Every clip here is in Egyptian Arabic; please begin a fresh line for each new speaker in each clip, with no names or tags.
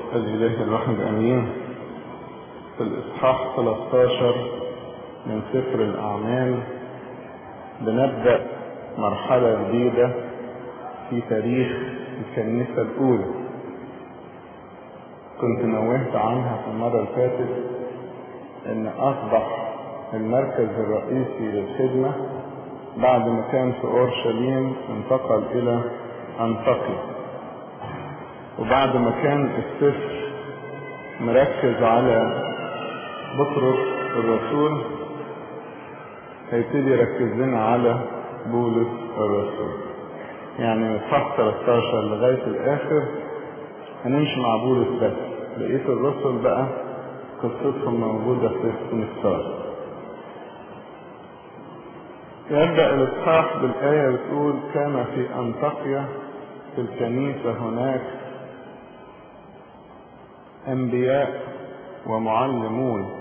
الإله الواحد أمين في الإصحاح 13 من سفر الأعمال بنبدأ مرحلة جديدة في تاريخ الكنيسة الأولى كنت نوهت عنها في المرة اللي فاتت إن أصبح المركز الرئيسي للخدمة بعد ما كان في أورشليم انتقل إلى أنطاكيا وبعد ما كان السفر مركز على بطرس الرسول هيبتدي يركز لنا على بولس الرسول يعني من صح 13 لغاية الآخر هنمشي مع بولس بس بقية الرسل بقى قصتهم موجودة في سمستار يبدأ الإصحاح بالآية بتقول كان في أنطاكيا في الكنيسة هناك أنبياء ومعلمون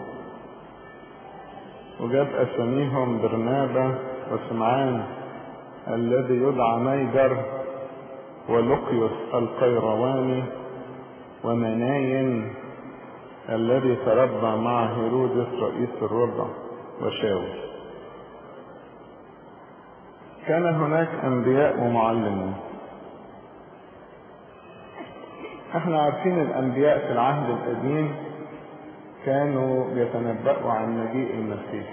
وجاب أساميهم برنابا وسمعان الذي يدعى نيجر ولقيوس القيرواني ومناين الذي تربى مع هيرودس رئيس الربع وشاول كان هناك انبياء ومعلمون احنا عارفين الانبياء في العهد القديم كانوا بيتنبأوا عن مجيء المسيح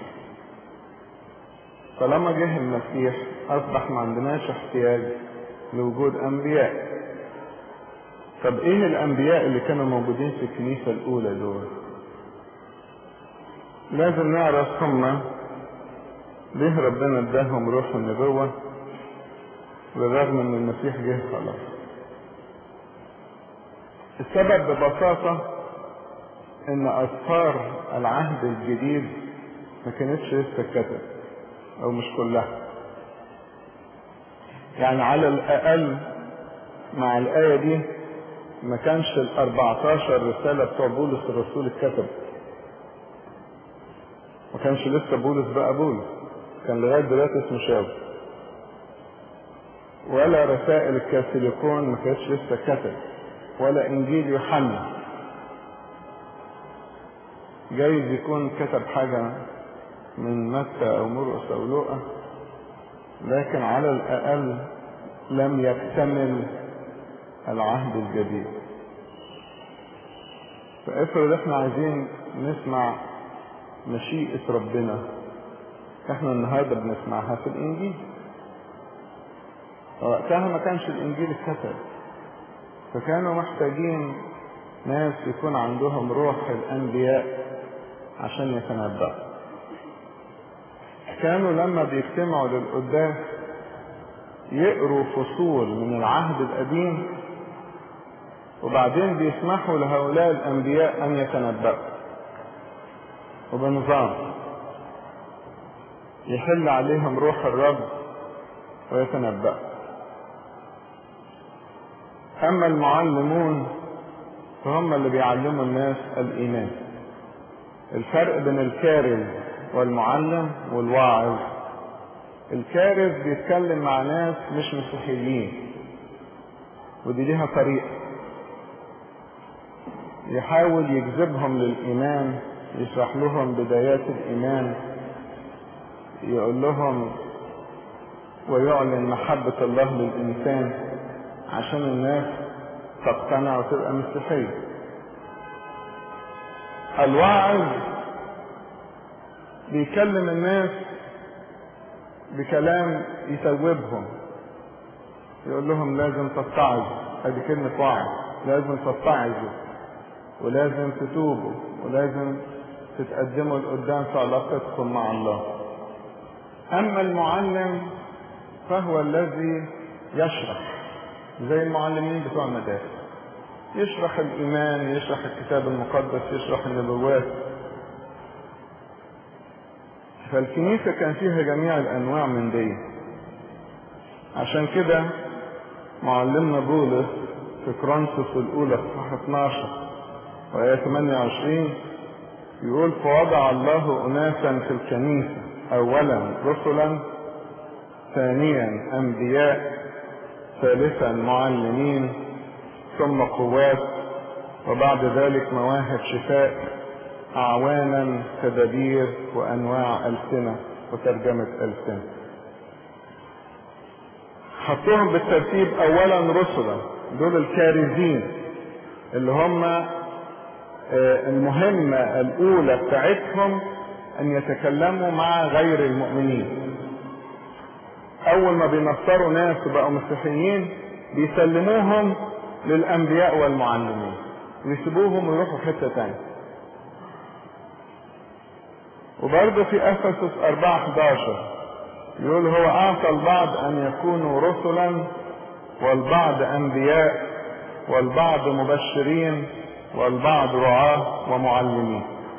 طالما جه المسيح اصبح ما عندناش احتياج لوجود انبياء طب ايه الانبياء اللي كانوا موجودين في الكنيسة الاولى دول لازم نعرف هم ليه ربنا اداهم روح النبوة بالرغم ان المسيح جه خلاص السبب ببساطة ان اسفار العهد الجديد ما كانتش لسه اتكتبت او مش كلها يعني على الاقل مع الاية دي ما كانش ال 14 رسالة بتوع بولس الرسول اتكتب ما كانش لسه بولس بقى بولس كان لغاية دلوقتي اسمه شاول ولا رسائل الكاثوليكون ما كانتش لسه اتكتب ولا انجيل يوحنا جايز يكون كتب حاجة من متى او مرقس او لوقا لكن على الاقل لم يكتمل العهد الجديد فافرض احنا عايزين نسمع مشيئة ربنا احنا النهاردة بنسمعها في الانجيل وقتها ما كانش الانجيل اتكتب فكانوا محتاجين ناس يكون عندهم روح الانبياء عشان يتنبأوا كانوا لما بيجتمعوا للقداس يقروا فصول من العهد القديم وبعدين بيسمحوا لهؤلاء الانبياء ان يتنبأوا وبنظام يحل عليهم روح الرب ويتنبأوا اما المعلمون فهم اللي بيعلموا الناس الايمان الفرق بين الكارز والمعلم والواعظ الكارز بيتكلم مع ناس مش مسيحيين ودي ليها طريقة يحاول يجذبهم للإيمان يشرح لهم بدايات الإيمان يقول لهم ويعلن محبة الله للإنسان عشان الناس تقتنع وتبقى مسيحية الواعظ بيكلم الناس بكلام يتوبهم يقول لهم لازم تتعظوا ادي كلمة واعظ لازم تتعظوا ولازم تتوبوا ولازم تتقدموا لقدام في علاقتكم مع الله اما المعلم فهو الذي يشرح زي المعلمين بتوع المدارس يشرح الايمان يشرح الكتاب المقدس يشرح النبوات فالكنيسة كان فيها جميع الأنواع من دي عشان كده معلمنا بولس في كرونسوس الأولى صفحة 12 وآية 28 يقول فوضع الله أناسا في الكنيسة أولا رسلا ثانيا أنبياء ثالثا معلمين ثم قوات وبعد ذلك مواهب شفاء أعوانا تدابير وأنواع ألسنة وترجمة ألسنة حطوهم بالترتيب أولا رسلا دول الكارزين اللي هم المهمة الأولى بتاعتهم أن يتكلموا مع غير المؤمنين أول ما بينصروا ناس وبقوا مسيحيين بيسلموهم للأنبياء والمعلمين ويسيبوهم ويروحوا في حتة تانية وبرضه في أفسس 4 11 يقول هو أعطى البعض أن يكونوا رسلا والبعض أنبياء والبعض مبشرين والبعض رعاة ومعلمين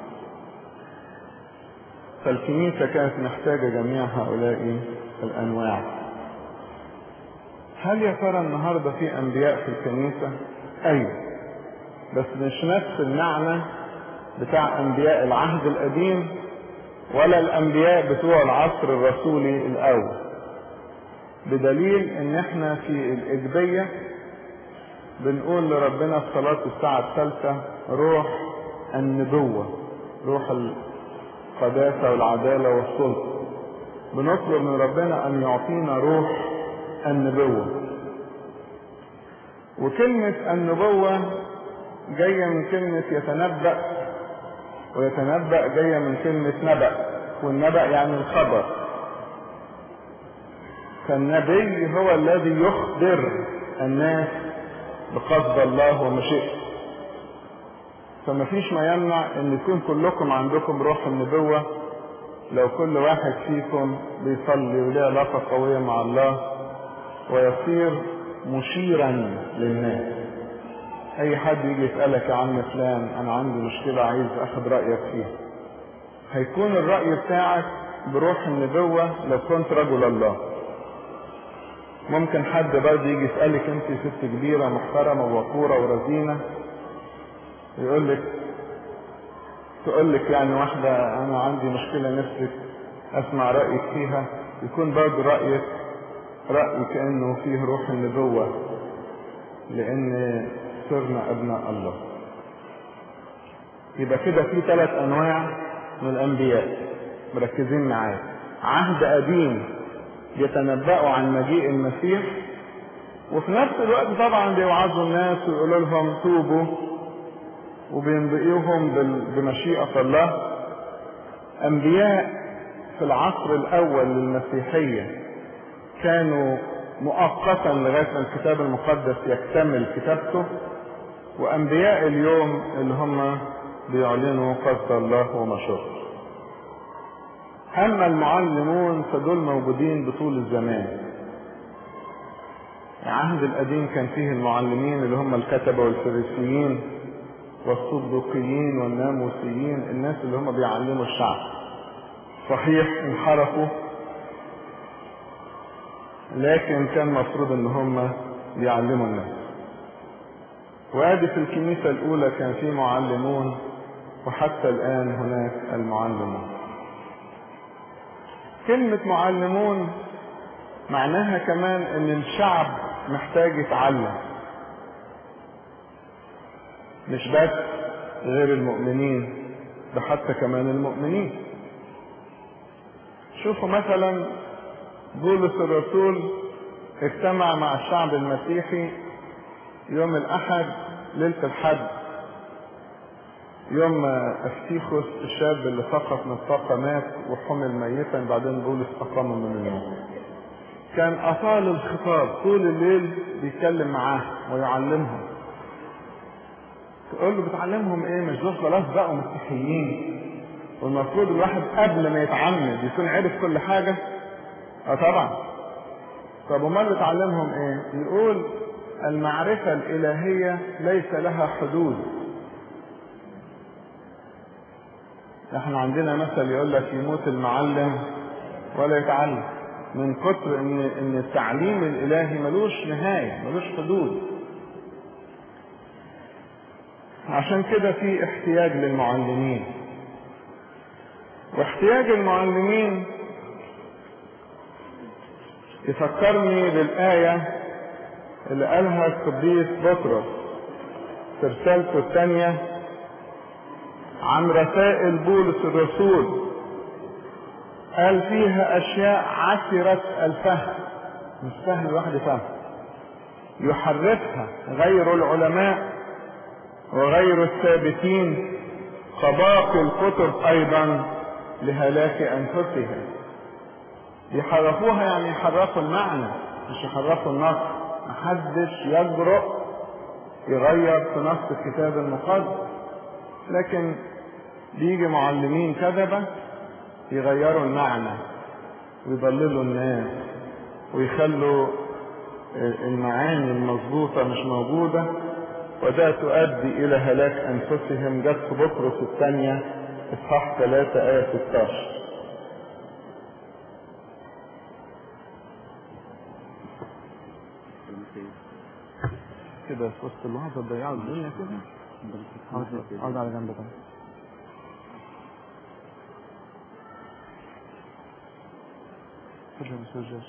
فالكنيسة كانت محتاجة جميع هؤلاء الأنواع هل يا ترى النهاردة في أنبياء في الكنيسة؟ أيوة بس مش نفس المعنى بتاع أنبياء العهد القديم ولا الأنبياء بتوع العصر الرسولي الأول بدليل إن إحنا في الإجبية بنقول لربنا في صلاة الساعة الثالثة روح النبوة روح القداسة والعدالة والسلطة بنطلب من ربنا أن يعطينا روح النبوة وكلمة النبوة جاية من كلمة يتنبأ ويتنبأ جاية من كلمة نبأ والنبأ يعني الخبر فالنبي هو الذي يخبر الناس بقصد الله ومشيئته فما فيش ما يمنع ان يكون كلكم عندكم روح النبوة لو كل واحد فيكم بيصلي وليه علاقة قوية مع الله ويصير مشيرا للناس اي حد يجي يسألك يا عم فلان انا عندي مشكلة عايز اخد رأيك فيها هيكون الرأي بتاعك بروح النبوة لو كنت رجل الله ممكن حد برضه يجي يسألك انت ست كبيرة محترمة ووقورة ورزينة يقول لك تقول لك يعني واحدة أنا عندي مشكلة نفسك أسمع رأيك فيها يكون برضه رأيك رأي كأنه فيه روح النبوة لأن صرنا أبناء الله يبقى كده في ثلاث أنواع من الأنبياء مركزين معايا عهد قديم يتنبأوا عن مجيء المسيح وفي نفس الوقت طبعا بيوعظوا الناس ويقولوا لهم توبوا وبينبئوهم بمشيئة الله أنبياء في العصر الأول للمسيحية كانوا مؤقتا لغاية ما الكتاب المقدس يكتمل كتابته وأنبياء اليوم اللي هم بيعلنوا قصد الله ومشورته أما المعلمون فدول موجودين بطول الزمان العهد القديم كان فيه المعلمين اللي هم الكتبة والفريسيين والصدوقيين والناموسيين الناس اللي هم بيعلموا الشعب صحيح انحرفوا لكن كان مفروض ان هم بيعلموا الناس وادي في الكنيسة الاولى كان في معلمون وحتى الان هناك المعلمون كلمة معلمون معناها كمان ان الشعب محتاج يتعلم مش بس غير المؤمنين ده حتى كمان المؤمنين شوفوا مثلا بولس الرسول اجتمع مع الشعب المسيحي يوم الاحد ليلة الحد يوم افتيخوس الشاب اللي سقط من الطاقة مات وحمل ميتا بعدين بولس اقامه من الموت كان اطال الخطاب طول الليل بيتكلم معاه ويعلمهم تقول له بتعلمهم ايه مش دول خلاص بقوا مسيحيين والمفروض الواحد قبل ما يتعمد يكون عرف كل حاجة اه طبعا طب امال بتعلمهم ايه يقول المعرفة الالهية ليس لها حدود احنا عندنا مثل يقول لك يموت المعلم ولا يتعلم من كتر ان ان التعليم الالهي ملوش نهايه ملوش حدود عشان كده في احتياج للمعلمين واحتياج المعلمين يفكرني بالآية اللي قالها القديس بطرس في رسالته الثانية عن رسائل بولس الرسول قال فيها أشياء عسرت الفهم مش سهل الواحد يفهم يحرفها غير العلماء وغير الثابتين كباقي الكتب أيضا لهلاك أنفسهم يحرفوها يعني يحرفوا المعنى مش يحرفوا النص محدش يجرؤ يغير في نص الكتاب المقدس لكن بيجي معلمين كذبة يغيروا المعنى ويضللوا الناس ويخلوا المعاني المظبوطة مش موجودة وده تؤدي إلى هلاك أنفسهم جت في بطرس الثانية إصحاح 3 آية 16 كده في وسط الوعظة تضيعوا الدنيا كده اقعد على جنب طيب اتفضل يا استاذ جاسر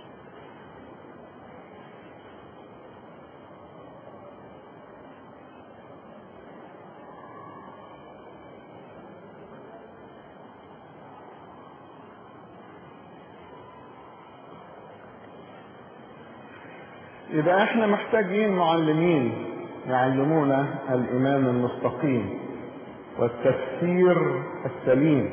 يبقى احنا محتاجين معلمين يعلمونا الايمان المستقيم والتفسير السليم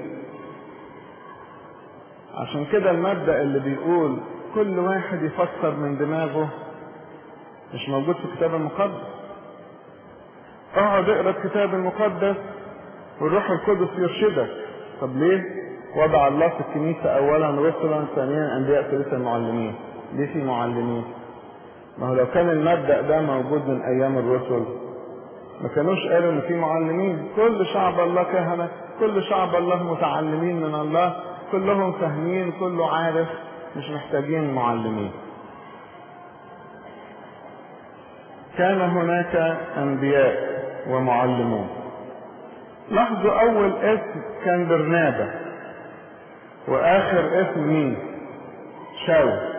عشان كده المبدا اللي بيقول كل واحد يفسر من دماغه مش موجود في الكتاب المقدس اقعد اقرا الكتاب المقدس والروح القدس يرشدك طب ليه وضع الله في الكنيسه اولا رسلا ثانيا انبياء ثالثا معلمين ليه في معلمين ما هو لو كان المبدأ ده موجود من أيام الرسل ما كانوش قالوا إن في معلمين كل شعب الله كهنة كل شعب الله متعلمين من الله كلهم فاهمين كله عارف مش محتاجين معلمين كان هناك أنبياء ومعلمون لاحظوا أول اسم كان برنابة وآخر اسم مين؟ شاول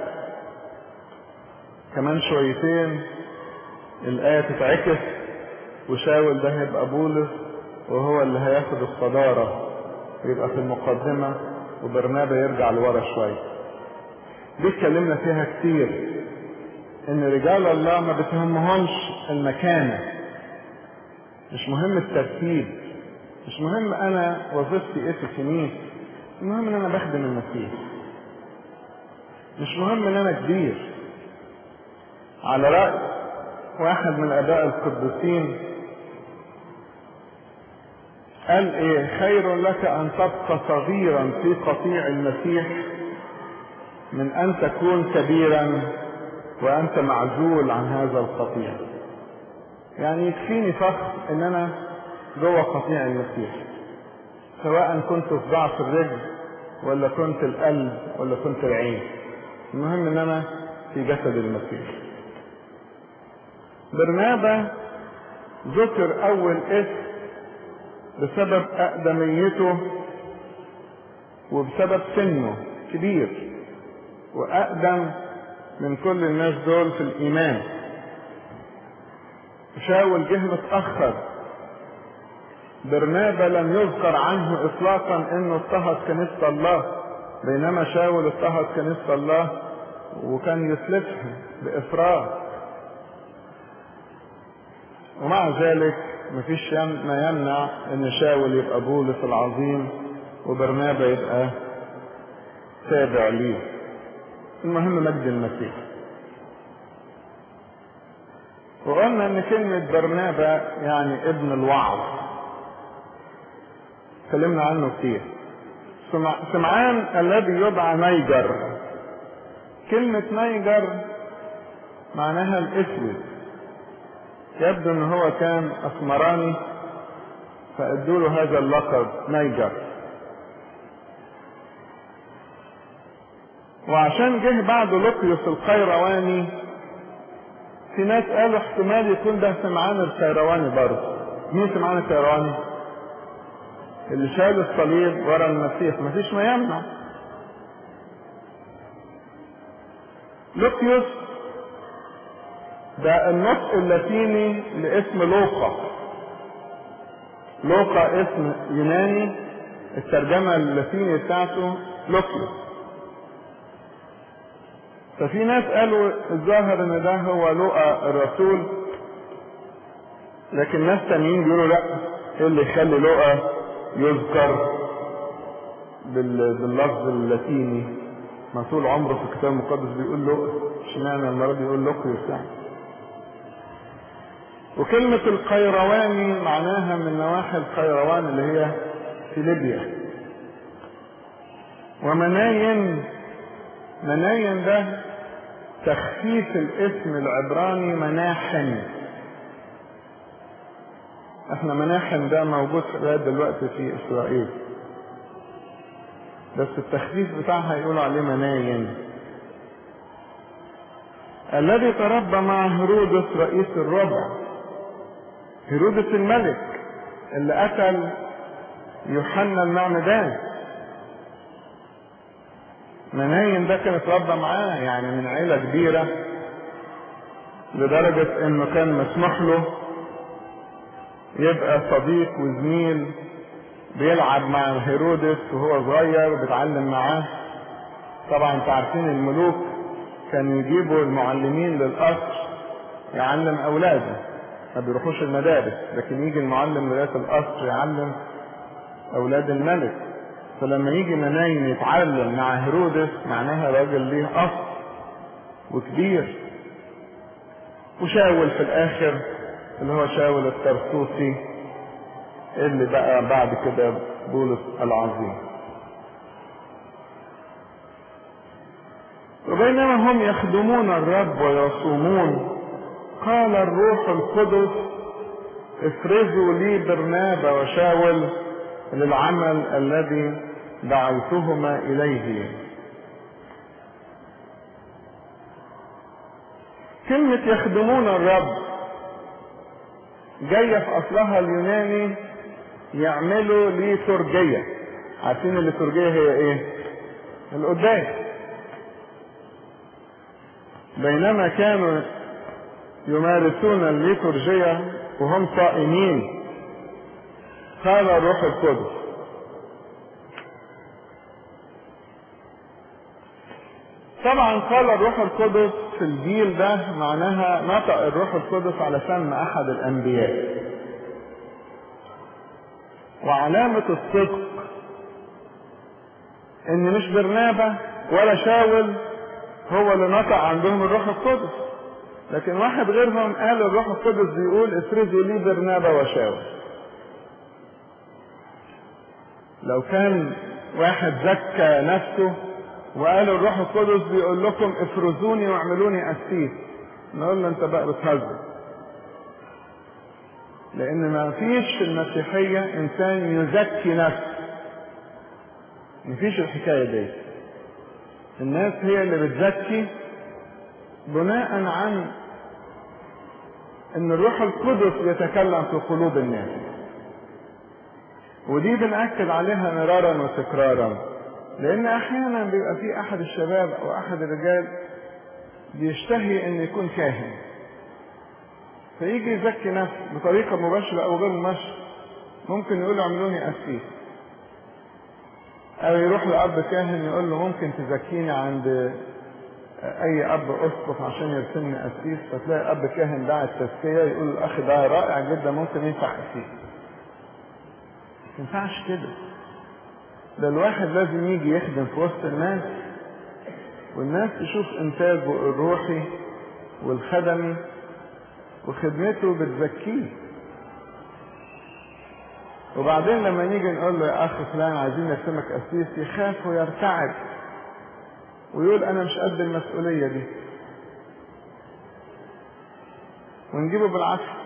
كمان شويتين الآية تتعكس وشاول ده هيبقى بولس وهو اللي هياخد الصدارة ويبقى في المقدمة وبرنابا يرجع لورا شوية دي اتكلمنا فيها كتير ان رجال الله ما بتهمهمش المكانة مش مهم الترتيب مش مهم انا وظيفتي ايه في الكنيسة المهم ان انا بخدم المسيح مش مهم ان انا كبير على رأي واحد من الآباء القديسين قال إيه خير لك أن تبقى صغيرا في قطيع المسيح من أن تكون كبيرا وأنت معزول عن هذا القطيع يعني يكفيني فخر إن أنا جوه قطيع المسيح سواء كنت في ضعف الرجل ولا كنت القلب ولا كنت العين المهم إن أنا في جسد المسيح برنابا ذكر اول اسم بسبب اقدميته وبسبب سنه كبير واقدم من كل الناس دول في الايمان شاول جه متاخر برنابا لم يذكر عنه اطلاقا انه اضطهد كنيسه الله بينما شاول اضطهد كنيسه الله وكان يسلفها بافراط ومع ذلك مفيش ما يمنع ان شاول يبقى بولس العظيم وبرنابا يبقى تابع ليه المهم مجد المسيح وقلنا ان كلمة برنابا يعني ابن الوعظ اتكلمنا عنه كتير سمعان الذي يدعى نيجر كلمة نيجر معناها الاسود يبدو ان هو كان اسمراني فادوا له هذا اللقب نيجر وعشان جه بعده لقيوس القيرواني في ناس قالوا احتمال يكون ده سمعان القيرواني برضه مين سمعان القيرواني اللي شال الصليب ورا المسيح مفيش ما يمنع لوقيوس ده النطق اللاتيني لاسم لوقا لوقا اسم يوناني الترجمة اللاتينية بتاعته لوكيوس ففي ناس قالوا الظاهر ان ده هو لوقا الرسول لكن ناس تانيين بيقولوا لا ايه اللي يخلي لوقا يذكر باللفظ اللاتيني ما طول عمره في الكتاب المقدس بيقول لوقا اشمعنى المرة دي يقول لوكيوس يعني وكلمة القيرواني معناها من نواحي القيروان اللي هي في ليبيا ومناين مناين ده تخفيف الاسم العبراني مناحن احنا مناحن ده موجود لغايه دلوقتي في اسرائيل بس التخفيف بتاعها يقولوا عليه مناين الذي تربى مع هيرودس رئيس الربع هيرودس الملك اللي قتل يوحنا المعمدان مناين ده كان اتربى معاه يعني من عيلة كبيرة لدرجة انه كان مسموح له يبقى صديق وزميل بيلعب مع هيرودس وهو صغير وبيتعلم معاه طبعا انتوا عارفين الملوك كانوا يجيبوا المعلمين للقصر يعلم اولاده ما بيروحوش المدارس لكن يجي المعلم لغايه القصر يعلم اولاد الملك فلما يجي مناين يتعلم مع هيرودس معناها راجل ليه اصل وكبير وشاول في الاخر اللي هو شاول الترسوسي اللي بقى بعد كده بولس العظيم وبينما هم يخدمون الرب ويصومون قال الروح القدس افرزوا لي برنابا وشاول للعمل الذي دعوتهما اليه كلمة يخدمون الرب جاية في أصلها اليوناني يعملوا ليتورجية عارفين الليتورجية هي إيه؟ القداس بينما كانوا يمارسون الليتورجية وهم صائمين قال الروح القدس طبعا قال الروح القدس في الجيل ده معناها نطق الروح القدس على فم احد الانبياء وعلامة الصدق ان مش برنابة ولا شاول هو اللي نطق عندهم الروح القدس لكن واحد غيرهم قال الروح القدس بيقول افرزوا لي برنابة وشاول لو كان واحد زكى نفسه وقال الروح القدس بيقول لكم افرزوني واعملوني اسيس نقول له انت بقى بتهزر لان ما فيش في المسيحية انسان يزكي نفسه ما فيش الحكاية دي الناس هي اللي بتزكي بناء عن ان الروح القدس يتكلم في قلوب الناس ودي بنأكد عليها مرارا وتكرارا لان احيانا بيبقى في احد الشباب او احد الرجال بيشتهي ان يكون كاهن فيجي يزكي نفسه بطريقة مباشرة او غير مباشرة ممكن يقول له اعملوني قسيس او يروح لاب كاهن يقول له ممكن تزكيني عند اي اب اسقف عشان يرسمني قسيس فتلاقي اب كاهن دعا التزكيه يقول الاخ ده رائع جدا ممكن ينفع قسيس ما ينفعش كده ده الواحد لازم يجي يخدم في وسط الناس والناس تشوف انتاجه الروحي والخدمي وخدمته بتزكيه وبعدين لما نيجي نقول له يا اخ فلان عايزين نرسمك قسيس يخاف ويرتعب ويقول انا مش قد المسؤولية دي ونجيبه بالعكس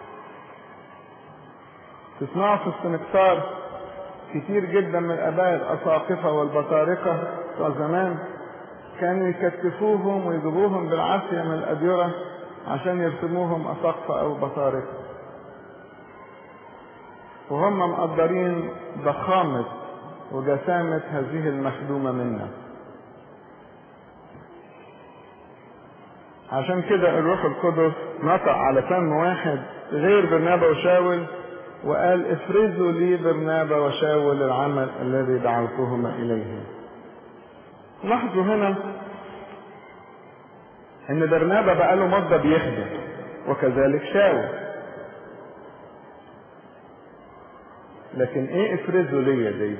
تسمعوا في السنكسار كتير جدا من الاباء الاساقفه والبطارقه بتوع زمان كانوا يكتفوهم ويجيبوهم بالعافيه من الاديره عشان يرسموهم اساقفه او بطارقه وهم مقدرين ضخامه وجسامه هذه المخدومه منا عشان كده الروح القدس نطق على فم واحد غير برنابا وشاول وقال افرزوا لي برنابا وشاول العمل الذي دعوتهما إليه لاحظوا هنا ان برنابا بقى له مدة بيخدم وكذلك شاول لكن ايه افرزوا ليا دي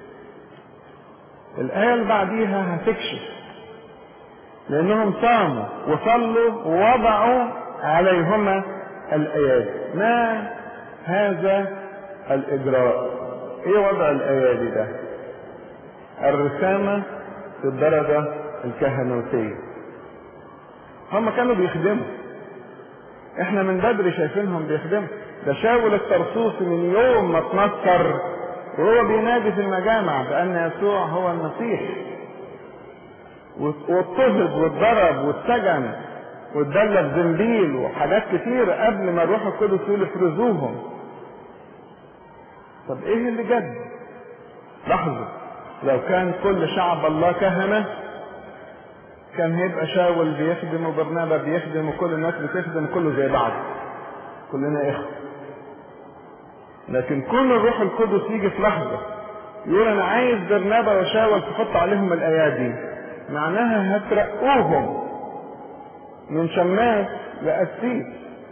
الآية اللي بعديها هتكشف لأنهم صاموا وصلوا ووضعوا عليهما الأيادي ما هذا الإجراء إيه وضع الأيادي ده الرسامة في الدرجة الكهنوتية هم كانوا بيخدموا احنا من بدري شايفينهم بيخدموا ده شاول الطرسوسي من يوم ما اتنصر وهو بينادي في المجامع بأن يسوع هو المسيح واضطهد واتضرب واتسجن واتدلى بزنبيل وحاجات كتير قبل ما الروح القدس يقول افرزوهم طب ايه اللي جد لحظة لو كان كل شعب الله كهنة كان هيبقى شاول بيخدم وبرنابا بيخدم وكل الناس بتخدم كله زي بعض كلنا اخوة لكن كل الروح القدس يجي في لحظة يقول انا عايز برنابا وشاول تحط عليهم الايادي معناها هترقوهم من شماس لقسيس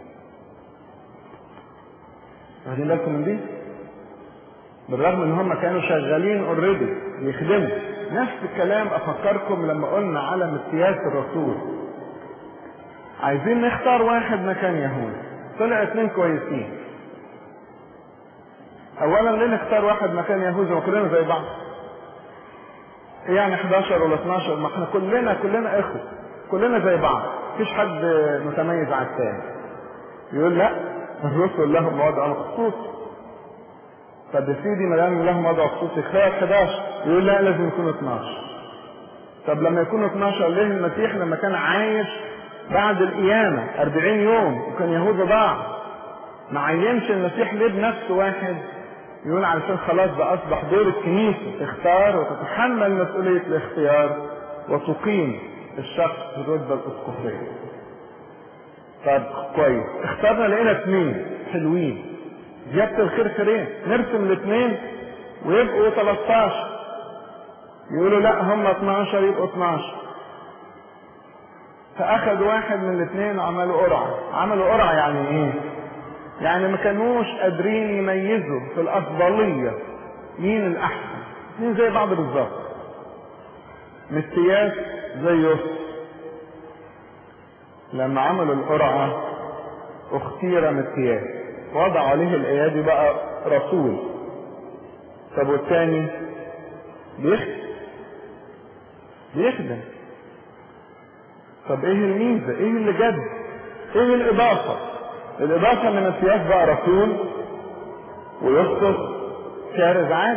واخدين بالكم من دي؟ بالرغم ان هم كانوا شغالين اوريدي بيخدموا نفس الكلام افكركم لما قلنا على مقياس الرسول عايزين نختار واحد مكان يهود طلع اتنين كويسين اولا ليه نختار واحد مكان يهوذا وكلنا زي بعض يعني 11 ولا 12 ما احنا كلنا كلنا اخوه كلنا زي بعض مفيش حد متميز على الثاني يقول لا الرسل لهم وضع مخصوص طب يا سيدي ما دام لهم وضع خصوصي اختار 11 يقول لا لازم يكونوا 12 طب لما يكونوا 12 ليه المسيح لما كان عايش بعد القيامة 40 يوم وكان يهوذا ضاع ما عينش المسيح ليه بنفسه واحد يقول علشان خلاص ده اصبح دور الكنيسه تختار وتتحمل مسؤوليه الاختيار وتقيم الشخص في الرتبه الاسقفيه. طب كويس اخترنا لقينا اثنين حلوين زياده الخير خيرين نرسم الاثنين ويبقوا 13 يقولوا لا هم 12 يبقوا 12 فاخذ واحد من الاثنين وعملوا قرعه عملوا قرعه يعني ايه؟ يعني ما كانوش قادرين يميزوا في الافضليه مين الاحسن مين زي بعض بالظبط متياس زي يوسف لما عملوا القرعه اختير متياس وضع عليه الايادي بقى رسول طب والتاني بيخدم بيخدم طب ايه الميزه ايه اللي جد ايه الاضافه الإضافة من السياس بقى رسول ويسقط كارز عادي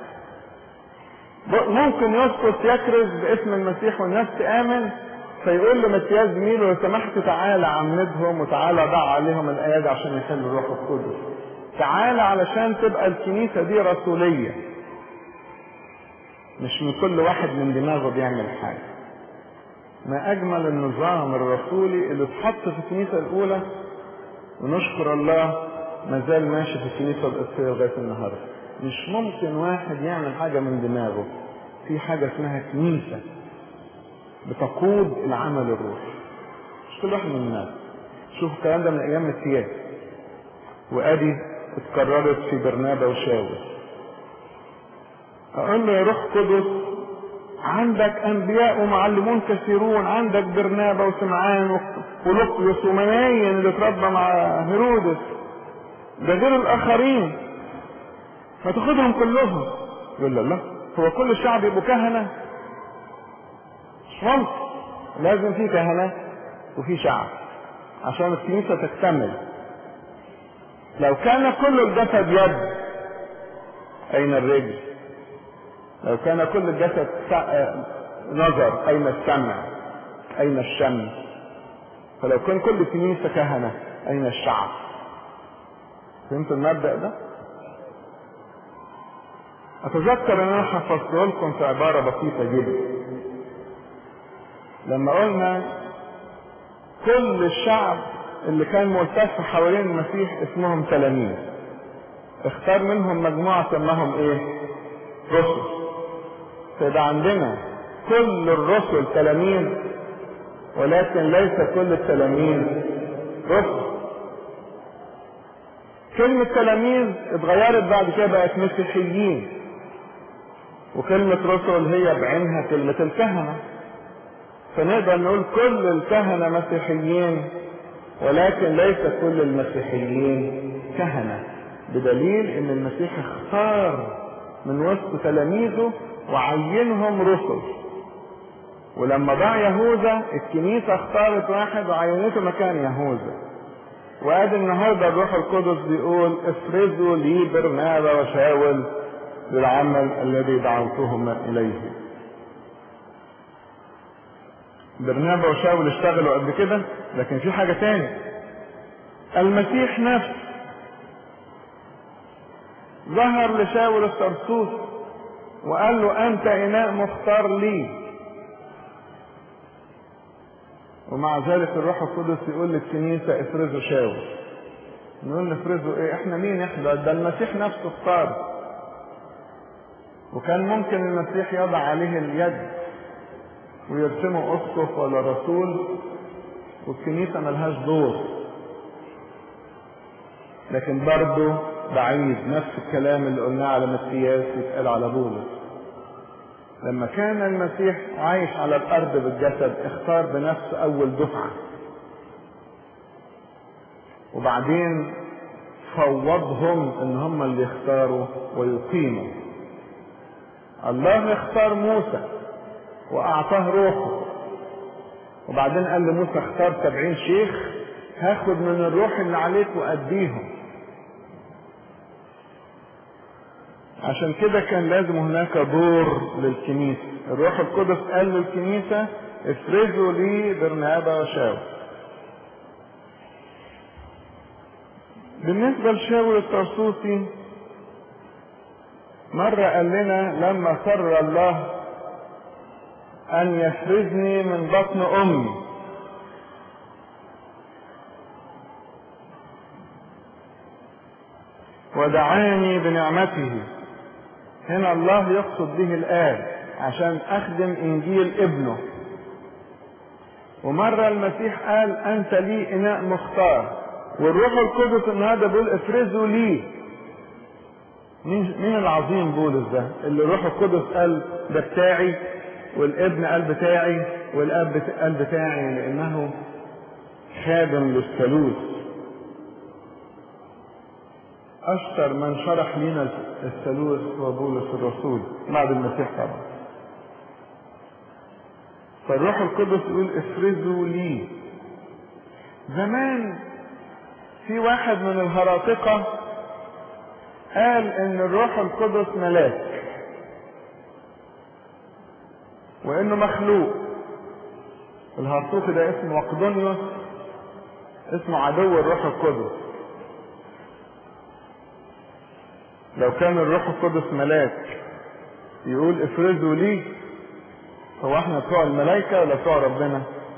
ممكن يسقط يكرز باسم المسيح والناس تآمن فيقول لمتياز زميله لو سمحت تعالى عمدهم وتعالى ضع عليهم الأيادي عشان يحل الروح القدس تعالى علشان تبقى الكنيسة دي رسولية مش من كل واحد من دماغه بيعمل حاجة ما أجمل النظام الرسولي اللي اتحط في الكنيسة الأولى ونشكر الله ما زال ماشي في الكنيسة القدسية لغاية النهاردة مش ممكن واحد يعمل حاجة من دماغه في حاجة اسمها كنيسة بتقود العمل الروحي مش كل واحد من الناس شوف الكلام ده من أيام الثياب وأدي اتكررت في برنابا وشاول أقول له يا روح قدس عندك أنبياء ومعلمون كثيرون عندك برنابا وسمعان ولقيس ومناين اللي اتربى مع هيرودس ده غير الآخرين ما تاخدهم كلهم يقول له لا هو كل الشعب يبقوا كهنة مش ممكن لازم في كهنة وفي شعب عشان الكنيسة تكتمل لو كان كل الجسد يد أين الرجل لو كان كل الجسد نظر أين السمع أين الشم فلو كان كل كنيسة كهنة أين الشعب فهمت المبدأ ده أتذكر أن أنا حفظته لكم في عبارة بسيطة جدا لما قلنا كل الشعب اللي كان ملتف حوالين المسيح اسمهم تلاميذ اختار منهم مجموعة سماهم ايه رسل فيبقى عندنا كل الرسل تلاميذ ولكن ليس كل التلاميذ رسل كلمة تلاميذ اتغيرت بعد كده بقت مسيحيين وكلمة رسل هي بعينها كلمة الكهنة فنقدر نقول كل الكهنة مسيحيين ولكن ليس كل المسيحيين كهنة بدليل ان المسيح اختار من وسط تلاميذه وعينهم رسل ولما ضاع يهوذا الكنيسة اختارت واحد وعينته مكان يهوذا وادي النهارده الروح القدس بيقول افرزوا لي برنابا وشاول للعمل الذي دعوتهما اليه برنابا وشاول اشتغلوا قبل كده لكن في حاجة تاني المسيح نفسه ظهر لشاول الطرسوس وقال له انت اناء مختار لي ومع ذلك الروح القدس يقول للكنيسة افرزوا شاول نقول نفرزوا ايه احنا مين احنا ده المسيح نفسه اختار وكان ممكن المسيح يضع عليه اليد ويرسمه اسقف ولا رسول والكنيسة ملهاش دور لكن برضه بعيد نفس الكلام اللي قلناه على متياس يتقال على بولس لما كان المسيح عايش على الارض بالجسد اختار بنفسه اول دفعه وبعدين فوضهم ان هم اللي يختاروا ويقيموا الله اختار موسى واعطاه روحه وبعدين قال لموسى اختار سبعين شيخ هاخد من الروح اللي عليك واديهم عشان كده كان لازم هناك دور للكنيسة الروح القدس قال للكنيسة افرزوا لي برنابا وشاول بالنسبة لشاول الطرسوسي مرة قال لنا لما سر الله أن يفرزني من بطن أمي ودعاني بنعمته هنا الله يقصد به الآب عشان أخدم إنجيل ابنه ومرة المسيح قال أنت لي إناء مختار والروح القدس النهارده بيقول افرزوا لي مين مين العظيم بولس ده اللي الروح القدس قال ده بتاعي والابن قال بتاعي والاب قال بتاعي لانه خادم للثالوث اشطر من شرح لنا الثالوث هو بولس الرسول بعد المسيح طبعا فالروح القدس يقول افرزوا لي زمان في واحد من الهراطقة قال ان الروح القدس ملاك وانه مخلوق الهرطوقي ده اسمه مقدونيوس اسمه عدو الروح القدس لو كان الروح القدس ملاك يقول افرزوا لي هو احنا بتوع الملائكة ولا بتوع ربنا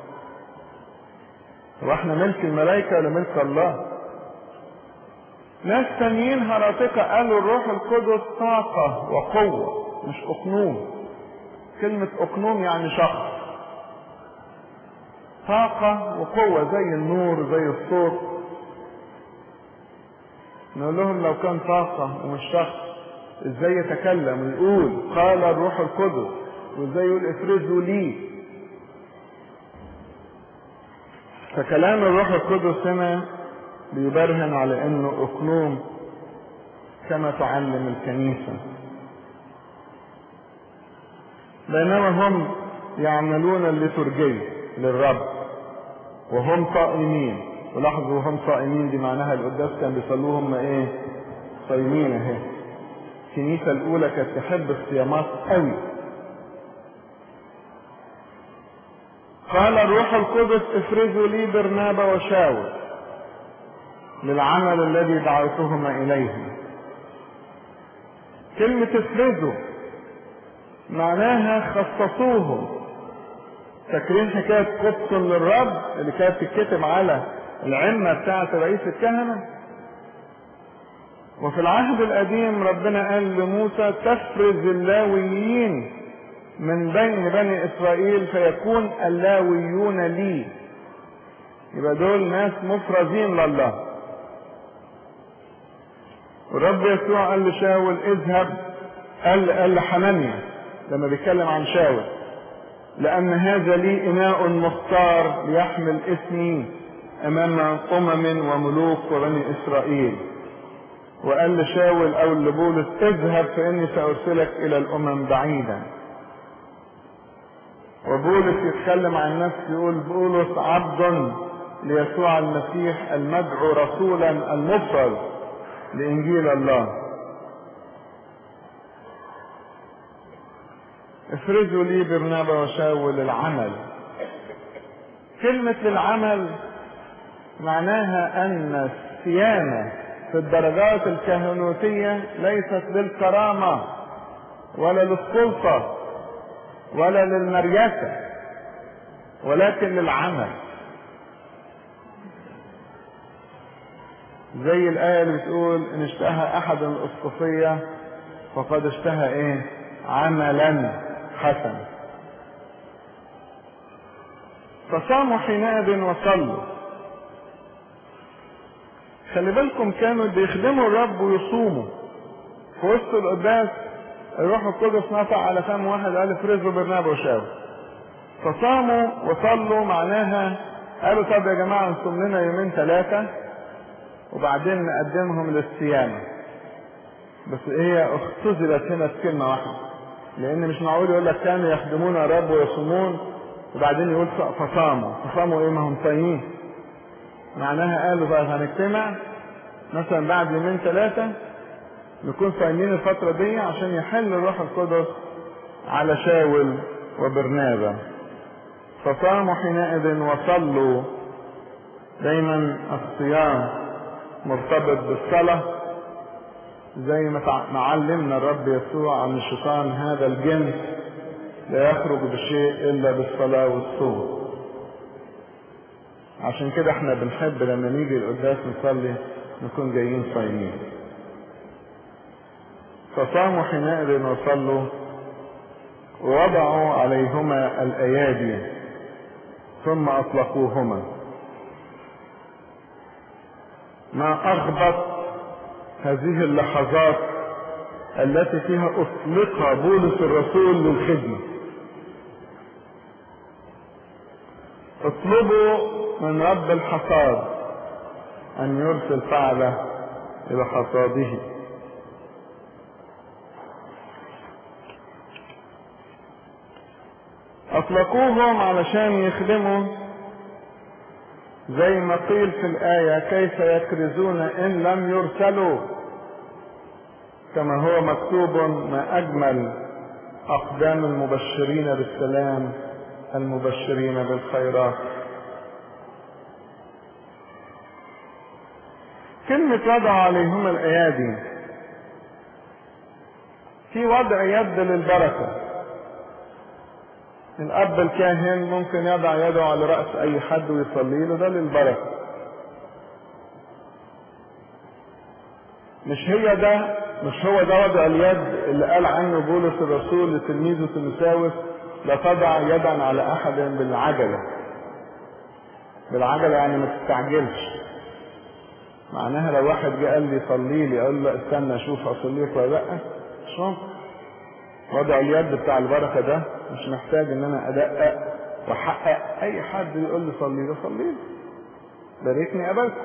هو احنا ملك الملائكة ولا ملك الله ناس تانيين هراطقة قالوا الروح القدس طاقة وقوة مش أقنوم كلمة أقنوم يعني شخص طاقة وقوة زي النور زي الصوت نقول لهم لو كان طاقة ومش شخص ازاي يتكلم ويقول قال الروح القدس وازاي يقول افرزوا لي فكلام الروح القدس هنا بيبرهن على انه اقنوم كما تعلم الكنيسة بينما هم يعملون الليتورجية للرب وهم صائمين ولاحظوا وهم صائمين دي معناها القداس كان بيصلوه هم ايه صايمين اهي الكنيسة الأولى كانت تحب الصيامات قوي قال الروح القدس افرزوا لي برنابا وشاول للعمل الذي دعوتهما إليه كلمة افرزوا معناها خصصوهم فاكرين حكاية قدس للرب اللي كانت تتكتب على العمة بتاعة رئيس الكهنة وفي العهد القديم ربنا قال لموسى تفرز اللاويين من بين بني اسرائيل فيكون اللاويون لي يبقى دول ناس مفرزين لله والرب يسوع قال لشاول اذهب قال قال لحنانيا لما بيتكلم عن شاول لأن هذا لي إناء مختار ليحمل اسمي أمام أمم وملوك وبني إسرائيل وقال لشاول أو لبولس اذهب فإني سأرسلك إلى الأمم بعيدا وبولس يتكلم عن نفسه يقول بولس عبد ليسوع المسيح المدعو رسولا المفرد لإنجيل الله افرزوا لي برنابا وشاول العمل كلمة للعمل معناها أن الصيانة في الدرجات الكهنوتية ليست للكرامة ولا للسلطة ولا للمرياسة ولكن للعمل زي الآية اللي بتقول إن اشتهى أحد الأسقفية فقد اشتهى إيه؟ عملا حسنا. فصاموا حينئذ وصلوا. خلي بالكم كانوا بيخدموا الرب ويصوموا. في وسط القداس الروح القدس نطع على فم واحد قال افرزوا برنابا وشاول. فصاموا وصلوا معناها قالوا طب يا جماعه نصوم لنا يومين ثلاثه وبعدين نقدمهم للصيانة بس هي اختزلت هنا في كلمة واحدة لأن مش معقول يقول لك كانوا يخدمون الرب ويصومون وبعدين يقول فصاموا فصاموا إيه ما هم صايمين معناها قالوا بقى هنجتمع مثلا بعد يومين ثلاثة نكون صايمين الفترة دي عشان يحل الروح القدس على شاول وبرنابا فصاموا حينئذ وصلوا دايما الصيام مرتبط بالصلاة زي ما علمنا الرب يسوع عن الشيطان هذا الجنس لا يخرج بشيء إلا بالصلاة والصوم عشان كده احنا بنحب لما نيجي القداس نصلي نكون جايين صايمين فصاموا حينئذ وصلوا ووضعوا عليهما الأيادي ثم أطلقوهما ما أغبط هذه اللحظات التي فيها أطلق بولس الرسول للخدمة اطلبوا من رب الحصاد أن يرسل فعله إلى حصاده أطلقوهم علشان يخدموا زي ما قيل في الآية كيف يكرزون إن لم يرسلوا كما هو مكتوب ما أجمل أقدام المبشرين بالسلام المبشرين بالخيرات كلمة وضع عليهما الأيادي في وضع يد للبركة الأب الكاهن ممكن يضع يده على رأس أي حد ويصلي له ده للبركة مش هي ده مش هو ده وضع اليد اللي قال عنه بولس الرسول لتلميذه تيموثاوس لا تضع يدا على أحد بالعجلة بالعجلة يعني ما تستعجلش معناها لو واحد جه قال لي صلي لي اقول له استنى اشوف اصلي لك ولا لا مش ممكن وضع اليد بتاع البركه ده مش محتاج ان انا ادقق واحقق اي حد يقول لي صلي له صلي له باركني قبلكم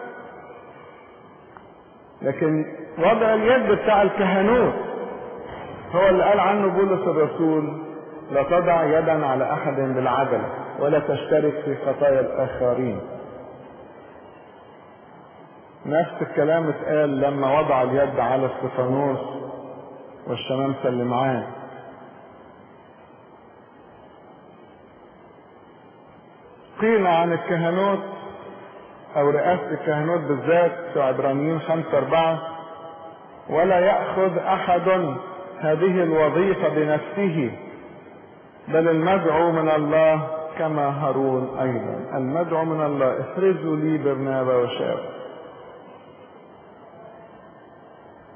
لكن وضع اليد بتاع الكهنوت هو اللي قال عنه بولس الرسول لا تضع يدا على احد بالعجله ولا تشترك في خطايا الاخرين نفس الكلام اتقال لما وضع اليد على استفانوس والشمامسة اللي معاه قيل عن الكهنوت او رئاسة الكهنوت بالذات في عبرانيين خمسة اربعة ولا يأخذ احد هذه الوظيفة بنفسه بل المدعو من الله كما هارون ايضا المدعو من الله افرزوا لي برنابا وشاول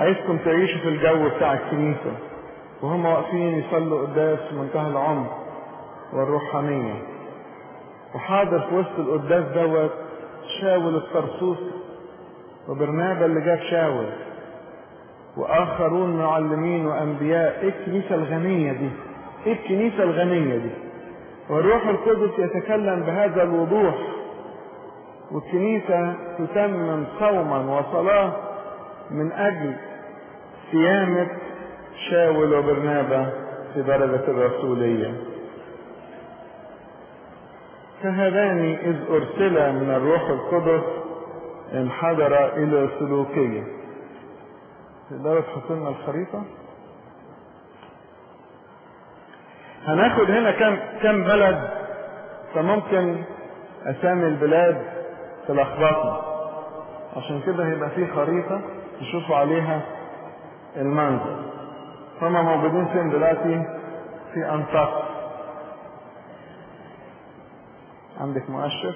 عايزكم تعيشوا في الجو بتاع الكنيسة وهم واقفين يصلوا قداس في منتهى العمق والروحانية وحاضر في وسط القداس دوت شاول الطرسوسي وبرنابا اللي جاب شاول واخرون معلمين وانبياء ايه الكنيسه الغنيه دي ايه الكنيسه الغنيه دي والروح القدس يتكلم بهذا الوضوح والكنيسه تتمم صوما وصلاه من اجل صيانه شاول وبرنابا في درجه الرسوليه فهذان اذ ارسلا من الروح القدس انحدر الى سلوكيه تقدروا تحطوا لنا الخريطة هناخد هنا كم كم بلد فممكن اسامي البلاد تلخبطنا عشان كده هيبقى في خريطة تشوفوا عليها المنظر هما موجودين فين دلوقتي في انطاق عندك مؤشر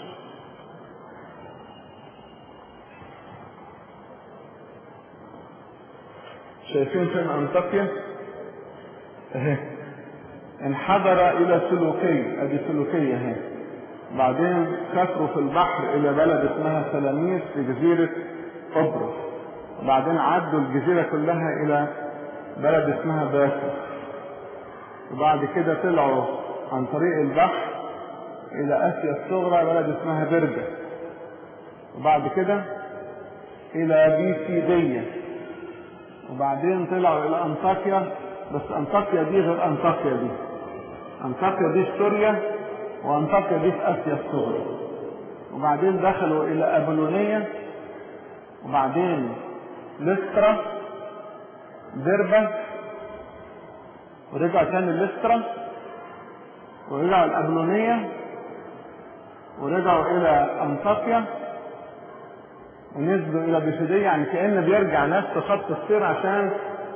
شايفين فين انطاكيا اهي انحدر الى سلوكية ادي سلوكية اهي بعدين سافروا في البحر الى بلد اسمها سلاميس في جزيرة قبرص وبعدين عدوا الجزيرة كلها الى بلد اسمها باسل وبعد كده طلعوا عن طريق البحر الى اسيا الصغرى بلد اسمها برجة وبعد كده الى بيسيدية وبعدين طلعوا الى انطاكيا بس انطاكيا دي غير انطاكيا دي انطاكيا دي في سوريا وانطاكيا دي في اسيا الصغرى وبعدين دخلوا الى ابولونية وبعدين لسترا دربة ورجعوا تاني لسترا ورجعوا الابولونية ورجعوا الى انطاكيا ونزلوا الى بيسيدية يعني كأن بيرجع نفس خط السير عشان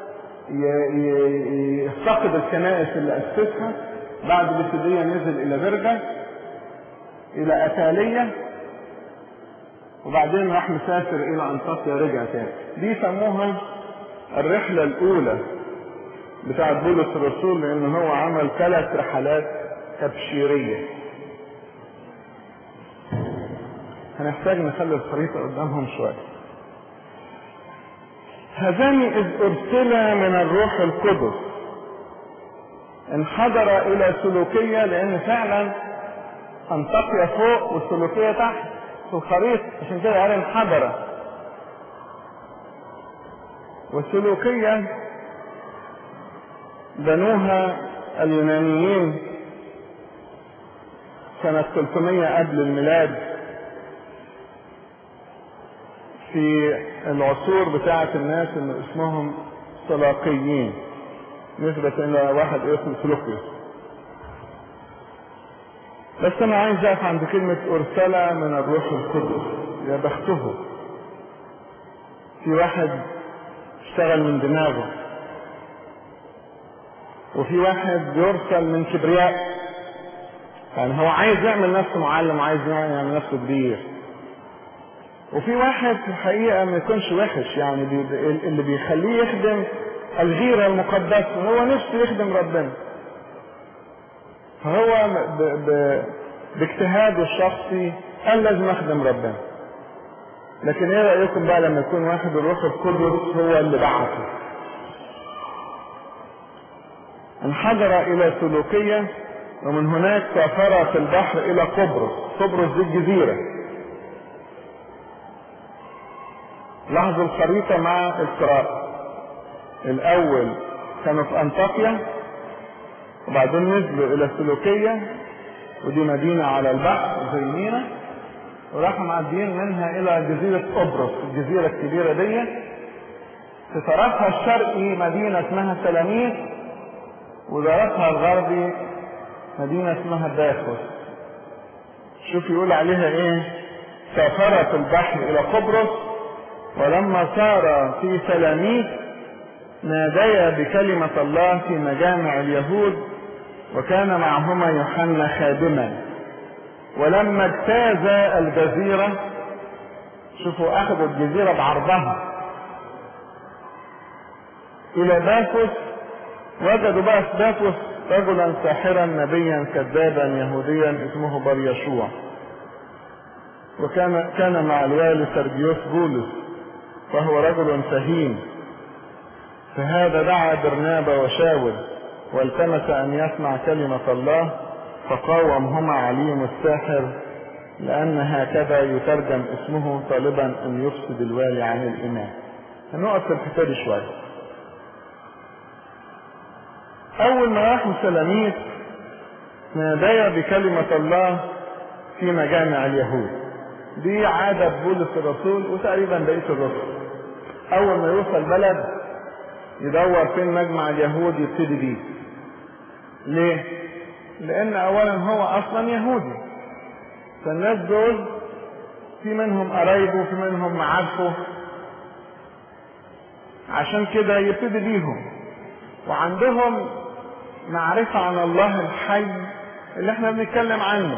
يفتقد الكنائس اللي اسسها بعد بيسيدية نزل الى برجة الى اتالية وبعدين راح مسافر الى انطاكيا رجع تاني دي سموها الرحلة الاولى بتاعت بولس الرسول لان هو عمل ثلاث رحلات تبشيرية هنحتاج نخلي الخريطة قدامهم شوية هذان إذ أرسل من الروح القدس انحدر إلى سلوكية لأن فعلا أنطاكيا فوق والسلوكية تحت في الخريطة عشان كده قال انحدر والسلوكية بنوها اليونانيين سنة 300 قبل الميلاد في العصور بتاعة الناس اللي اسمهم سلاقيين نسبة إلى واحد اسمه سلوكيوس بس أنا عايز أقف عند كلمة أرسلة من الروح القدس يا بخته في واحد اشتغل من دماغه وفي واحد يرسل من كبرياء يعني هو عايز يعمل نفسه معلم عايز يعمل نفسه كبير وفي واحد في الحقيقة ما يكونش وحش يعني بي اللي بيخليه يخدم الغيرة المقدسة هو نفسه يخدم ربنا فهو ب... ب... باجتهاده الشخصي قال لازم اخدم ربنا لكن ايه رأيكم بقى لما يكون واحد الروح القدس هو اللي بعثه انحدر الى سلوكية ومن هناك سافر في البحر الى قبرص قبرص دي الجزيره لاحظوا الخريطة مع القراءة الأول كانوا في أنطاكيا وبعدين نزلوا إلى سلوكية ودي مدينة على البحر زي مينا وراحوا معديين منها إلى جزيرة قبرص الجزيرة الكبيرة دي في طرفها الشرقي مدينة اسمها سلاميس وطرفها الغربي مدينة اسمها داخوس شوف يقول عليها ايه سافرت البحر إلى قبرص ولما صار في سلاميس ناديا بكلمة الله في مجامع اليهود وكان معهما يوحنا خادما ولما اجتاز الجزيرة شوفوا اخذوا الجزيرة بعرضها الى بافوس وجدوا بقى في بافوس رجلا ساحرا نبيا كذابا يهوديا اسمه بر يشوع وكان كان مع الوالي سرجيوس بولس وهو رجل فهيم فهذا دعا برنابا وشاول والتمس ان يسمع كلمة الله فقاومهما عليم الساحر لان هكذا يترجم اسمه طالبا ان يفسد الوالي عن الامام هنقف في الحته دي شويه اول ما راحوا سلاميس ناديا بكلمة الله في مجامع اليهود دي عادة بولس الرسول وتقريبا بقية الرسل اول ما يوصل بلد يدور فين مجمع اليهود يبتدي بيه ليه لان اولا هو اصلا يهودي فالناس دول في منهم قرايبه وفي منهم معارفه عشان كده يبتدي بيهم وعندهم معرفة عن الله الحي اللي احنا بنتكلم عنه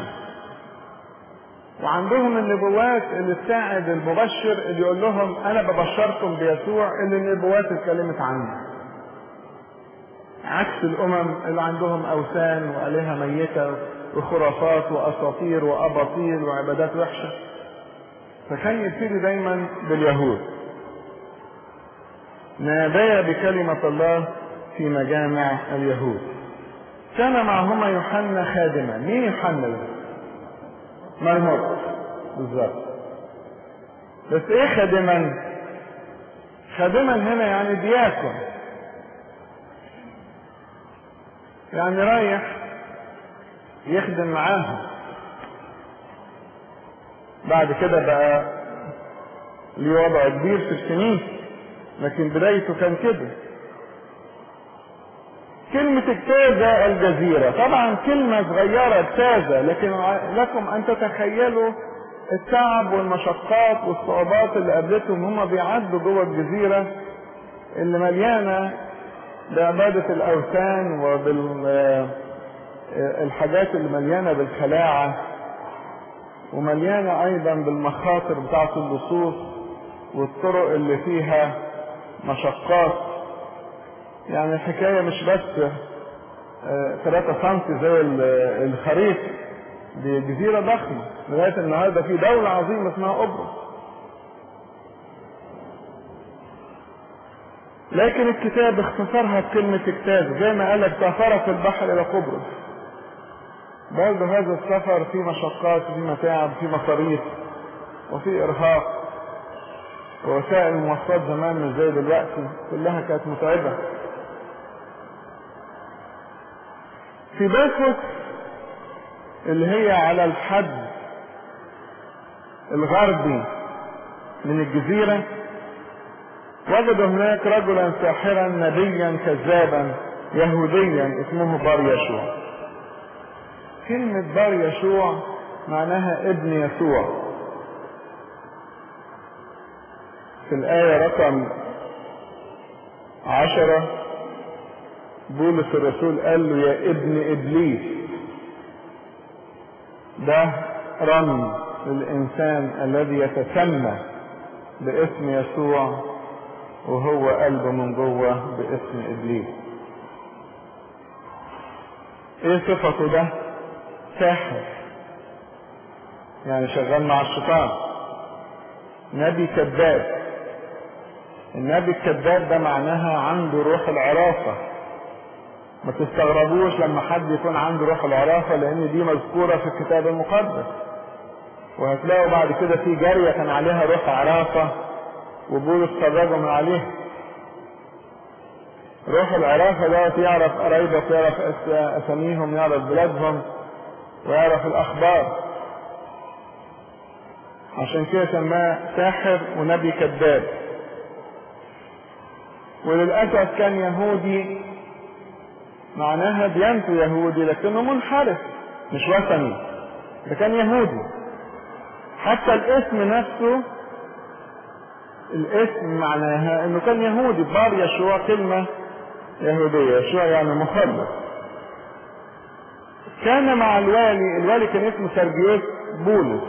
وعندهم النبوات اللي تساعد المبشر اللي يقول لهم انا ببشركم بيسوع اللي النبوات اتكلمت عنه عكس الامم اللي عندهم اوثان والهه ميته وخرافات واساطير واباطيل وعبادات وحشه فكان يبتدي دايما باليهود ناديا بكلمة الله في مجامع اليهود كان معهما يوحنا خادما مين يوحنا ده مرموق بالظبط بس ايه خادما خادما هنا يعني دياكون يعني رايح يخدم معاهم بعد كده بقى ليه وضع كبير في الكنيسة لكن بدايته كان كده كلمة اجتازة الجزيرة طبعا كلمة صغيرة اجتازة لكن لكم ان تتخيلوا التعب والمشقات والصعوبات اللي قابلتهم هم بيعدوا جوه الجزيرة اللي مليانة بعبادة الأوثان وبالحاجات اللي مليانة بالخلاعة ومليانة أيضا بالمخاطر بتاعة اللصوص والطرق اللي فيها مشقات يعني الحكاية مش بس 3 سم زي الخريف دي جزيرة ضخمة لغاية النهاردة في دولة عظيمة اسمها قبرص لكن الكتاب اختصرها بكلمة اجتاز زي ما قالك سافرت البحر إلى قبرص برضه هذا السفر فيه مشقات وفيه متاعب وفيه مصاريف وفيه إرهاق ووسائل المواصلات زمان مش زي دلوقتي كلها كانت متعبة في بافوس اللي هي على الحد الغربي من الجزيرة وجدوا هناك رجلا ساحرا نبيا كذابا يهوديا اسمه بار يشوع كلمة بار يشوع معناها ابن يسوع في الآية رقم عشرة بولس الرسول قال له يا ابن إبليس ده رمز للإنسان الذي يتسمى باسم يسوع وهو قلبه من جوه باسم إبليس ايه صفته ده ساحر يعني شغال مع الشيطان نبي كذاب النبي الكذاب ده معناها عنده روح العرافة ما تستغربوش لما حد يكون عنده روح العرافة لان دي مذكورة في الكتاب المقدس وهتلاقوا بعد كده في جارية كان عليها روح عرافة وبولس خرجوا من عليها روح العرافة دوت يعرف قرايبك يعرف اساميهم يعرف بلادهم ويعرف الاخبار عشان كده سماه ساحر ونبي كذاب وللأسف كان يهودي معناها ديانته يهودي لكنه منحرف مش وثني ده كان يهودي حتى الاسم نفسه الاسم معناها انه كان يهودي بار يشوع كلمة يهودية يشوع يعني مخلص كان مع الوالي الوالي كان اسمه سرجيوس بولس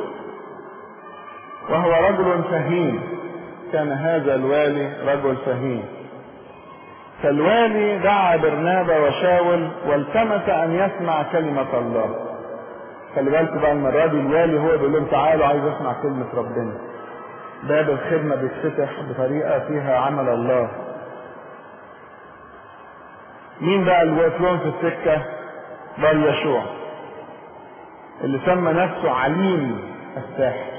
وهو رجل فهيم كان هذا الوالي رجل فهيم فالوالي دعا برنابا وشاول والتمس ان يسمع كلمة الله خلي بالكم بقى المرة دي الوالي هو بيقول لهم تعالوا عايز اسمع كلمة ربنا باب الخدمة بيتفتح بطريقة فيها عمل الله مين بقى اللي واقف لهم في السكة بل يشوع اللي سمى نفسه عليم الساحر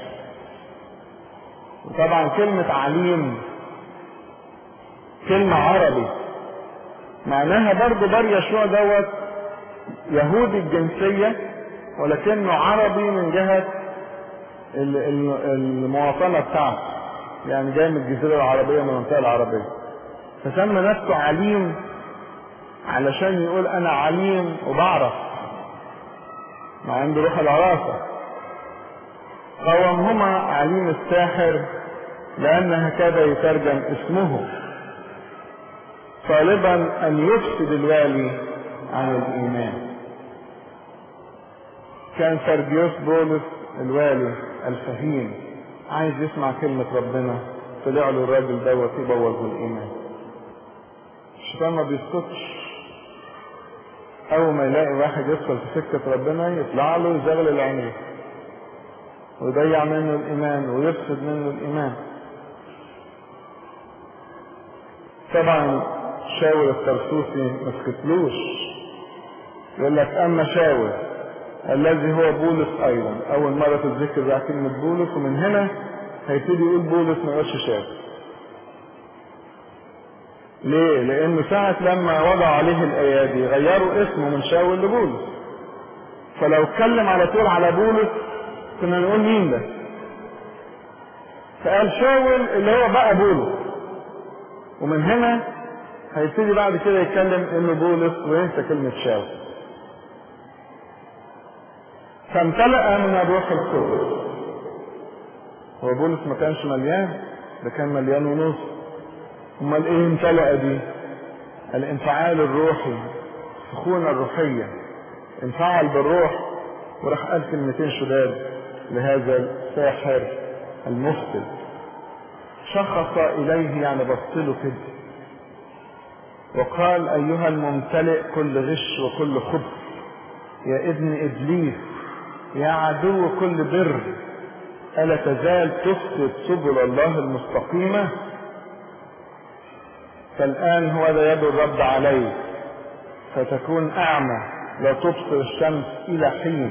وطبعا كلمة عليم كلمة عربي معناها برضه بر يشوع دوت يهودي الجنسية ولكنه عربي من جهة المواطنة بتاعته يعني جاي من الجزيرة العربية من المنطقة العربية فسمى نفسه عليم علشان يقول أنا عليم وبعرف ما عنده روح العرافة قومهما عليم الساحر لأن هكذا يترجم اسمه طالبا أن يفسد الوالي عن الإيمان كان سرجيوس بولس الوالي الفهيم عايز يسمع كلمة ربنا طلع له الراجل دوت يبوظ الإيمان الشيطان ما بيسكتش أول ما يلاقي واحد يدخل في سكة ربنا يطلع له يزغلل عينيه ويضيع منه الإيمان ويفسد منه الإيمان طبعا شاول الترسوسي ما سكتلوش يقول لك أما شاول الذي هو بولس أيضا أول مرة تتذكر بقى كلمة بولس ومن هنا هيبتدي يقول بولس ما يقولش شاول ليه؟ لأنه ساعة لما وضع عليه الأيادي غيروا اسمه من شاول لبولس فلو اتكلم على طول على بولس كنا نقول مين ده؟ فقال شاول اللي هو بقى بولس ومن هنا هيبتدي بعد كده يتكلم انه بولس وينسى كلمة شاول فامتلأ من الروح القدس هو بولس ما كانش مليان ده كان مليان ونص امال ايه امتلأ دي الانفعال الروحي السخونة الروحية انفعل بالروح وراح قال كلمتين شداد لهذا الساحر المفسد شخص اليه يعني بصله كده وقال ايها الممتلئ كل غش وكل خبث يا ابن ابليس يا عدو كل بر الا تزال تفسد سبل الله المستقيمه فالان هو ذا يد الرب عليك فتكون اعمى لا تبصر الشمس الى حين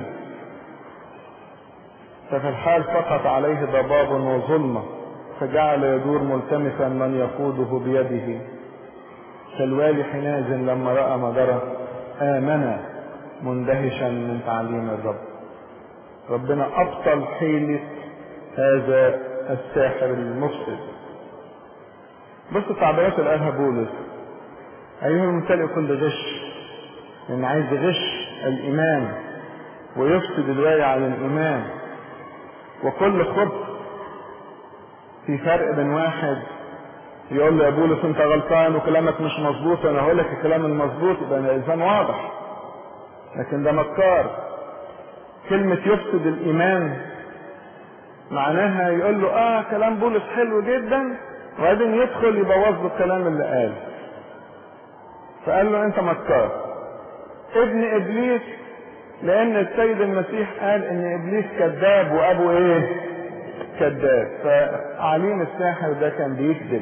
ففي الحال سقط عليه ضباب وظلمه فجعل يدور ملتمسا من يقوده بيده فالوالي حينئذ لما راى ما جرى امن مندهشا من تعليم الرب ربنا ابطل حيله هذا الساحر المفسد بص التعبيرات اللي قالها بولس ايها الممتلئ كل غش لان عايز يغش الايمان ويفسد الواعي على الايمان وكل خبث في فرق بين واحد يقول له يا بولس انت غلطان وكلامك مش مظبوط وانا هقول لك الكلام المظبوط يبقى الانسان واضح لكن ده مكار كلمة يفسد الإيمان معناها يقول له اه كلام بولس حلو جدا وبعدين يدخل يبوظ له الكلام اللي قاله فقال له انت مكار ابن ابليس لان السيد المسيح قال ان ابليس كذاب وابو ايه كذاب فعليم الساحر ده كان بيكذب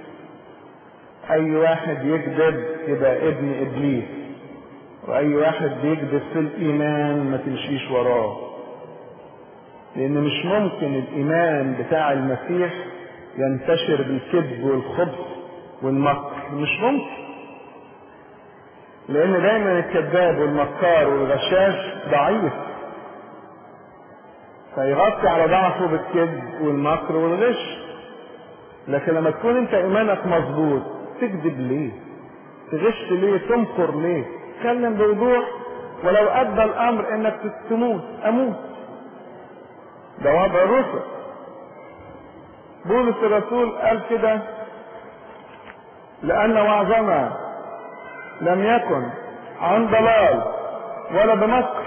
اي واحد يكذب يبقى ابن ابليس واي واحد بيكذب في الايمان ما تمشيش وراه لان مش ممكن الايمان بتاع المسيح ينتشر بالكذب والخبث والمكر مش ممكن لان دايما الكذاب والمكار والغشاش ضعيف فيغطي على ضعفه بالكذب والمكر والغش لكن لما تكون انت ايمانك مظبوط تكذب ليه تغش ليه تمكر ليه تكلم بوضوح ولو ادى الامر انك تموت اموت ده وضع الرسل بولس الرسول قال كده لان وعظنا لم يكن عن ضلال ولا بمكر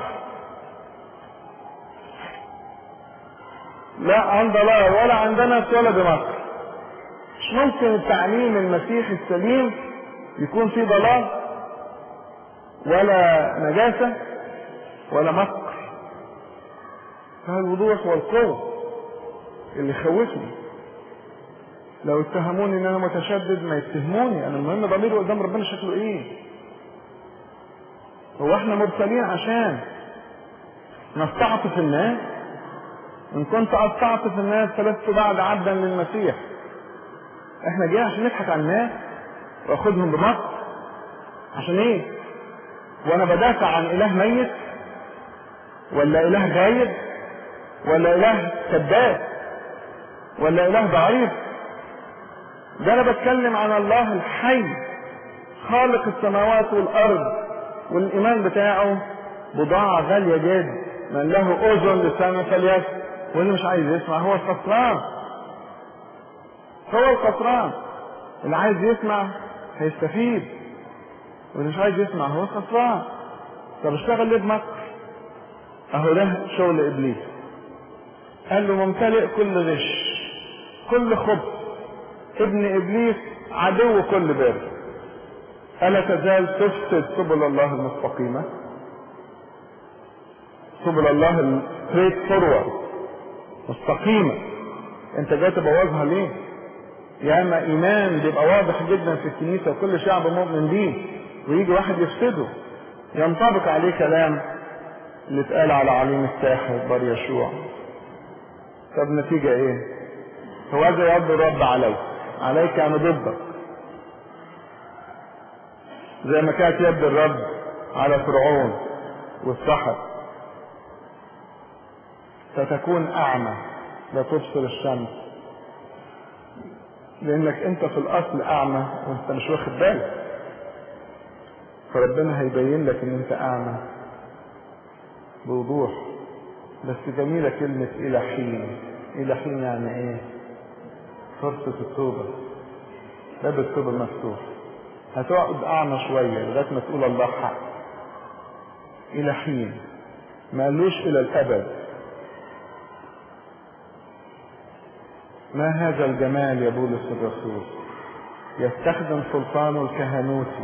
لا عن ضلال ولا عن دنس ولا بمكر مش ممكن التعليم المسيحي السليم يكون في ضلال ولا نجاسة ولا مكر فالوضوح والقوة اللي خوفني لو اتهموني ان انا متشدد ما يتهموني انا المهم ضميري قدام ربنا شكله ايه هو احنا مرسلين عشان نستعطف الناس ان كنت استعطف الناس فلست بعد عبدا للمسيح احنا جايين عشان نضحك على الناس واخدهم بمصر عشان ايه وانا بدافع عن اله ميت ولا اله غايب ولا اله كذاب ولا اله ضعيف ده انا بتكلم عن الله الحي خالق السماوات والارض والايمان بتاعه بضاعة غالية جدا من له اذن لسان فليس واللي مش عايز يسمع هو الخسران هو الخسران اللي عايز يسمع هيستفيد واللي مش عايز يسمع هو الخسران طب اشتغل ليه بمكر اهو ده شغل ابليس قال له ممتلئ كل غش كل خبث ابن ابليس عدو كل بر الا تزال تفسد سبل الله المستقيمه سبل الله الستريت فورورد مستقيمه انت جاي تبوظها ليه ياما ايمان بيبقى واضح جدا في الكنيسه وكل شعب مؤمن بيه ويجي واحد يفسده ينطبق عليه كلام اللي اتقال على عليم الساحر بار يشوع طب نتيجة ايه هو هذا يد الرب عليك عليك انا ضدك زي ما كانت يد الرب على فرعون والسحر ستكون اعمى لا تبصر الشمس لانك انت في الاصل اعمى وانت مش واخد بالك فربنا هيبين لك ان انت اعمى بوضوح بس جميلة كلمة إلى حين إلى حين يعني إيه فرصة التوبة باب التوبة مفتوح هتقعد أعمى شوية لغاية ما تقول الله حق إلى حين ما قالوش إلى الأبد ما هذا الجمال يا بولس الرسول يستخدم سلطانه الكهنوتي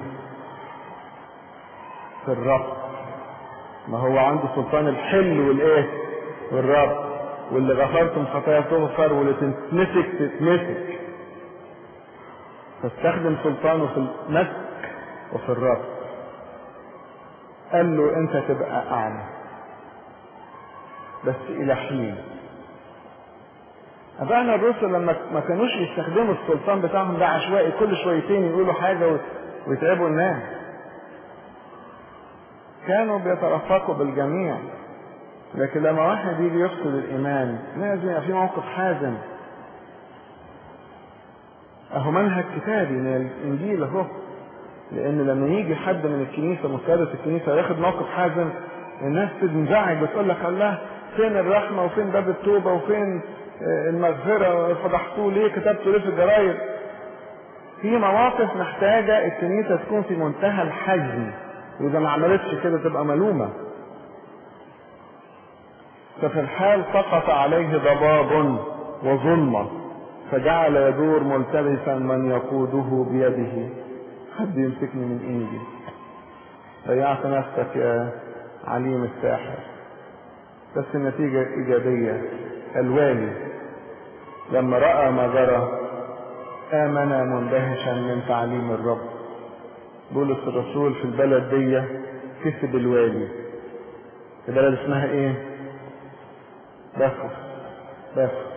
في الرب ما هو عنده سلطان الحل والايه والرب واللي غفرتم خطايا تغفر واللي تتمسك تتمسك فاستخدم سلطانه في المسك وفي الرب قال له انت تبقى اعمى بس الى حين أبانا الرسل لما ما كانوش يستخدموا السلطان بتاعهم ده عشوائي كل شويتين يقولوا حاجة ويتعبوا الناس كانوا بيترفقوا بالجميع لكن لما واحد يجي يفقد الايمان لازم يبقى في موقف حازم اهو منهج كتابي من الانجيل اهو لان لما يجي حد من الكنيسه مسادة الكنيسه ياخد موقف حازم الناس تنزعج بتقول لك الله فين الرحمه وفين باب التوبه وفين المغفره فضحتوه ليه كتبتوا ليه في الجرايد في مواقف محتاجه الكنيسه تكون في منتهى الحجم واذا ما عملتش كده تبقى ملومة ففي الحال سقط عليه ضباب وظلمة فجعل يدور ملتبسا من يقوده بيده حد يمسكني من ايدي ضيعت نفسك يا عليم الساحر بس النتيجة إيجابية الوالي لما رأى ما جرى آمن مندهشا من تعليم الرب بولس الرسول في البلد دي كسب الوالي البلد اسمها ايه بافوس بافوس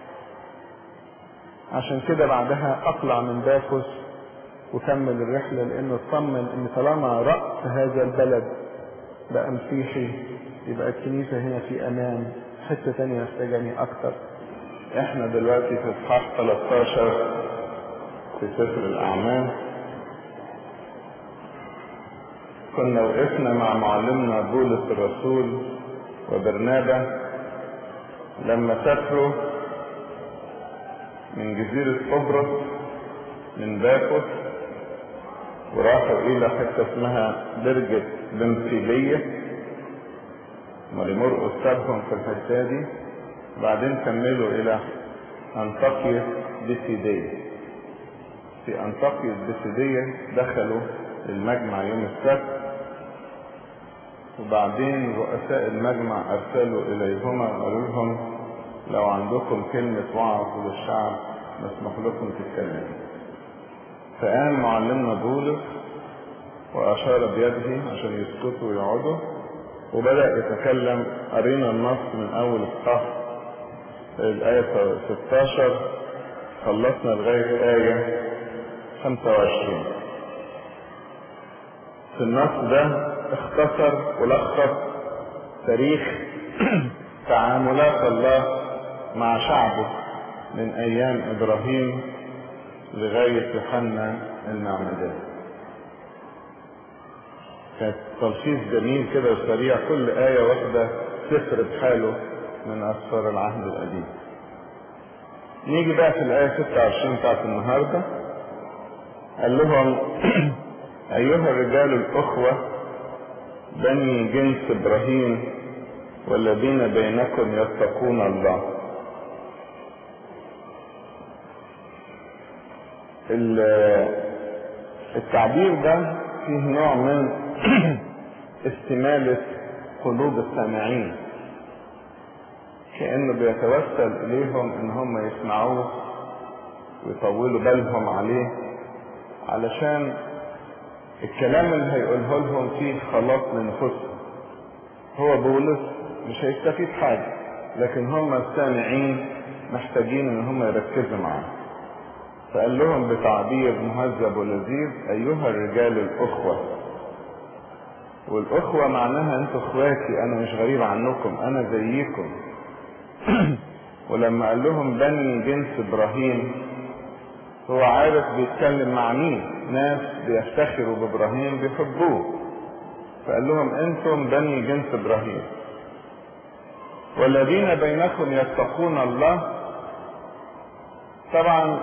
عشان كده بعدها اطلع من بافوس وكمل الرحلة لانه اطمن ان طالما رأس هذا البلد بقى مسيحي يبقى الكنيسة هنا في امان حتة تانية محتاجاني اكتر احنا دلوقتي في اصحاح 13 في سفر الاعمال كنا وقفنا مع معلمنا بولس الرسول وبرنابا لما سافروا من جزيرة قبرص من بافوس وراحوا إلى حتة اسمها برجة بنفيلية ماري مرقس سابهم في الحتة دي وبعدين كملوا إلى أنطاكيا بسيدية في أنطاكيا البسيدية دخلوا المجمع يوم السبت وبعدين رؤساء المجمع أرسلوا إليهما وقالوا لهم لو عندكم كلمة وعظ للشعب مسموح لكم تتكلموا فقام معلمنا بولس وأشار بيده عشان يسكتوا ويقعدوا وبدأ يتكلم قرينا النص من أول الصح الآية 16 خلصنا لغاية آية 25 في النص ده اختصر ولخص تاريخ تعاملات الله مع شعبه من ايام ابراهيم لغاية يوحنا المعمدان كانت تلخيص جميل كده وسريع كل آية واحدة سفر بحاله من أسفار العهد القديم نيجي بقى في الآية 26 بتاعت النهاردة قال لهم أيها الرجال الأخوة بني جنس إبراهيم والذين بينكم يتقون الله التعبير ده فيه نوع من استمالة قلوب السامعين كأنه بيتوسل إليهم إن هم يسمعوه ويطولوا بالهم عليه علشان الكلام اللي هيقوله لهم فيه خلاص لنفوسهم هو بولس مش هيستفيد حاجة لكن هم السامعين محتاجين ان هم يركزوا معاه فقال لهم بتعبير مهذب ولذيذ ايها الرجال الاخوة والاخوة معناها انتوا اخواتي انا مش غريب عنكم انا زيكم ولما قال لهم بني جنس ابراهيم هو عارف بيتكلم مع مين ناس بيفتخروا بابراهيم بيحبوه فقال لهم انتم بني جنس ابراهيم والذين بينكم يتقون الله طبعا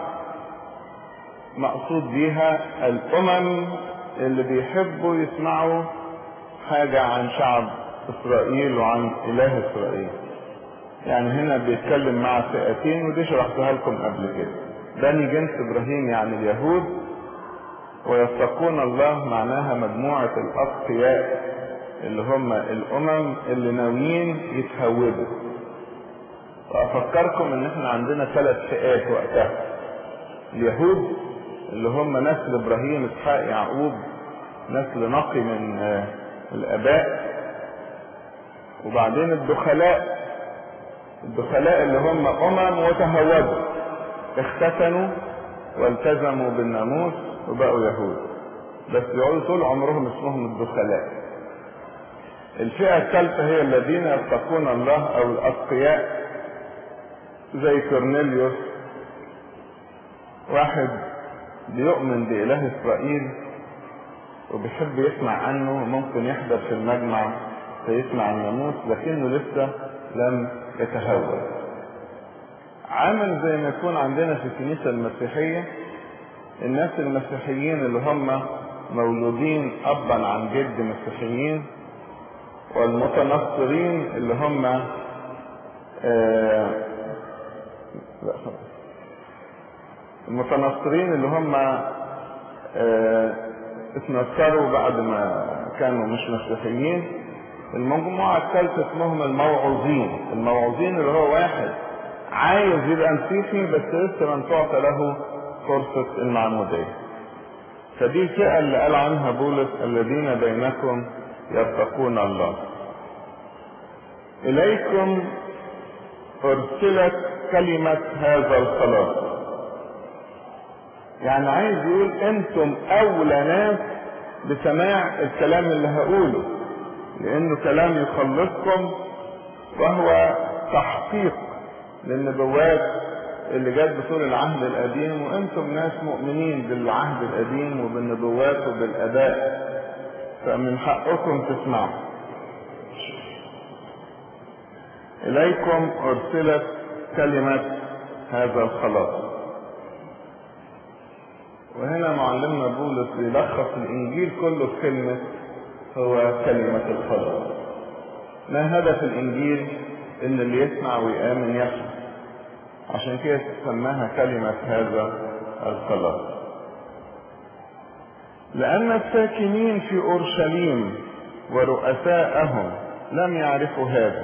مقصود بيها الامم اللي بيحبوا يسمعوا حاجة عن شعب اسرائيل وعن اله اسرائيل يعني هنا بيتكلم مع فئتين ودي شرحتها لكم قبل كده بني جنس ابراهيم يعني اليهود ويتقون الله معناها مجموعة الاتقياء اللي هم الامم اللي ناويين يتهودوا وافكركم ان احنا عندنا ثلاث فئات وقتها اليهود اللي هم نسل ابراهيم اسحاق يعقوب نسل نقي من الاباء وبعدين الدخلاء الدخلاء اللي هم امم وتهودوا اختتنوا والتزموا بالناموس وبقوا يهود بس يقعدوا طول عمرهم اسمهم الدخلاء الفئة الثالثة هي الذين يتقون الله او الاتقياء زي كورنيليوس واحد بيؤمن بإله إسرائيل وبيحب يسمع عنه ممكن يحضر في المجمع فيسمع الناموس لكنه لسه لم يتهور عامل زي ما يكون عندنا في الكنيسة المسيحية الناس المسيحيين اللي هم مولودين أبا عن جد مسيحيين والمتنصرين اللي هم آه لا المتنصرين اللي هم آه اتنصروا بعد ما كانوا مش مسيحيين المجموعة الثالثة اسمهم الموعوظين الموعوظين اللي هو واحد عايز يبقى مسيحي بس لسه لم تعطى له فرصة المعمودية فدي الفئة اللي قال عنها بولس الذين بينكم يتقون الله إليكم أرسلت كلمة هذا الخلاص يعني عايز يقول انتم اولى ناس بسماع الكلام اللي هقوله لانه كلام يخلصكم وهو تحقيق للنبوات اللي جت بطول العهد القديم وانتم ناس مؤمنين بالعهد القديم وبالنبوات وبالاداء فمن حقكم تسمعوا اليكم ارسلت كلمة هذا الخلاص وهنا معلمنا بولس بيلخص الانجيل كله في كلمة هو كلمة الخلاص ما هدف الانجيل ان اللي يسمع ويآمن يفهم عشان كده سماها كلمة هذا الخلاص لأن الساكنين في أورشليم ورؤساءهم لم يعرفوا هذا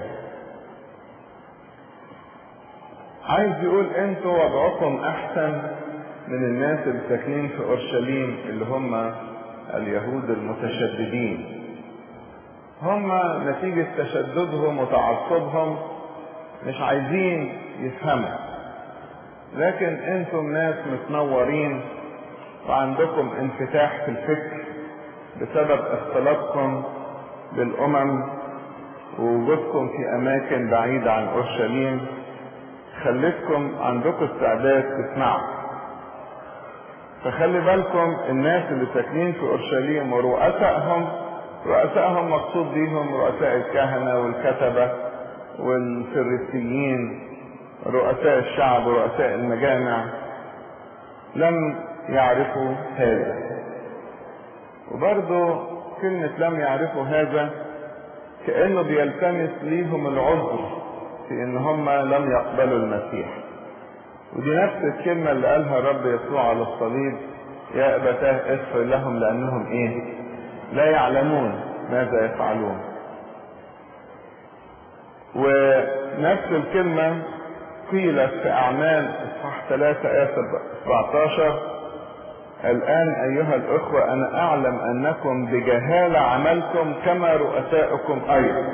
عايز يقول انتوا وضعكم احسن من الناس اللي ساكنين في اورشليم اللي هم اليهود المتشددين هم نتيجة تشددهم وتعصبهم مش عايزين يفهموا لكن انتم ناس متنورين وعندكم انفتاح في الفكر بسبب اختلاطكم بالامم ووجودكم في اماكن بعيدة عن اورشليم خلتكم عندكم استعداد تسمعوا فخلي بالكم الناس اللي ساكنين في اورشليم ورؤسائهم رؤسائهم مقصود بيهم رؤساء الكهنه والكتبه والفريسيين رؤساء الشعب ورؤساء المجامع لم يعرفوا هذا وبرضه كلمة لم يعرفوا هذا كأنه بيلتمس ليهم العذر في ان هم لم يقبلوا المسيح ودي نفس الكلمة اللي قالها الرب يسوع على الصليب يا أبتاه اغفر لهم لأنهم إيه؟ لا يعلمون ماذا يفعلون. ونفس الكلمة قيلت في أعمال إصحاح 3 آية 17 الآن أيها الأخوة أنا أعلم أنكم بجهالة عملتم كما رؤساؤكم أيضا.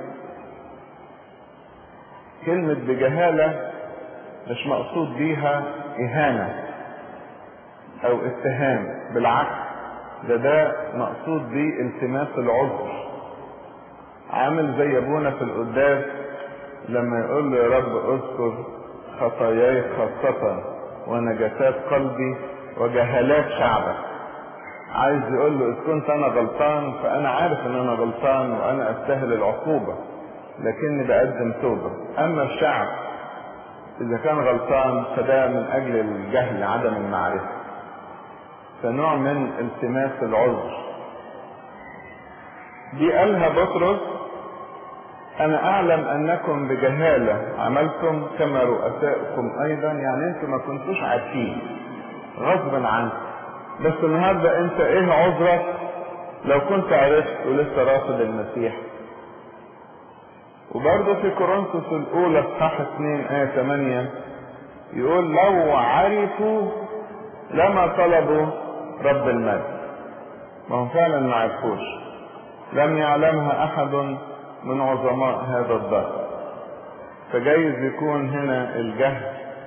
كلمة بجهالة مش مقصود بيها إهانة أو اتهام بالعكس ده ده مقصود بيه التماس العذر عامل زي أبونا في القداس لما يقول له يا رب اذكر خطاياي خاصة ونجاسات قلبي وجهالات شعبك عايز يقول له إذ كنت أنا غلطان فأنا عارف إن أنا غلطان وأنا أستاهل العقوبة لكني بقدم توبة أما الشعب إذا كان غلطان فده من أجل الجهل عدم المعرفة فنوع من التماس العذر دي قالها بطرس أنا أعلم أنكم بجهالة عملتم كما رؤساؤكم أيضا يعني أنتم ما كنتوش عارفين غصبا عنكم بس النهارده أنت إيه عذرك لو كنت عرفت ولسه راصد المسيح وبرضه في كورنثوس الأولى اصحاح 2 آية 8 يقول لو عرفوا لما طلبوا رب المجد ما هم فعلا ما عرفوش لم يعلمها أحد من عظماء هذا الدهر فجايز يكون هنا الجهل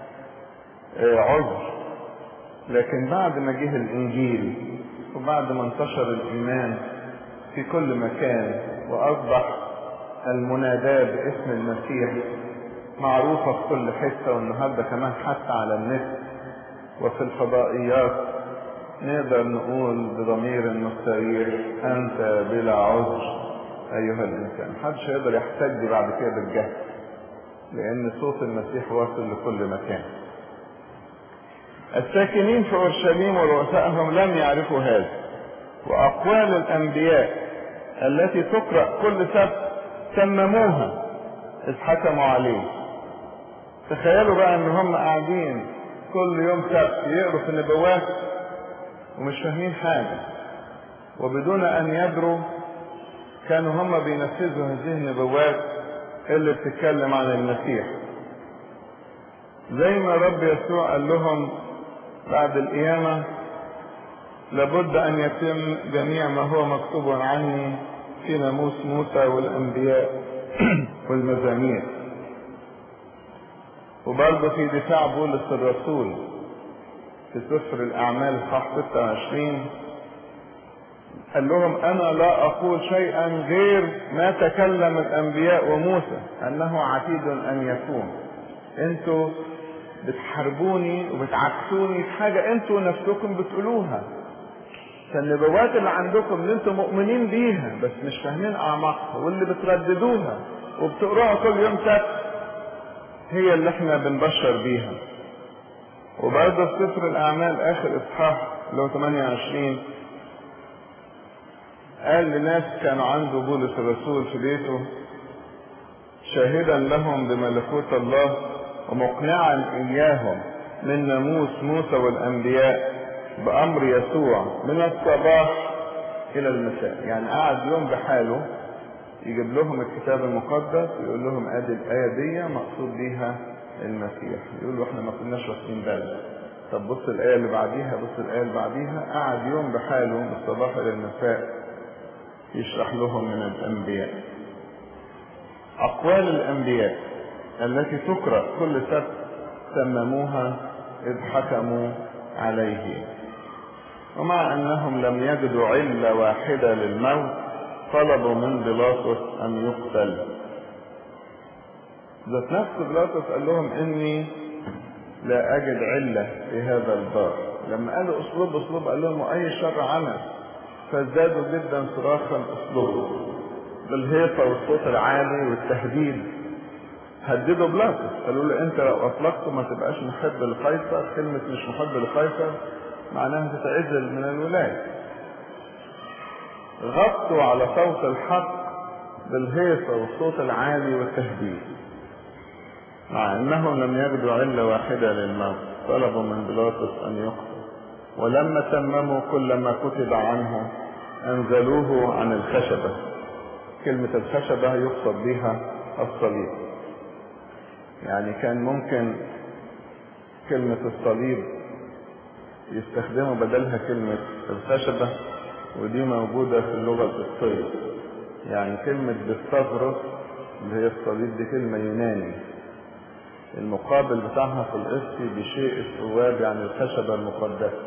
عذر لكن بعد ما جه الإنجيل وبعد ما انتشر الإيمان في كل مكان وأصبح المناداة باسم المسيح معروفة في كل حتة والنهاردة كمان حتى على النت وفي الفضائيات نقدر نقول بضمير مستريح أنت بلا عذر أيها الإنسان محدش يقدر يحتج بعد كده بالجهل لأن صوت المسيح واصل لكل مكان الساكنين في أورشليم ورؤسائهم لم يعرفوا هذا وأقوال الأنبياء التي تقرأ كل سبت تمموها إذ حكموا عليه تخيلوا بقى ان هم قاعدين كل يوم سبت يقروا في النبوات ومش فاهمين حاجة وبدون ان يدروا كانوا هم بينفذوا هذه النبوات اللي بتتكلم عن المسيح زي ما رب يسوع قال لهم بعد القيامة لابد ان يتم جميع ما هو مكتوب عني في ناموس موسى والانبياء والمزامير وبرضه في دفاع بولس الرسول في سفر الاعمال صح 26 قال لهم انا لا اقول شيئا غير ما تكلم الانبياء وموسى انه عتيد ان يكون انتوا بتحاربوني وبتعكسوني في حاجه انتوا نفسكم بتقولوها فالنبوات اللي عندكم اللي انتم مؤمنين بيها بس مش فاهمين اعماقها واللي بترددوها وبتقروها كل يوم سبت هي اللي احنا بنبشر بيها وبرضه في سفر الاعمال اخر اصحاح اللي هو 28 قال لناس كانوا عنده بولس الرسول في بيته شاهدا لهم بملكوت الله ومقنعا اياهم من ناموس موسى والانبياء بأمر يسوع من الصباح إلى المساء يعني قعد يوم بحاله يجيب لهم الكتاب المقدس يقول لهم ادي الآية دي مقصود بيها المسيح يقولوا احنا ما كناش واخدين بالنا طب بص الآية اللي بعديها بص الآية اللي بعديها قعد يوم بحاله من الصباح إلى المساء يشرح لهم من الأنبياء أقوال الأنبياء التي تقرأ كل سبت سمموها إذ حكموا عليه ومع أنهم لم يجدوا علة واحدة للموت طلبوا من بيلاطس أن يقتل ذات نفس بيلاطس قال لهم إني لا أجد علة في هذا الدار لما قالوا أسلوب أسلوب قال لهم أي شر عمل فازدادوا جدا صراخا أسلوبه بالهيصة والصوت العالي والتهديد هددوا بلاطس قالوا له انت لو اطلقته ما تبقاش محب لقيصر كلمة مش محب لقيصر معناها تتعزل من الولاية غطوا على صوت الحق بالهيصة والصوت العالي والتهديد مع انهم لم يجدوا علة واحدة للموت طلبوا من بيلاطس ان يقتل ولما تمموا كل ما كتب عنه انزلوه عن الخشبة كلمة الخشبة يقصد بها الصليب يعني كان ممكن كلمة الصليب يستخدموا بدلها كلمة الخشبة ودي موجودة في اللغة القبطية يعني كلمة بستغرس اللي هي الصليب دي كلمة يوناني المقابل بتاعها في القبطي بشيء الثواب يعني الخشبة المقدسة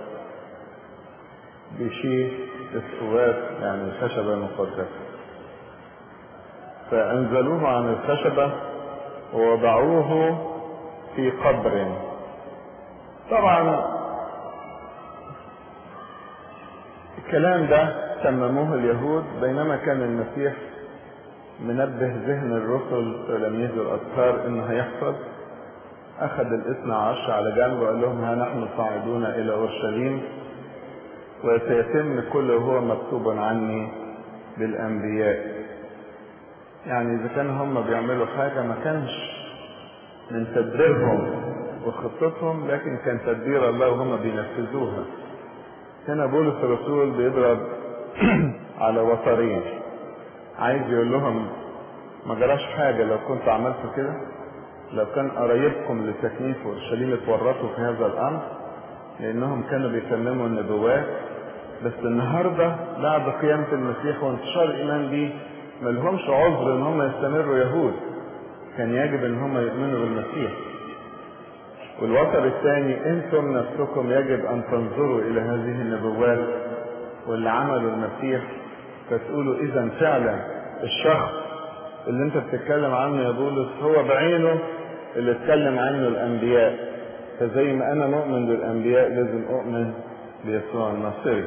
بشيء الثواب يعني الخشبة المقدسة فأنزلوه عن الخشبة ووضعوه في قبر طبعا الكلام ده تمموه اليهود بينما كان المسيح منبه ذهن الرسل تلاميذ الاطهار انه هيحصل اخذ الاثنى عشر على جنب وقال لهم ها نحن صاعدون الى اورشليم وسيتم كل هو مكتوب عني بالانبياء يعني اذا كان هم بيعملوا حاجة ما كانش من تدبيرهم وخطتهم لكن كان تدبير الله وهم بينفذوها هنا بولس الرسول بيضرب على وترين عايز يقول لهم ما جراش حاجة لو كنت عملت كده لو كان قرايبكم اللي ساكنين في اورشليم اتورطوا في هذا الامر لانهم كانوا بيتمموا النبوات بس النهارده بعد قيامة المسيح وانتشار الايمان بيه ما لهمش عذر ان هم يستمروا يهود كان يجب ان هم يؤمنوا بالمسيح والوتر الثاني انتم نفسكم يجب ان تنظروا الى هذه النبوات واللي عملوا المسيح فتقولوا اذا فعلا الشخص اللي انت بتتكلم عنه يا بولس هو بعينه اللي اتكلم عنه الانبياء فزي ما انا مؤمن بالانبياء لازم اؤمن بيسوع الناصري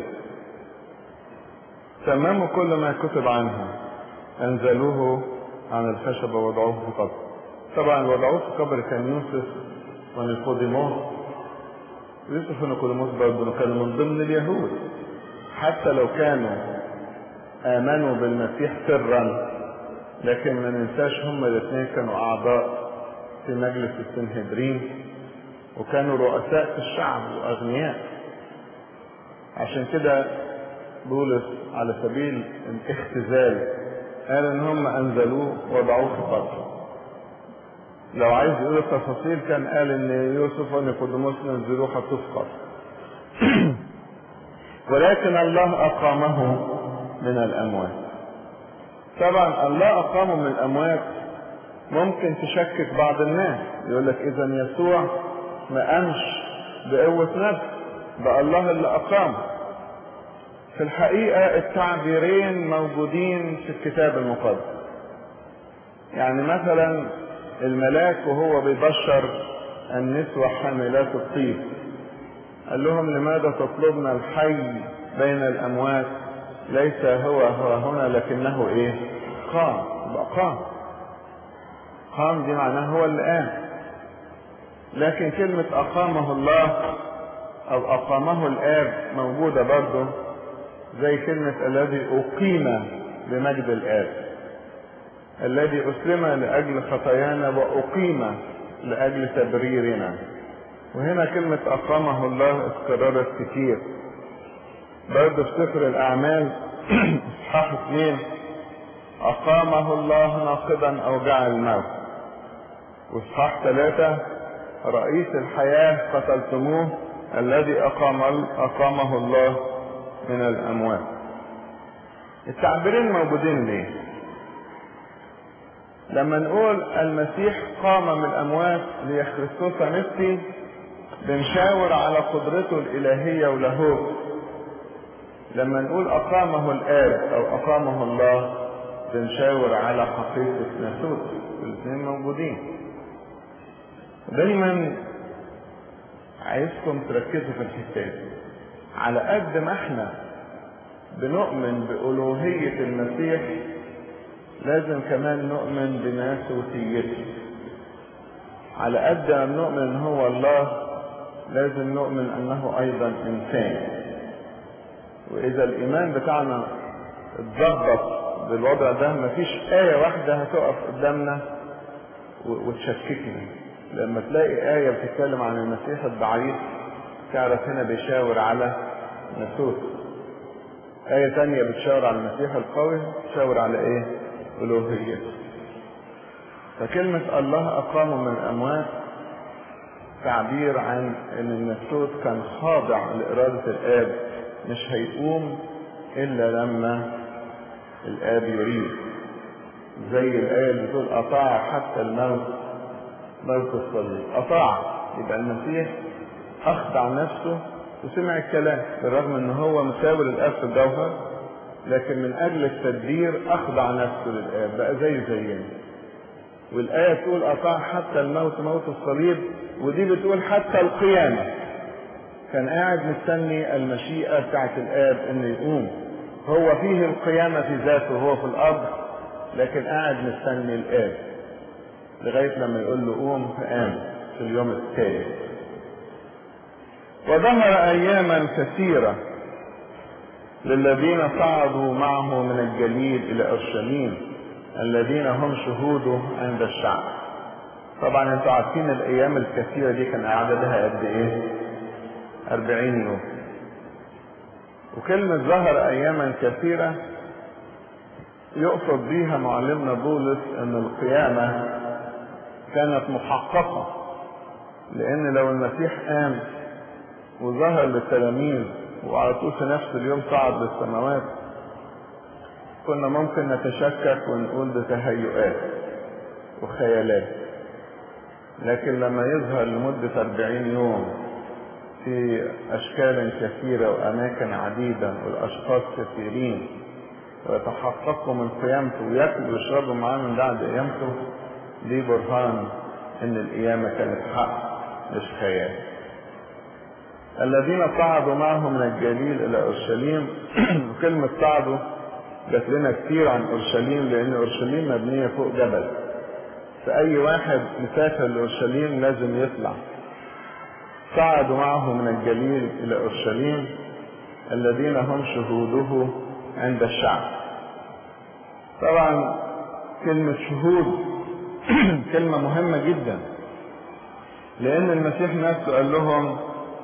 تمموا كل ما كتب عنه انزلوه عن الخشبة ووضعوه في قبر طبعا وضعوه في قبر كان يوسف ونيقوديموس يوسف ونيقوديموس برضه كانوا من ضمن اليهود حتى لو كانوا آمنوا بالمسيح سرا لكن ما ننساش هما الاثنين كانوا أعضاء في مجلس السنهدرين وكانوا رؤساء في الشعب وأغنياء عشان كده بولس على سبيل الاختزال قال ان هم انزلوه وضعوه في قبر لو عايز يقول التفاصيل كان قال ان يوسف ونيقوديموس نزلوه حطوه في قبر ولكن الله اقامه من الاموات طبعا الله اقامه من الاموات ممكن تشكك بعض الناس يقول لك اذا يسوع ما قامش بقوة نفس ده الله اللي اقامه في الحقيقة التعبيرين موجودين في الكتاب المقدس يعني مثلا الملاك وهو بيبشر النسوة حاملات الطيب قال لهم لماذا تطلبن الحي بين الأموات ليس هو هو هنا لكنه ايه قام يبقى قام قام دي معناه هو اللي قام لكن كلمة أقامه الله أو أقامه الآب موجودة برضه زي كلمة الذي أقيم بمجد الآب الذي أسلم لأجل خطايانا وأقيم لأجل تبريرنا وهنا كلمة أقامه الله اتكررت كتير برضه في سفر الأعمال إصحاح اثنين أقامه الله ناقضا أوجاع الموت وإصحاح ثلاثة رئيس الحياة قتلتموه الذي أقام أقامه الله من الأموات التعبيرين موجودين ليه لما نقول المسيح قام من الأموات ليخرسوس نفسي بنشاور على قدرته الإلهية ولاهوت لما نقول أقامه الآب أو أقامه الله بنشاور على حقيقة ناسوت الاثنين موجودين دايما عايزكم تركزوا في الحتة دي على قد ما احنا بنؤمن بألوهية المسيح لازم كمان نؤمن بناسوتيته على قد ما نؤمن ان هو الله لازم نؤمن انه ايضا انسان واذا الايمان بتاعنا اتظبط بالوضع ده مفيش آية واحدة هتقف قدامنا وتشككنا لما تلاقي آية بتتكلم عن المسيح الضعيف تعرف هنا بيشاور على ناسوت آية تانية بتشاور على المسيح القوي تشاور على إيه؟ ألوهيته فكلمة الله أقامه من الأموات تعبير عن أن الناسوت كان خاضع لإرادة الآب مش هيقوم إلا لما الآب يريد زي الآية اللي بتقول أطاع حتى الموت موت الصليب أطاع يبقى المسيح أخضع نفسه وسمع الكلام بالرغم ان هو مساوي للاب في الجوهر لكن من اجل التدبير اخضع نفسه للاب بقى زي زينا والايه تقول اطاع حتى الموت موت الصليب ودي بتقول حتى القيامه كان قاعد مستني المشيئه بتاعت الاب انه يقوم هو فيه القيامه في ذاته وهو في الارض لكن قاعد مستني الاب لغايه لما يقول له قوم فقام في اليوم الثالث وظهر اياما كثيره للذين صعدوا معه من الجليل الى اورشليم الذين هم شهوده عند الشعب طبعا انتوا عارفين الايام الكثيره دي كان عددها قد ايه أربعين يوم وكلمة ظهر أياما كثيرة يقصد بيها معلمنا بولس أن القيامة كانت محققة لأن لو المسيح قام وظهر للتلاميذ وعلى طول في نفس اليوم صعد للسماوات كنا ممكن نتشكك ونقول ده تهيؤات وخيالات لكن لما يظهر لمدة أربعين يوم في أشكال كثيرة وأماكن عديدة والأشخاص كثيرين ويتحققوا من قيامته وياكلوا ويشربوا معاه من بعد قيامته دي برهان إن القيامة كانت حق مش خيال. الذين صعدوا معه من الجليل إلى أورشليم وكلمة صعدوا جات لنا كتير عن أورشليم لأن أورشليم مبنية فوق جبل. فأي واحد مسافر لأورشليم لازم يطلع صعدوا معه من الجليل إلى أورشليم الذين هم شهوده عند الشعب طبعا كلمة شهود كلمة مهمة جدا لأن المسيح نفسه قال لهم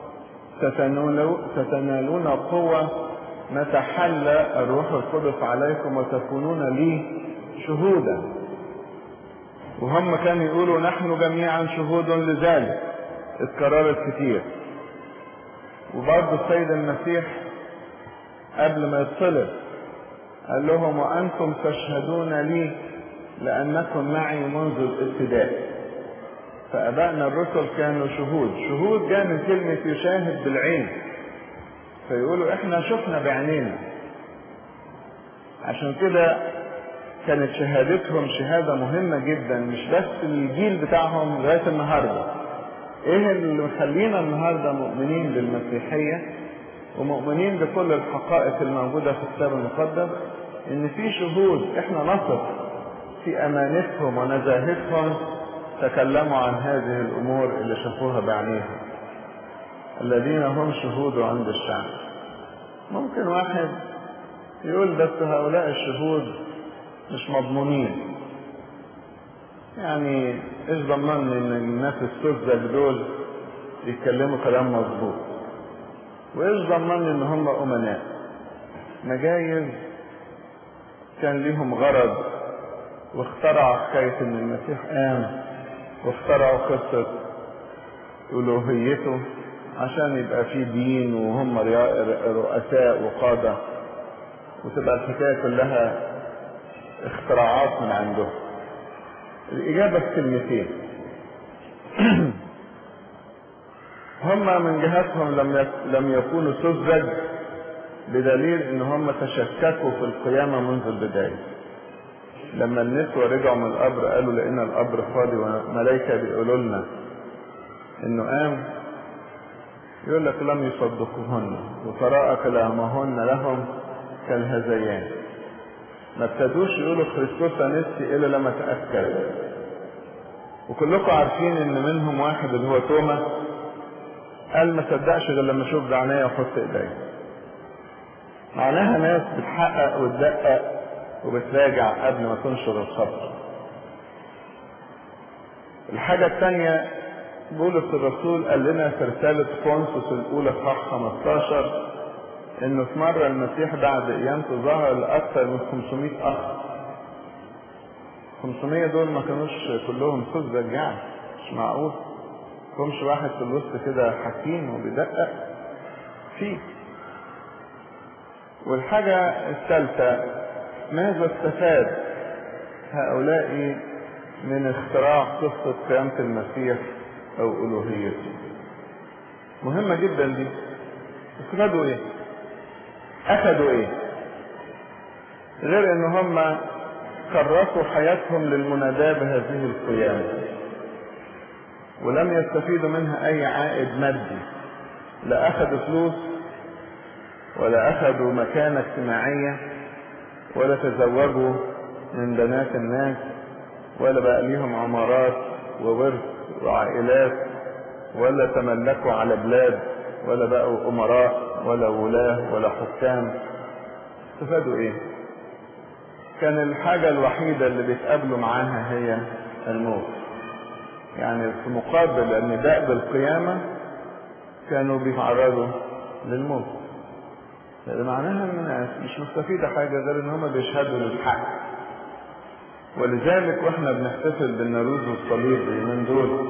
ستنالون قوة متى حل الروح القدس عليكم وتكونون لي شهودا وهم كانوا يقولوا نحن جميعا شهود لذلك اتكررت كتير وبرضه السيد المسيح قبل ما يتصلب قال لهم وانتم تشهدون لي لانكم معي منذ الابتداء فابائنا الرسل كانوا شهود شهود جاء من كلمه يشاهد بالعين فيقولوا احنا شفنا بعينينا عشان كده كانت شهادتهم شهاده مهمه جدا مش بس للجيل بتاعهم لغايه النهارده ايه اللي مخلينا النهارده مؤمنين بالمسيحيه ومؤمنين بكل الحقائق الموجوده في الكتاب المقدس ان في شهود احنا نثق في امانتهم ونزاهتهم تكلموا عن هذه الامور اللي شافوها بعينيهم الذين هم شهود عند الشعب ممكن واحد يقول بس هؤلاء الشهود مش مضمونين يعني ايش ضمني ان الناس السذج دول يتكلموا كلام مظبوط وايش ضمني ان هم امناء مجايز كان ليهم غرض واخترعوا حكاية ان المسيح قام واخترعوا قصة الوهيته عشان يبقى في دين وهم رؤساء وقادة وتبقى الحكاية كلها اختراعات من عندهم الإجابة في كلمتين هم من جهتهم لم لم يكونوا سذج بدليل ان هم تشككوا في القيامة منذ البداية لما النسوة رجعوا من القبر قالوا لقينا القبر فاضي وملائكة بيقولوا لنا انه قام يقول لك لم يصدقوهن وقراء كلامهن لهم كالهذيان ما ابتدوش يقولوا خريستوس نسي الا لما تاكد وكلكم عارفين ان منهم واحد اللي هو توما قال ما صدقش غير لما اشوف بعينيا واحط ايديا معناها ناس بتحقق وتدقق وبتراجع قبل ما تنشر الخبر الحاجة الثانية بولس الرسول قال لنا في رسالة كونسوس الأولى صح 15 إنه في مرة المسيح بعد قيامته ظهر لأكثر من 500 أخ 500 دول ما كانوش كلهم سذج يعني مش معقول كمش واحد في الوسط كده حكيم وبيدقق فيه والحاجة الثالثة ماذا استفاد هؤلاء من اختراع قصة قيامة المسيح أو ألوهيته مهمة جدا دي استفادوا ايه أخدوا ايه غير ان هم كرسوا حياتهم للمناداة بهذه القيامة ولم يستفيدوا منها أي عائد مادي لا أخذوا فلوس ولا أخذوا مكانة اجتماعية ولا تزوجوا من بنات الناس ولا بقى ليهم عمارات وورث وعائلات ولا تملكوا على بلاد ولا بقوا أمراء ولا ولاة ولا حكام استفادوا ايه كان الحاجة الوحيدة اللي بيتقابلوا معاها هي الموت يعني في مقابل النداء بالقيامة كانوا بيتعرضوا للموت معناها ان الناس مش مستفيدة حاجة غير ان هم بيشهدوا للحق ولذلك واحنا بنحتفل بالنروز والصليب اليومين دول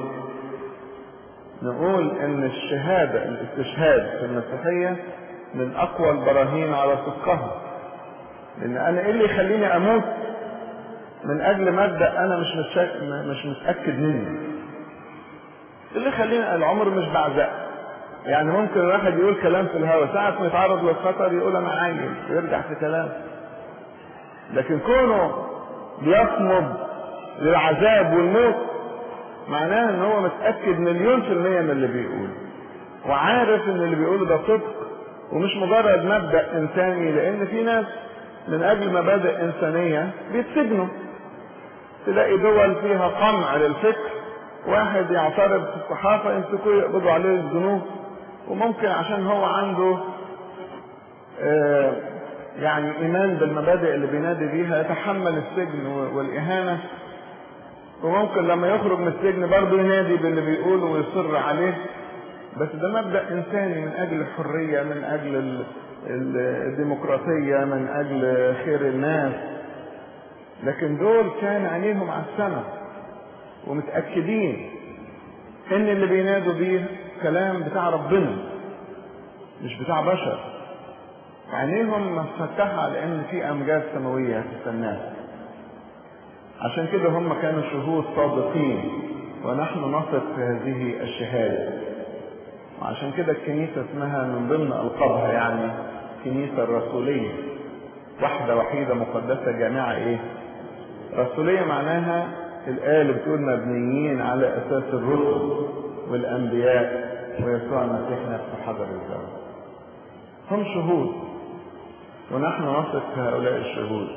نقول ان الشهادة الاستشهاد في المسيحية من اقوى البراهين على صدقها لان انا ايه اللي يخليني اموت من اجل مبدا انا مش متشك... مش متاكد منه ايه اللي يخليني العمر مش بعزق يعني ممكن الواحد يقول كلام في الهواء ساعة ما يتعرض للخطر يقول انا عايل ويرجع في كلام لكن كونه بيصمد للعذاب والموت معناه ان هو متأكد مليون في المية من اللي بيقوله وعارف ان اللي بيقوله ده صدق ومش مجرد مبدأ انساني لان في ناس من اجل مبادئ انسانية بيتسجنوا تلاقي دول فيها قمع للفكر واحد يعترض في الصحافة يمسكوه يقبضوا عليه الذنوب وممكن عشان هو عنده آه يعني ايمان بالمبادئ اللي بينادي بيها يتحمل السجن والاهانة وممكن لما يخرج من السجن برضه ينادي باللي بيقوله ويصر عليه بس ده مبدأ انساني من اجل الحرية من اجل الديمقراطية من اجل خير الناس لكن دول كان عينيهم على السماء ومتأكدين ان اللي بينادوا بيه كلام بتاع ربنا مش بتاع بشر عينيهم مفتحة على ان في امجاد سماوية تستناها عشان كده هم كانوا شهود صادقين ونحن نثق في هذه الشهادة وعشان كده الكنيسة اسمها من ضمن ألقابها يعني الكنيسة الرسولية واحدة وحيدة مقدسة جامعة ايه رسولية معناها الآية اللي بتقول مبنيين على أساس الرسل والأنبياء ويسوع المسيح نفسه حضر الزمن هم شهود ونحن نثق في هؤلاء الشهود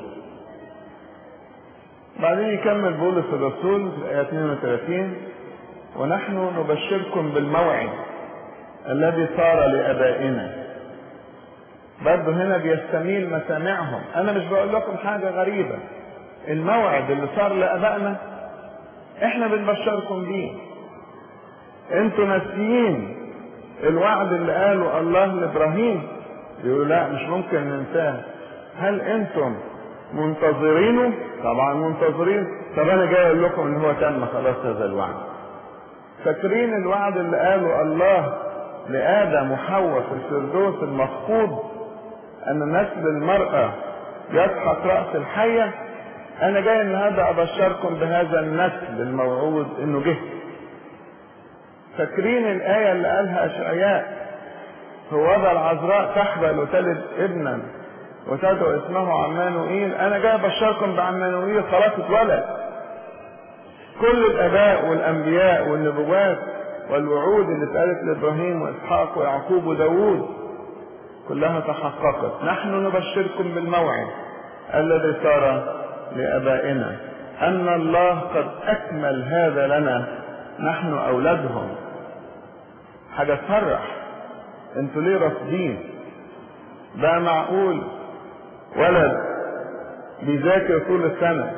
بعدين يكمل بولس الرسول في الآية 32 ونحن نبشركم بالموعد الذي صار لآبائنا برضه هنا بيستميل مسامعهم أنا مش بقول لكم حاجة غريبة الموعد اللي صار لآبائنا احنا بنبشركم بيه انتوا ناسيين الوعد اللي قاله الله لابراهيم يقولوا لا مش ممكن ننساه هل انتم منتظرينه طبعا منتظرين طب انا جاي اقول لكم ان هو تم خلاص هذا الوعد فاكرين الوعد اللي قاله الله لادم وحواء في الفردوس المفقود ان نسل المراه يسحق راس الحيه انا جاي النهارده ابشركم بهذا النسل الموعود انه جه فاكرين الايه اللي قالها اشعياء هو العذراء تحبل وتلد ابنا وتدعو اسمه عمانوئيل انا جاي ابشركم بعمانوئيل خلاص اتولد كل الاباء والانبياء والنبوات والوعود اللي اتقالت لابراهيم واسحاق ويعقوب وداوود كلها تحققت نحن نبشركم بالموعد الذي صار لابائنا ان الله قد اكمل هذا لنا نحن اولادهم حاجه تفرح انتوا ليه رافضين بقى معقول ولد بيذاكر طول السنة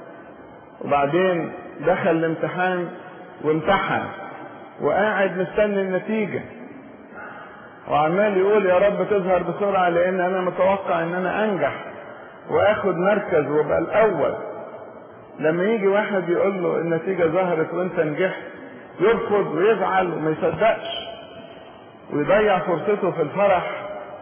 وبعدين دخل الامتحان وامتحن وقاعد مستني النتيجة وعمال يقول يا رب تظهر بسرعة لأن أنا متوقع إن أنا أنجح وآخد مركز وأبقى الأول لما يجي واحد يقول له النتيجة ظهرت وأنت نجحت يرفض ويزعل وما يصدقش ويضيع فرصته في الفرح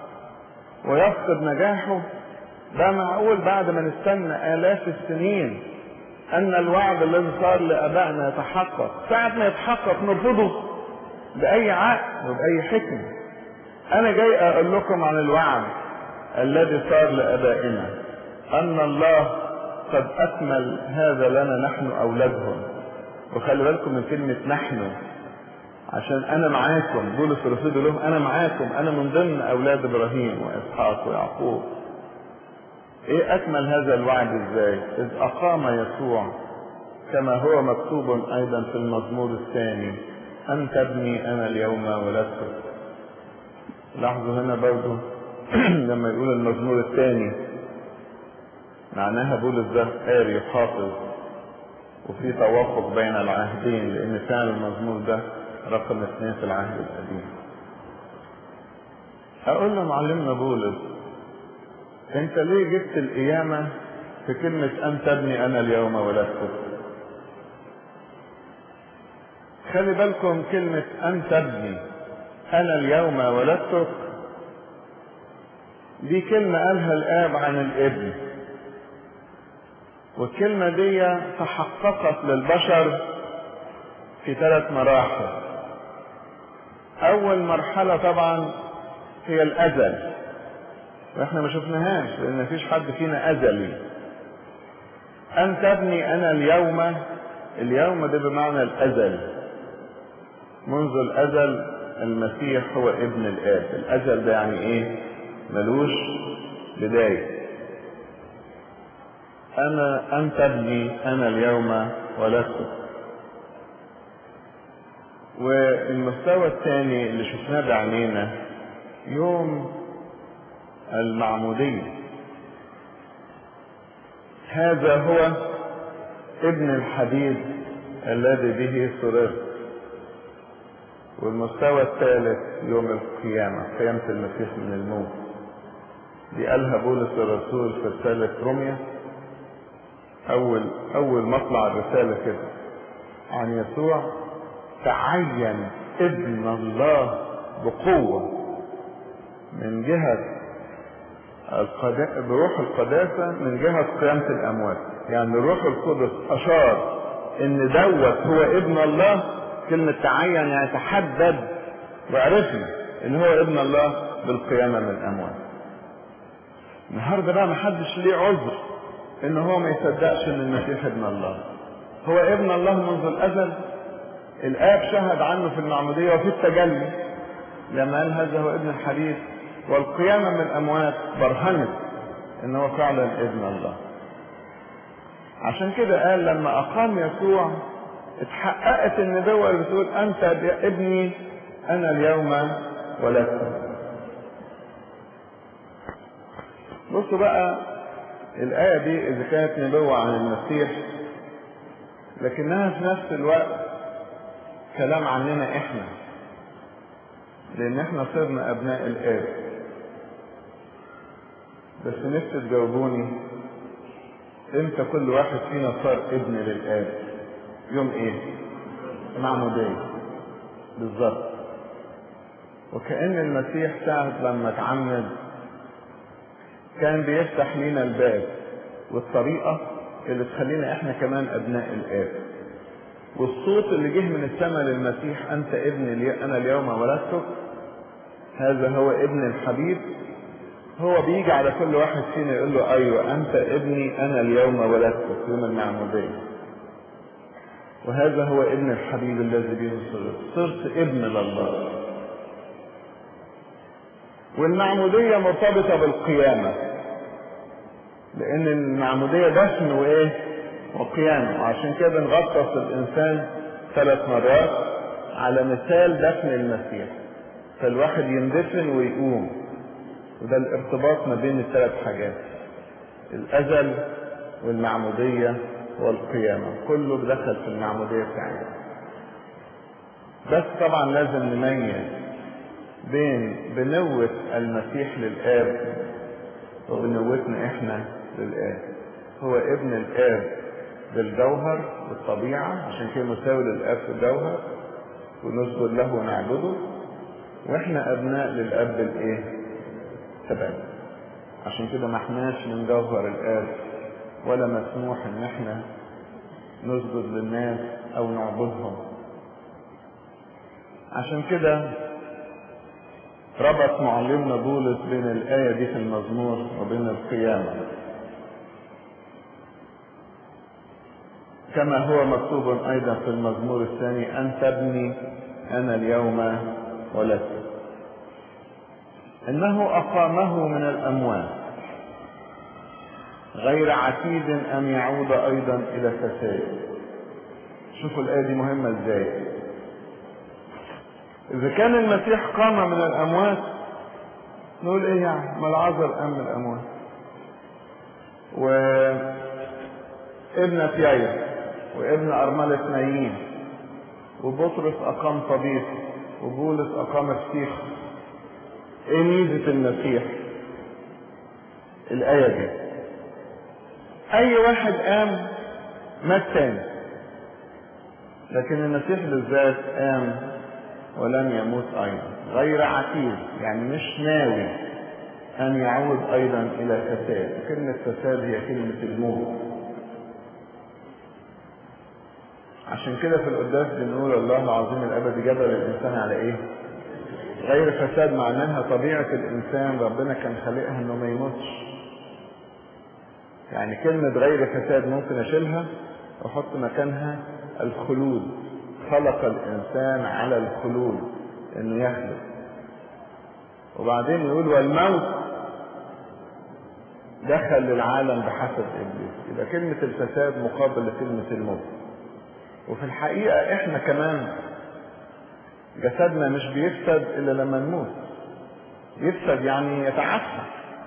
ويفقد نجاحه ده معقول بعد ما نستنى آلاف السنين أن الوعد الذي صار لآبائنا يتحقق ساعة ما يتحقق نرفضه بأي عقل وبأي حكمة أنا جاي أقول لكم عن الوعد الذي صار لآبائنا أن الله قد أكمل هذا لنا نحن أولادهم وخلي بالكم من كلمة نحن عشان انا معاكم بولس الرسول بيقول لهم انا معاكم انا من ضمن اولاد ابراهيم واسحاق ويعقوب ايه اكمل هذا الوعد ازاي اذ اقام يسوع كما هو مكتوب ايضا في المزمور الثاني ان تبني انا اليوم ولدتك لاحظوا هنا برضو لما يقول المزمور الثاني معناها بولس ده قاري حافظ وفي توافق بين العهدين لان فعل المزمور ده رقم اثنين في العهد القديم اقول له معلمنا بولس انت ليه جبت القيامة في كلمة ان تبني انا اليوم ولدتك خلي بالكم كلمة ان تبني انا اليوم ولدتك دي كلمة قالها الاب عن الابن والكلمة دي تحققت للبشر في ثلاث مراحل اول مرحلة طبعا هي الازل واحنا ما شفناهاش لان مفيش حد فينا ازلي ان تبني انا اليوم اليوم ده بمعنى الازل منذ الازل المسيح هو ابن الاب الازل ده يعني ايه ملوش بداية انا ان تبني انا اليوم ولدتك والمستوى الثاني اللي شفناه بعينينا يوم المعمودية هذا هو ابن الحبيب الذي به سررت والمستوى الثالث يوم القيامة قيامة المسيح من الموت دي قالها بولس الرسول في رسالة روميا أول أول مطلع الرسالة كده عن يسوع تعين ابن الله بقوة من جهة القدا... بروح القداسة من جهة قيامة الأموات يعني الروح القدس أشار إن دوت هو ابن الله كلمة تعين يعني تحدد وعرفنا إن هو ابن الله بالقيامة من الأموات النهارده بقى محدش ليه عذر إن هو ما يصدقش إن المسيح ابن الله هو ابن الله منذ الأزل الآب شهد عنه في المعمودية وفي التجلي لما قال هذا هو ابن الحبيب والقيامة من الأموات برهنت إن هو فعلا ابن الله عشان كده قال لما أقام يسوع اتحققت النبوة اللي بتقول أنت ابني أنا اليوم ولدت بصوا بقى الآية دي إذا كانت نبوة عن المسيح لكنها في نفس الوقت كلام عننا احنا لان احنا صرنا ابناء الاب بس نفسي تجاوبوني امتى كل واحد فينا صار ابن للاب يوم ايه معمودية بالظبط وكأن المسيح ساعة لما اتعمد كان بيفتح لينا الباب والطريقة اللي تخلينا احنا كمان ابناء الاب والصوت اللي جه من السماء للمسيح انت ابن لي انا اليوم ولدتك هذا هو ابن الحبيب هو بيجي على كل واحد فينا يقول له ايوه انت ابني انا اليوم ولدتك يوم المعموديه وهذا هو ابن الحبيب الذي به صرت صرت ابن لله والمعمودية مرتبطة بالقيامة لأن المعمودية دفن وإيه؟ وقيامة وعشان كده نغطس الإنسان ثلاث مرات على مثال دفن المسيح فالواحد يندفن ويقوم وده الارتباط ما بين الثلاث حاجات الأزل والمعمودية والقيامة كله دخل في المعمودية بتاعتنا بس طبعا لازم نميز بين بنوة المسيح للآب وبنوتنا احنا للآب هو ابن الآب بالجوهر بالطبيعة عشان كده مساوي للآب في الجوهر ونسجد له ونعبده واحنا ابناء للاب بالايه تبعا عشان كده ما احناش من جوهر الاب ولا مسموح ان احنا نسجد للناس او نعبدهم عشان كده ربط معلمنا بولس بين الآية دي في المزمور وبين القيامة كما هو مكتوب أيضا في المزمور الثاني أن تبني أنا اليوم ولدت إنه أقامه من الأموات غير عتيد أن يعود أيضا إلى فساد شوفوا الآية دي مهمة إزاي إذا كان المسيح قام من الأموات نقول إيه يعني ما العذر قام من الأموات وابنة ياير وابن أرملة نايين وبطرس أقام طبيب وبولس أقام السيخ إيه ميزة المسيح الآية دي أي واحد قام مات تاني لكن المسيح بالذات قام ولم يموت أيضا غير عتيد يعني مش ناوي أن يعود أيضا إلى فساد كلمة فساد هي كلمة الموت عشان كده في القداس بنقول الله العظيم الأبدي جبل الإنسان على إيه؟ غير فساد معناها طبيعة الإنسان ربنا كان خالقها إنه ما يموتش يعني كلمة غير فساد ممكن أشيلها وأحط مكانها الخلود خلق الإنسان على الخلود إنه يخلق وبعدين يقول والموت دخل للعالم بحسب إبليس يبقى كلمة الفساد مقابل لكلمة الموت وفي الحقيقة إحنا كمان جسدنا مش بيفسد إلا لما نموت يفسد يعني يتعفى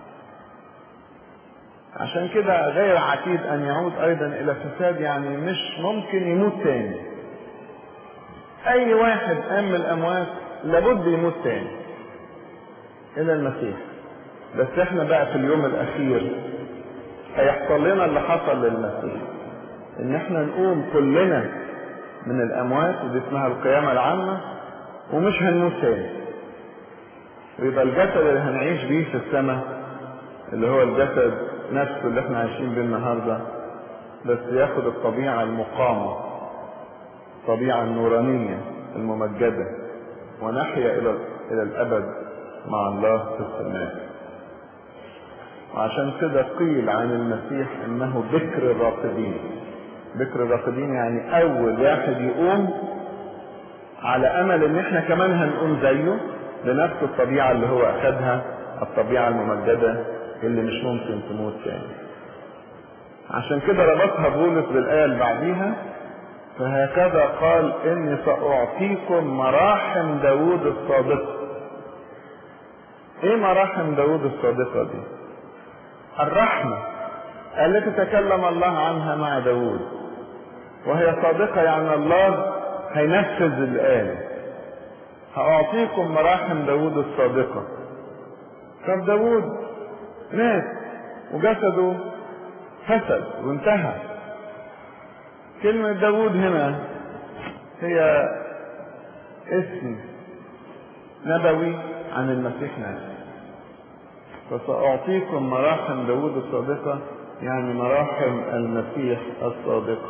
عشان كده غير عتيد أن يعود أيضا إلى فساد يعني مش ممكن يموت تاني أي واحد قام من الأموات لابد يموت تاني إلى المسيح بس إحنا بقى في اليوم الأخير هيحصل لنا اللي حصل للمسيح إن إحنا نقوم كلنا من الأموات ودي اسمها القيامة العامة ومش هنموت تاني ويبقى الجسد اللي هنعيش بيه في السماء اللي هو الجسد نفسه اللي احنا عايشين بيه النهارده بس ياخد الطبيعة المقامة الطبيعة النورانية الممجدة ونحيا إلى إلى الأبد مع الله في السماء وعشان كده قيل عن المسيح انه بكر الراقدين بكر الراقدين يعني اول واحد يقوم على امل ان احنا كمان هنقوم زيه بنفس الطبيعه اللي هو اخذها الطبيعه الممجده اللي مش ممكن تموت تاني عشان كده ربطها بولس بالايه اللي بعديها فهكذا قال اني ساعطيكم مراحم داوود الصادقه ايه مراحم داوود الصادقه دي الرحمه التي تكلم الله عنها مع داوود وهي صادقه يعني الله هينفذ الآية هأعطيكم مراحم داود الصادقة طب داود مات وجسده فسد وانتهى كلمة داود هنا هي اسم نبوي عن المسيح نفسه فسأعطيكم مراحم داود الصادقة يعني مراحم المسيح الصادقة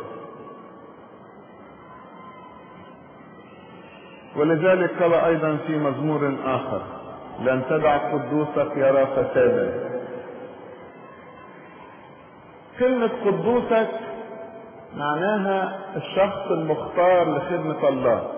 ولذلك قال أيضا في مزمور آخر لن تدع قدوسك يرى فسادا كلمة قدوسك معناها الشخص المختار لخدمة الله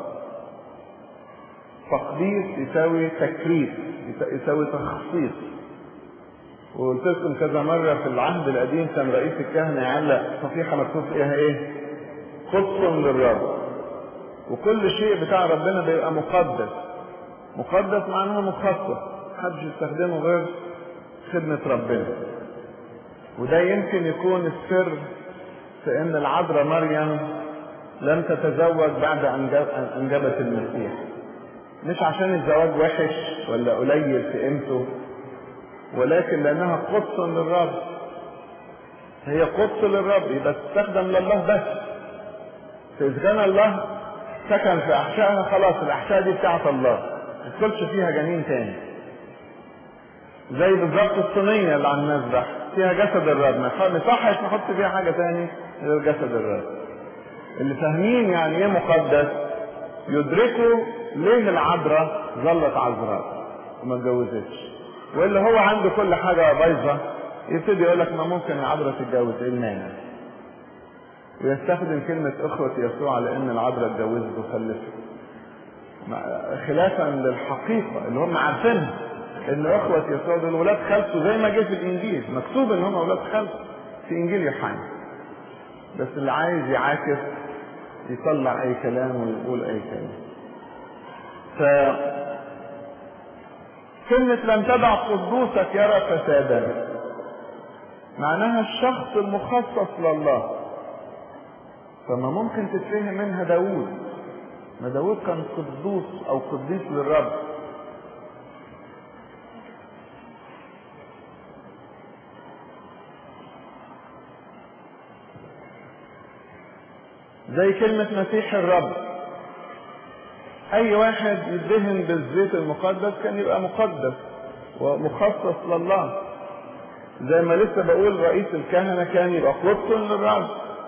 تقديس يساوي تكريس يساوي تخصيص وقلت لكم كذا مرة في العهد القديم كان رئيس الكهنة يعلق صفيحة مكتوب فيها ايه؟ قدس للرب وكل شيء بتاع ربنا بيبقى مقدس مقدس معناها مخصص محدش يستخدمه غير خدمة ربنا وده يمكن يكون السر في ان العذراء مريم لم تتزوج بعد ان انجبت المسيح مش عشان الزواج وحش ولا قليل في قيمته ولكن لانها قدس للرب هي قدس للرب يبقى تستخدم لله بس فاذا كان الله سكن في احشائها خلاص الاحشاء دي بتاعت الله ما تدخلش فيها جنين تاني زي بالظبط الصينيه اللي على المذبح فيها جسد الرب ما يصحش نحط فيها حاجه تاني غير جسد الرب اللي فاهمين يعني ايه مقدس يدركوا ليه العذراء ظلت عذراء وما اتجوزتش واللي هو عنده كل حاجه بايظه يبتدي يقول لك ما ممكن العذراء تتجوز ايه المانع ويستخدم كلمة أخوة يسوع لأن العذراء اتجوزت وخلفت خلافا للحقيقة اللي هم عارفينها إن أخوة يسوع دول ولاد خالته زي ما جه في الإنجيل مكتوب إن هم ولاد خالته في إنجيل يوحنا بس اللي عايز يعاكس يطلع أي كلام ويقول أي كلام ف كلمة لم تدع قدوسك يرى فسادا معناها الشخص المخصص لله فما ممكن تتفهم منها داوود ما داوود كان قدوس او قديس للرب زي كلمة مسيح الرب أي واحد يدهن بالزيت المقدس كان يبقى مقدس ومخصص لله زي ما لسه بقول رئيس الكهنة كان يبقى قدس للرب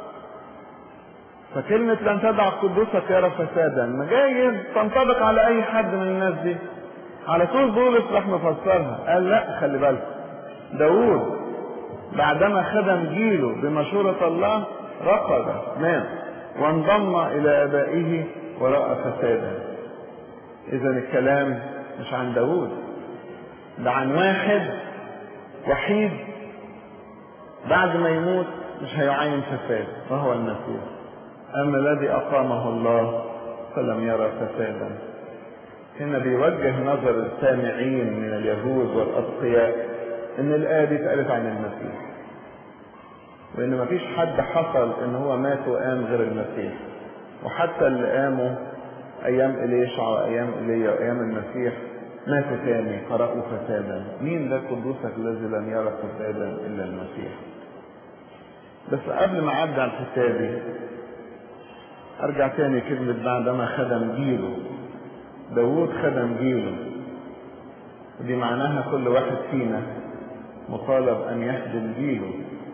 فكلمة لن تدع قدوسك يرى فسادا ما جايز تنطبق على أي حد من الناس دي على طول بولس راح مفسرها قال لا خلي بالك داوود بعدما خدم جيله بمشورة الله رقد نام وانضم إلى آبائه ورأى فسادا إذا الكلام مش عن داوود ده عن واحد وحيد بعد ما يموت مش هيعين فساد وهو المسيح أما الذي أقامه الله فلم يرى فسادا هنا بيوجه نظر السامعين من اليهود والأتقياء إن الآية دي اتقالت عن المسيح وإن مفيش حد حصل إن هو مات وقام غير المسيح وحتى اللي قاموا أيام إليشع وأيام إيليا وأيام المسيح ماتوا تاني قرأوا فسادا مين ده قدوسك الذي لم يرى فسادا إلا المسيح بس قبل ما أعدي على الحكاية دي ارجع تاني كلمة بعدما خدم جيله داوود خدم جيله دي معناها كل واحد فينا مطالب ان يخدم جيله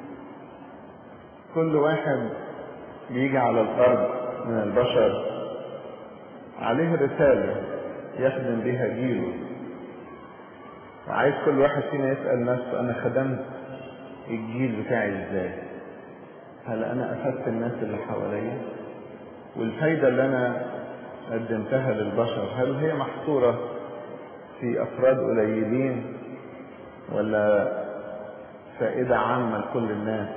كل واحد بيجي على الارض من البشر عليه رسالة يخدم بها جيله وعايز كل واحد فينا يسأل نفسه انا خدمت الجيل بتاعي ازاي هل انا افدت الناس اللي حواليا والفايدة اللي أنا قدمتها للبشر هل هي محصورة في أفراد قليلين ولا فائدة عامة لكل الناس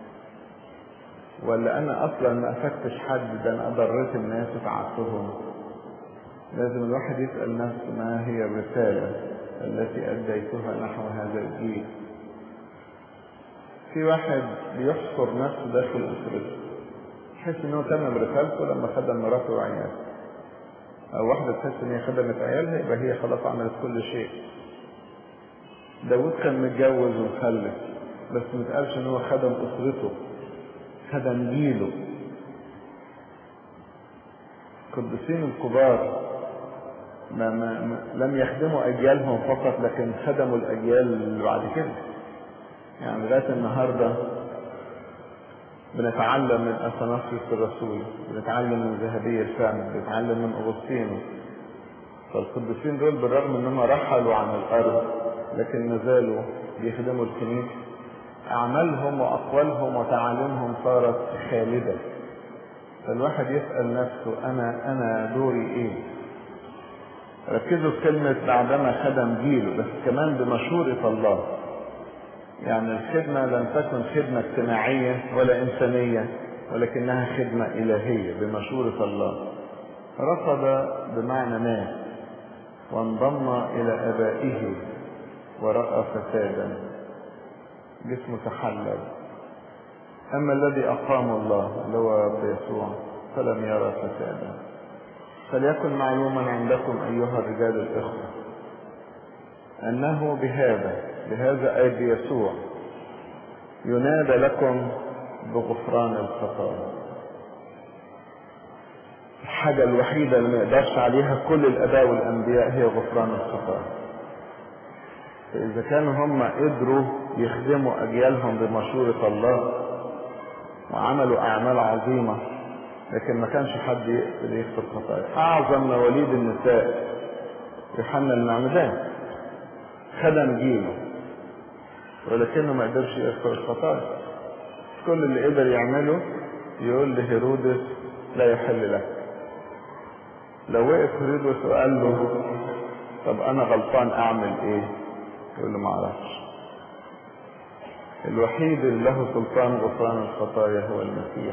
ولا أنا أصلا ما أفدتش حد ده أنا أضريت الناس وتعبتهم لازم الواحد يسأل نفسه ما هي الرسالة التي أديتها نحو هذا الجيل في واحد بيحصر نفسه داخل أسرته تحس ان هو تمم رسالته لما خدم مراته وعياله او واحدة تحس ان هي خدمت عيالها يبقى هي خلاص عملت كل شيء داود كان متجوز ومخلف بس ما تقالش ان هو خدم اسرته خدم جيله القديسين الكبار ما ما ما لم يخدموا اجيالهم فقط لكن خدموا الاجيال اللي بعد كده يعني لغايه النهارده بنتعلم من اثناسيوس الرسول بنتعلم من ذهبي الفم بنتعلم من اغسطينوس فالقديسين دول بالرغم انهم رحلوا عن الارض لكن ما زالوا بيخدموا الكنيسه اعمالهم واقوالهم وتعاليمهم صارت خالده فالواحد يسال نفسه انا انا دوري ايه ركزوا في كلمة بعدما خدم جيله بس كمان بمشورة الله يعني الخدمة لم تكن خدمة اجتماعية ولا إنسانية ولكنها خدمة إلهية بمشورة الله رفض بمعنى مات وانضم إلى آبائه ورأى فسادا جسمه تحلل أما الذي أقام الله اللي هو رب يسوع فلم يرى فسادا فليكن معلوما عندكم أيها الرجال الإخوة أنه بهذا بهذا أي بيسوع ينادى لكم بغفران الخطايا الحاجة الوحيدة اللي ما يقدرش عليها كل الآباء والأنبياء هي غفران الخطايا فإذا كانوا هم قدروا يخدموا أجيالهم بمشورة الله وعملوا أعمال عظيمة لكن ما كانش حد يقدر يغفر خطايا أعظم مواليد النساء يوحنا المعمدان خدم جيله ولكنه ما قدرش يغفر الخطايا كل اللي قدر يعمله يقول لهيرودس لا يحل لك لو وقف هيرودس وقال له طب انا غلطان اعمل ايه يقول له ما اعرفش الوحيد اللي له سلطان غفران الخطايا هو المسيح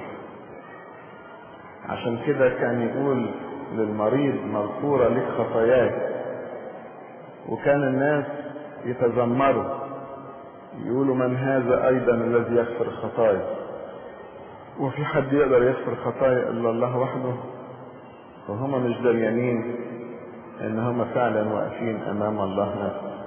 عشان كده كان يقول للمريض مغفورة لك خطاياك وكان الناس يتذمروا يقولوا من هذا ايضا الذي يغفر الخطايا وفي حد يقدر يغفر خطايا الا الله وحده وهم مش دريانين ان هم فعلا واقفين امام الله نفسه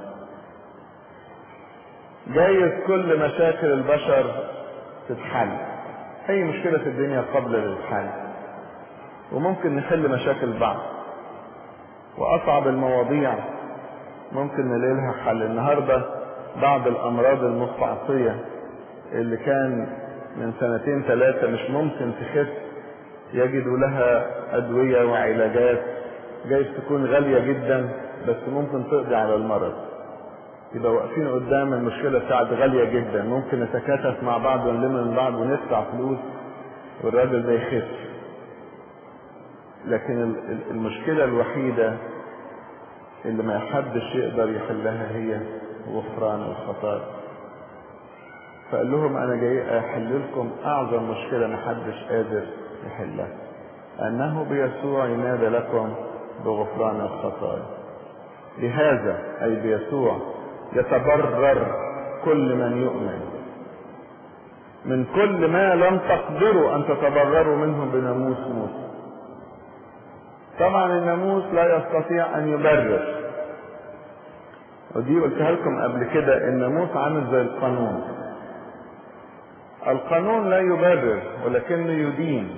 جايز كل مشاكل البشر تتحل اي مشكلة في الدنيا قبل للحل وممكن نحل مشاكل بعض واصعب المواضيع ممكن نلاقي لها حل النهارده بعض الامراض المستعصية اللي كان من سنتين ثلاثة مش ممكن تخف يجدوا لها ادوية وعلاجات جايز تكون غالية جدا بس ممكن تقضي على المرض يبقى واقفين قدام المشكلة بتاعت غالية جدا ممكن نتكاتف مع بعض ونلم من بعض وندفع فلوس والراجل ده يخف لكن المشكلة الوحيدة اللي ما حدش يقدر يحلها هي غفران الخطايا فقال لهم انا جاي احل لكم اعظم مشكلة ما حدش قادر يحلها انه بيسوع ينادى لكم بغفران الخطايا بهذا اي بيسوع يتبرر كل من يؤمن من كل ما لم تقدروا ان تتبرروا منه بناموس موسى طبعا الناموس لا يستطيع ان يبرر ودي قلتها لكم قبل كده الناموس عامل زي القانون القانون لا يبرر ولكنه يدين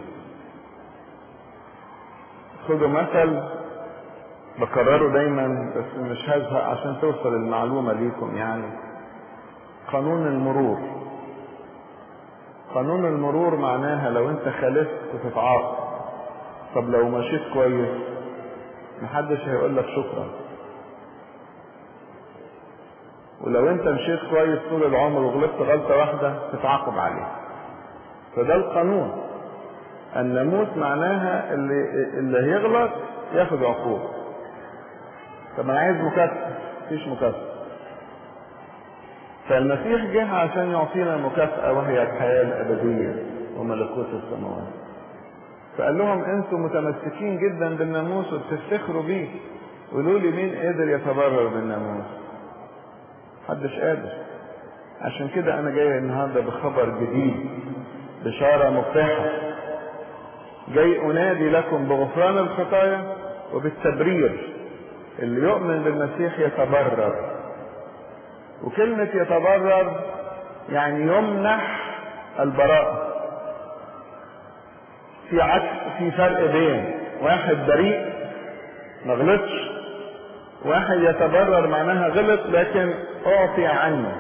خدوا مثل بكرره دايما بس مش هزهق عشان توصل المعلومة ليكم يعني قانون المرور قانون المرور معناها لو انت خالفت تتعاقب طب لو مشيت كويس محدش هيقول لك شكرا ولو انت مشيت كويس طول العمر وغلطت غلطة واحدة تتعاقب عليها فده القانون الناموس معناها اللي اللي هيغلط ياخد عقوبة طب انا عايز مكافأة مفيش مكافأة فالمسيح جه عشان يعطينا مكافأة وهي الحياة الأبدية وملكوت السماوات فقال لهم انتم متمسكين جدا بالناموس وبتفتخروا بيه قولوا لي مين قادر يتبرر بالناموس محدش قادر عشان كده انا جاي النهارده بخبر جديد بشاره مفرحه جاي انادي لكم بغفران الخطايا وبالتبرير اللي يؤمن بالمسيح يتبرر وكلمة يتبرر يعني يمنح البراءة في عكس في فرق بين واحد بريء ما غلطش واحد يتبرر معناها غلط لكن اعطي عنه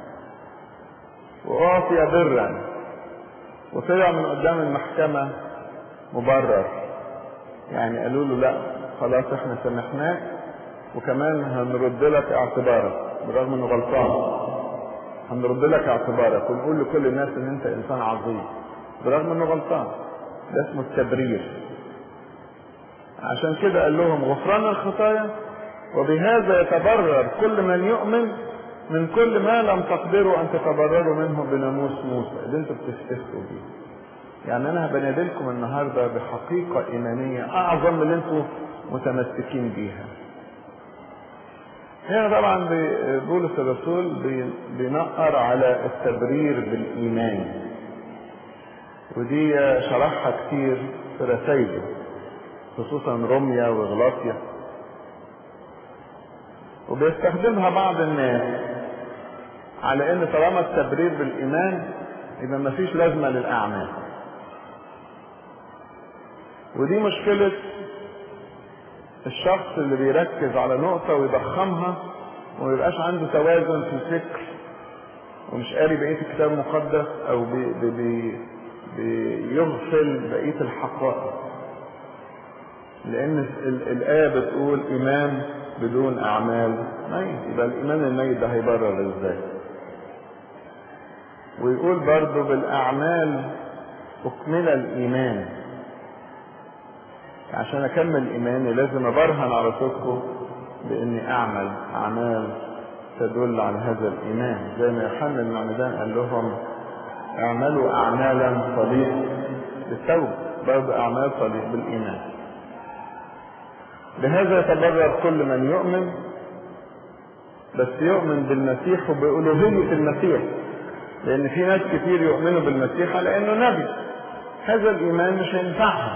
واعطي برا وطلع من قدام المحكمة مبرر يعني قالوا له لا خلاص احنا سامحناك وكمان هنرد لك اعتبارك بالرغم انه غلطان هنرد لك اعتبارك ونقول لكل الناس ان انت انسان عظيم بالرغم انه غلطان ده اسمه التبرير عشان كده قال لهم غفران الخطايا وبهذا يتبرر كل من يؤمن من كل ما لم تقدروا ان تتبرروا منه بناموس موسى اللي انتوا بتفتخروا بيه يعني انا بنادلكم النهارده بحقيقه ايمانيه اعظم من اللي انتوا متمسكين بيها هنا طبعا بولس الرسول بينقر على التبرير بالايمان ودي شرحها كتير في رسائله خصوصا روميا وغلاطيا وبيستخدمها بعض الناس على ان طالما التبرير بالايمان يبقى مفيش لازمه للاعمال ودي مشكله الشخص اللي بيركز على نقطة ويضخمها وما يبقاش عنده توازن في الفكر ومش قاري بقية الكتاب المقدس أو بي بي بي بيغفل بقية الحقائق لأن الآية بتقول إيمان بدون أعمال ميت يبقى الإيمان الميت ده هيبرر إزاي ويقول برضه بالأعمال أكمل الإيمان عشان اكمل ايماني لازم ابرهن على صدقه باني اعمل اعمال تدل على هذا الايمان زي ما يوحنا المعمدان قال لهم اعملوا اعمالا صليح بالتوبه برضه اعمال صليح بالايمان بهذا يتبرر كل من يؤمن بس يؤمن بالمسيح وبألوهية المسيح لأن في ناس كتير يؤمنوا بالمسيح على إنه نبي هذا الإيمان مش هينفعهم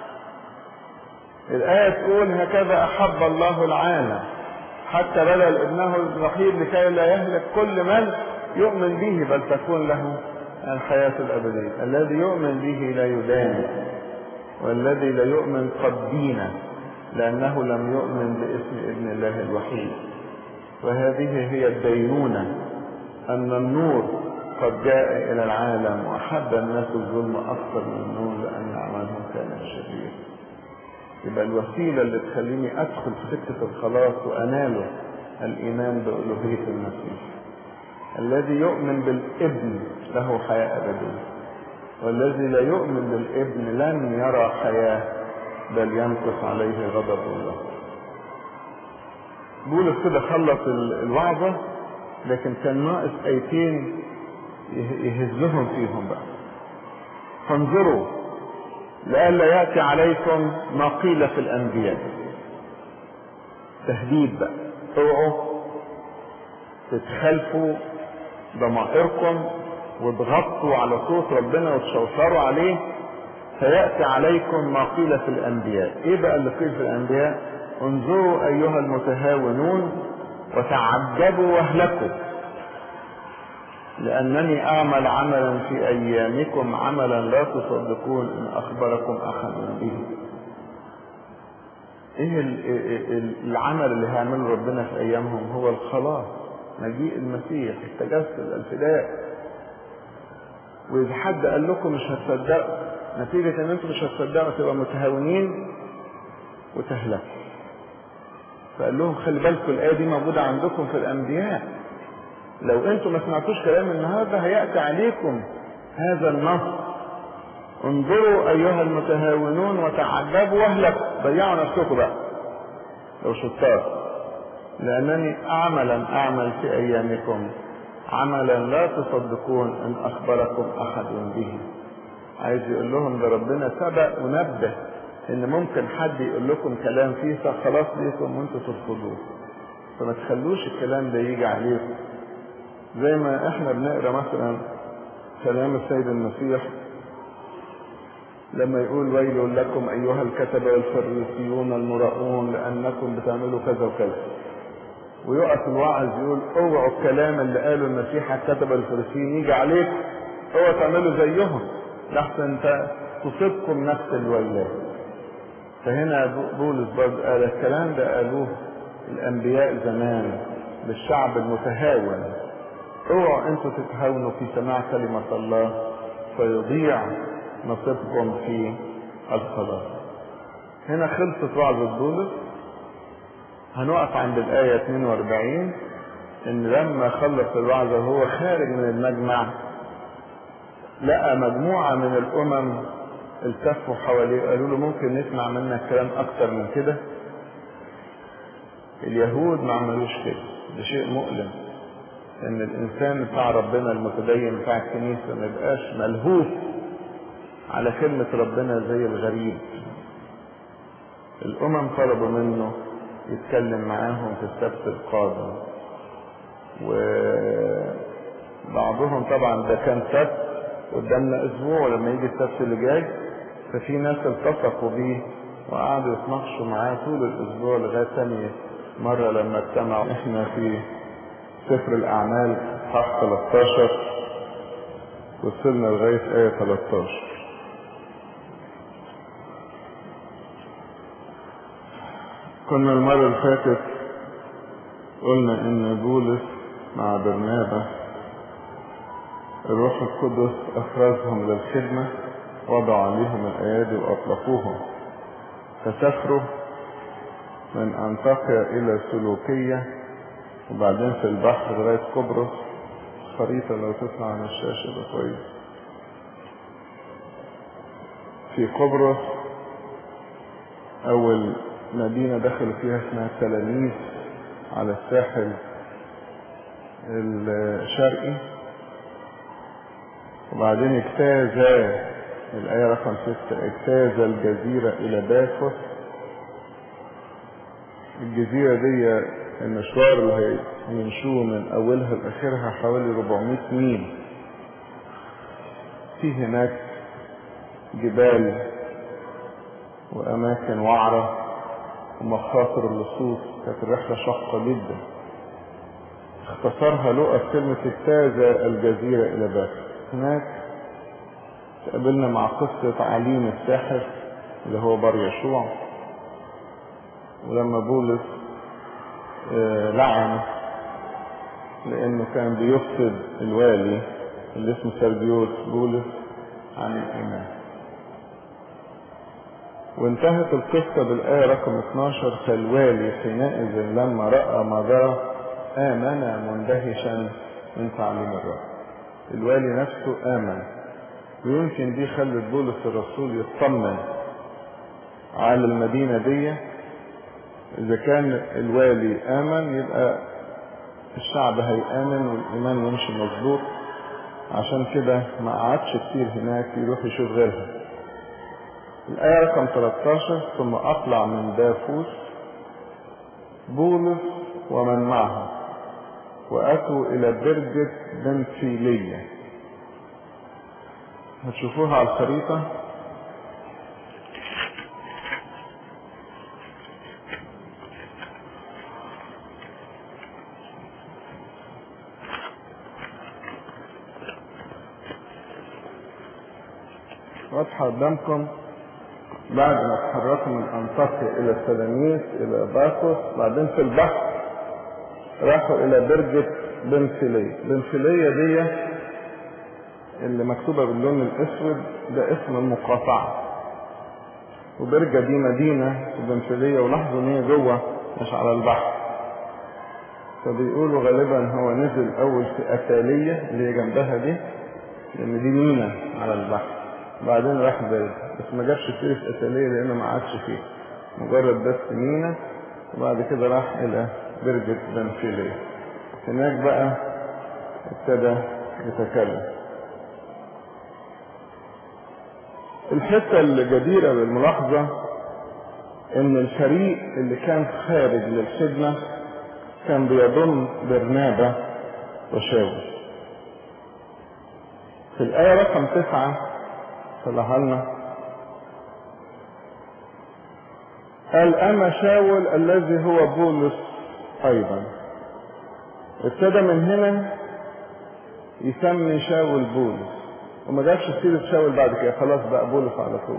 الآية تقول هكذا أحب الله العالم حتى بذل ابنه الوحيد لكي لا يهلك كل من يؤمن به بل تكون له الحياة الأبدية الذي يؤمن به لا يدان والذي لا يؤمن قد دين لأنه لم يؤمن باسم ابن الله الوحيد وهذه هي الدينونة أن النور قد جاء إلى العالم وأحب الناس الظلم أكثر من النور لأن أعمالهم كانت شريرة يبقى الوسيلة اللي تخليني أدخل في سكة الخلاص وأناله الإيمان بألوهية المسيح الذي يؤمن بالابن له حياة أبدية والذي لا يؤمن بالابن لن يرى حياة بل يمكث عليه غضب الله بولس كده خلص الوعظة لكن كان ناقص ايتين يهزهم فيهم بقى فانظروا لئلا يأتي عليكم ما قيل في الأنبياء تهديد بقى اوعوا تتخلفوا ضمائركم وتغطوا على صوت ربنا وتشوشروا عليه فيأتي عليكم ما قيل في الأنبياء إيه بقى اللي قيل في الأنبياء انظروا أيها المتهاونون وتعجبوا واهلكوا لأنني أعمل عملا في أيامكم عملا لا تصدقون إن أخبركم أحد به إيه العمل اللي هيعمله ربنا في أيامهم هو الخلاص مجيء المسيح التجسد الفداء وإذا حد قال لكم مش هتصدقوا نتيجة إن أنتم مش هتصدقوا تبقى متهاونين وتهلكوا فقال لهم خلي بالكم الآية دي موجودة عندكم في الأنبياء لو انتم ما سمعتوش كلام النهارده هياتي عليكم هذا النص انظروا ايها المتهاونون وتعجبوا واهلكوا ضيعوا نفسكم بقى لو شطار لانني اعملا اعمل في ايامكم عملا لا تصدقون ان اخبركم احد به عايز يقول لهم ده ربنا سبق ونبه ان ممكن حد يقول لكم كلام فيه خلاص ليكم وانتم ترفضوه فما تخلوش الكلام ده يجي عليكم زي ما احنا بنقرا مثلا كلام السيد المسيح لما يقول ويل لكم أيها الكتبة والفريسيون المراؤون لأنكم بتعملوا كذا وكذا ويقف الواعظ يقول اوعوا الكلام اللي قاله المسيح على الكتبة الفريسيين يجي عليك اوعوا تعملوا زيهم لحسن تصيبكم نفس الويلات فهنا بولس برضه قال الكلام ده قالوه الانبياء زمان للشعب المتهاون اوعوا انتوا تتهاونوا في سماع كلمة الله فيضيع نصيبكم في الخلاص هنا خلصت وعظة بولس هنقف عند الآية 42 إن لما خلص الوعظة وهو خارج من المجمع لقى مجموعة من الأمم التفوا حواليه قالوا له ممكن نسمع منك كلام أكتر من كده اليهود ما عملوش كده ده شيء مؤلم ان الانسان بتاع ربنا المتدين بتاع الكنيسه ما يبقاش ملهوف على كلمه ربنا زي الغريب الامم طلبوا منه يتكلم معاهم في السبت القادم وبعضهم طبعا ده كان سبت قدامنا اسبوع ولما يجي السبت اللي جاي ففي ناس التصقوا بيه وقعدوا يتناقشوا معاه طول الاسبوع لغايه ثانيه مره لما اجتمعوا احنا في سفر الاعمال اصحاح 13 وصلنا لغايه ايه 13 كنا المرة اللي فاتت قلنا ان بولس مع برنابا الروح القدس افرزهم للخدمة وضع عليهم الايادي واطلقوهم فسافروا من انطاكيا الى سلوكية وبعدين في البحر لغاية قبرص خريطة لو تطلع عن الشاشة ده كويس في قبرص اول مدينة دخلوا فيها اسمها تلاميذ على الساحل الشرقي وبعدين اجتاز الآية رقم ستة اجتاز الجزيرة إلى بافوس الجزيرة دي المشوار اللي هيمشوه من أولها لآخرها حوالي 400 ميل في هناك جبال وأماكن وعرة ومخاطر اللصوص كانت الرحلة شاقة جدا اختصرها لقى كلمة اجتاز الجزيرة إلى بافوس هناك تقابلنا مع قصة عليم الساحر اللي هو بار يشوع ولما بولس لعن لأنه كان بيفسد الوالي اللي اسمه سربيوس بولس عن الإيمان وانتهت القصة بالآية رقم 12 فالوالي حينئذ لما رأى ما جرى آمن مندهشا من تعليم الرب الوالي نفسه آمن ويمكن دي خلت بولس الرسول يطمن على المدينة دي إذا كان الوالي آمن يبقى الشعب هيآمن والإيمان يمشي مظبوط عشان كده ما قعدش كتير هناك يروح يشوف غيرها الآية رقم 13 ثم أطلع من دافوس بولس ومن معه وأتوا إلى برجة بنفيلية هتشوفوها على الخريطة واضحة قدامكم بعد ما تحركوا من أنطاكيا إلى سلاميس إلى باكوس بعدين في البحر راحوا إلى برجة بنفيلية بنفيلية دي اللي مكتوبة باللون الأسود ده اسم المقاطعة وبرجة دي مدينة في بنفيلية ولاحظوا إن هي جوه مش على البحر فبيقولوا غالبا هو نزل أول في أتالية اللي هي جنبها دي لأن دي مينا على البحر بعدين راح برج بس ما جابش سيرة أتالية لأنه ما عادش فيه مجرد بس مينا وبعد كده راح إلى برجة بنفيلية هناك بقى ابتدى يتكلم الحتة الجديرة بالملاحظة ان الفريق اللي كان خارج للخدمة كان بيضم برنابة وشاول في الآية رقم تسعة طلعها لنا قال أما شاول الذي هو بولس أيضا ابتدى من هنا يسمي شاول بولس وما جابش سيرة شاول بعد كده خلاص بقى بولس على طول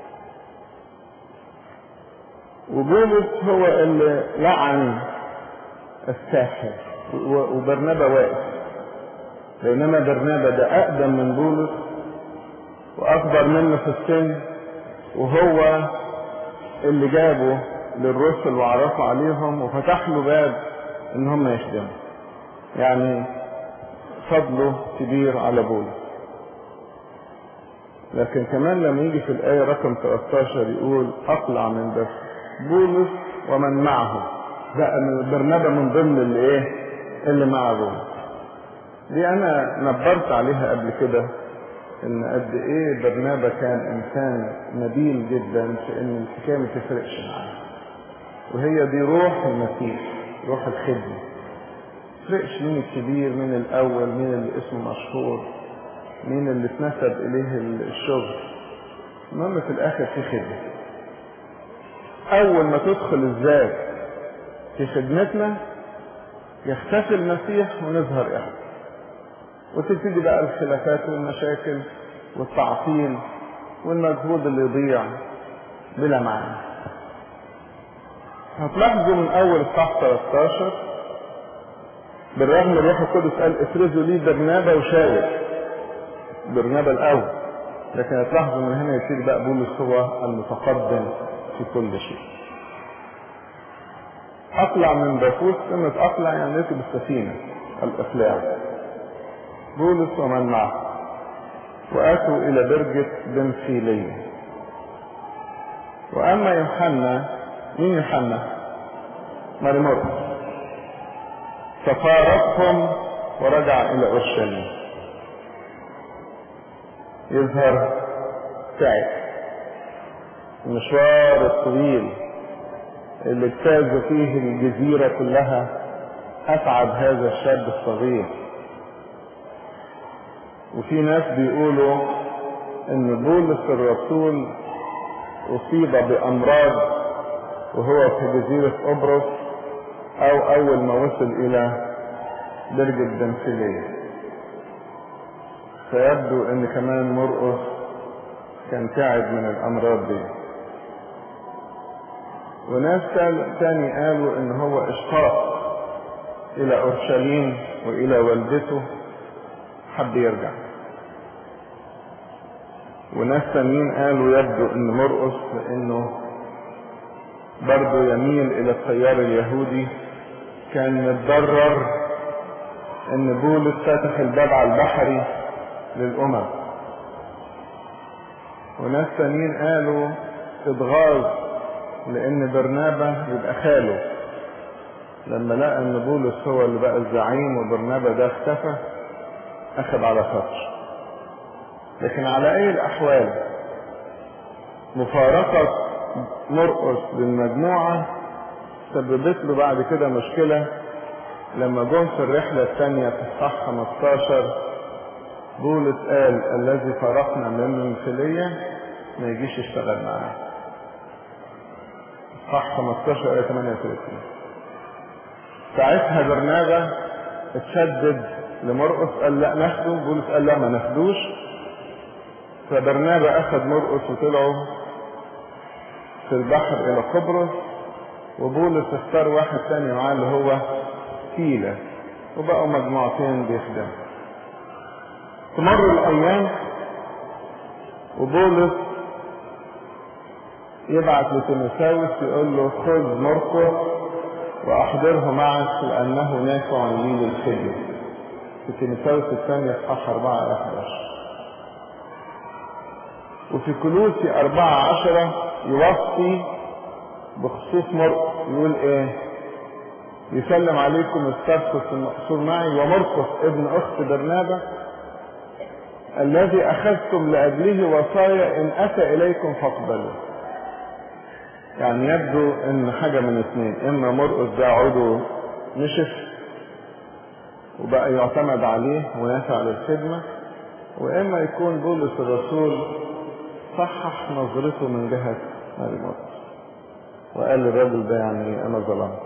وبولس هو اللي لعن الساحر وبرنابا واقف بينما برنابا ده أقدم من بولس وأكبر منه في السن وهو اللي جابه للرسل وعرفوا عليهم وفتح له باب ان هم يخدموا يعني فضله كبير على بولس لكن كمان لما يجي في الآية رقم 13 يقول أطلع من بس بولس ومن معه بقى من برنابا من ضمن اللي ايه اللي مع بولس دي انا نبرت عليها قبل كده ان قد ايه برنابا كان انسان نبيل جدا في ان الحكايه ما تفرقش معاه وهي دي روح المسيح روح الخدمه تفرقش مين الكبير مين الاول مين اللي اسمه مشهور مين اللي اتنسب اليه الشغل المهم في الاخر في خدمه اول ما تدخل الذات في خدمتنا يختفي المسيح ونظهر احنا وتبتدي بقى الخلافات والمشاكل والتعطيل والمجهود اللي يضيع بلا معنى هتلاحظوا من اول الصح 13 بالرغم من الروح القدس قال افرزوا لي برنابا وشاول برنابا الاول لكن هتلاحظوا من هنا يبتدي بقى بولس هو المتقدم في كل شيء اطلع من بافوس كلمة اطلع يعني ركب السفينة الاقلاع بولس ومن معه واتوا الى برجة بنفيلية واما يوحنا مين يوحنا مريمورقس ففارقهم ورجع الى اورشليم يظهر تعب المشوار الطويل اللي اجتازوا فيه الجزيرة كلها أتعب هذا الشاب الصغير وفي ناس بيقولوا إن بولس الرسول أصيب بأمراض وهو في جزيرة قبرص أو أول ما وصل إلى برجة بنفيلية فيبدو إن كمان مرقس كان تعب من الأمراض دي وناس تاني قالوا ان هو اشتاق الى اورشليم والى والدته حب يرجع وناس تانيين قالوا يبدو ان مرقس لانه برضه يميل الى التيار اليهودي كان متضرر ان بولس فاتح الباب على البحري للامم وناس تانيين قالوا اتغاظ لان برنابا يبقى خاله لما لقى ان بولس هو اللي بقى الزعيم وبرنابا ده اختفى اخذ على خاطر لكن على اي الاحوال مفارقة مرقس للمجموعة سببت له بعد كده مشكلة لما جم في الرحلة الثانية في الصح 15 بولس قال الذي فرقنا من المنفلية ما يجيش يشتغل معاه صح 15 آية 38 ساعتها برنابا اتشدد لمرقس قال لا ناخده بولس قال لا ما ناخدوش فبرنابا اخذ مرقس وطلعوا في البحر الى قبرص وبولس اختار واحد تاني معاه اللي هو سيلة وبقوا مجموعتين بيخدموا تمر الايام وبولس يبعت لتيموثاوس يقول له خذ مرقس واحضره معك لانه نافع لي للخدمه في تيموثاوس الثانية اصحاح 4 آية 11 وفي كلوسي 4 10 يوصي بخصوص مرقس يقول ايه يسلم عليكم السبسس المقصور معي ومرقس ابن اخت برنابا الذي اخذتم لاجله وصايا ان اتى اليكم فاقبلوا يعني يبدو ان حاجة من اثنين اما مرقس ده عضو نشف وبقى يعتمد عليه ونافع للخدمة واما يكون بولس الرسول صحح نظرته من جهة ماري مرقس وقال للراجل ده يعني انا ظلمت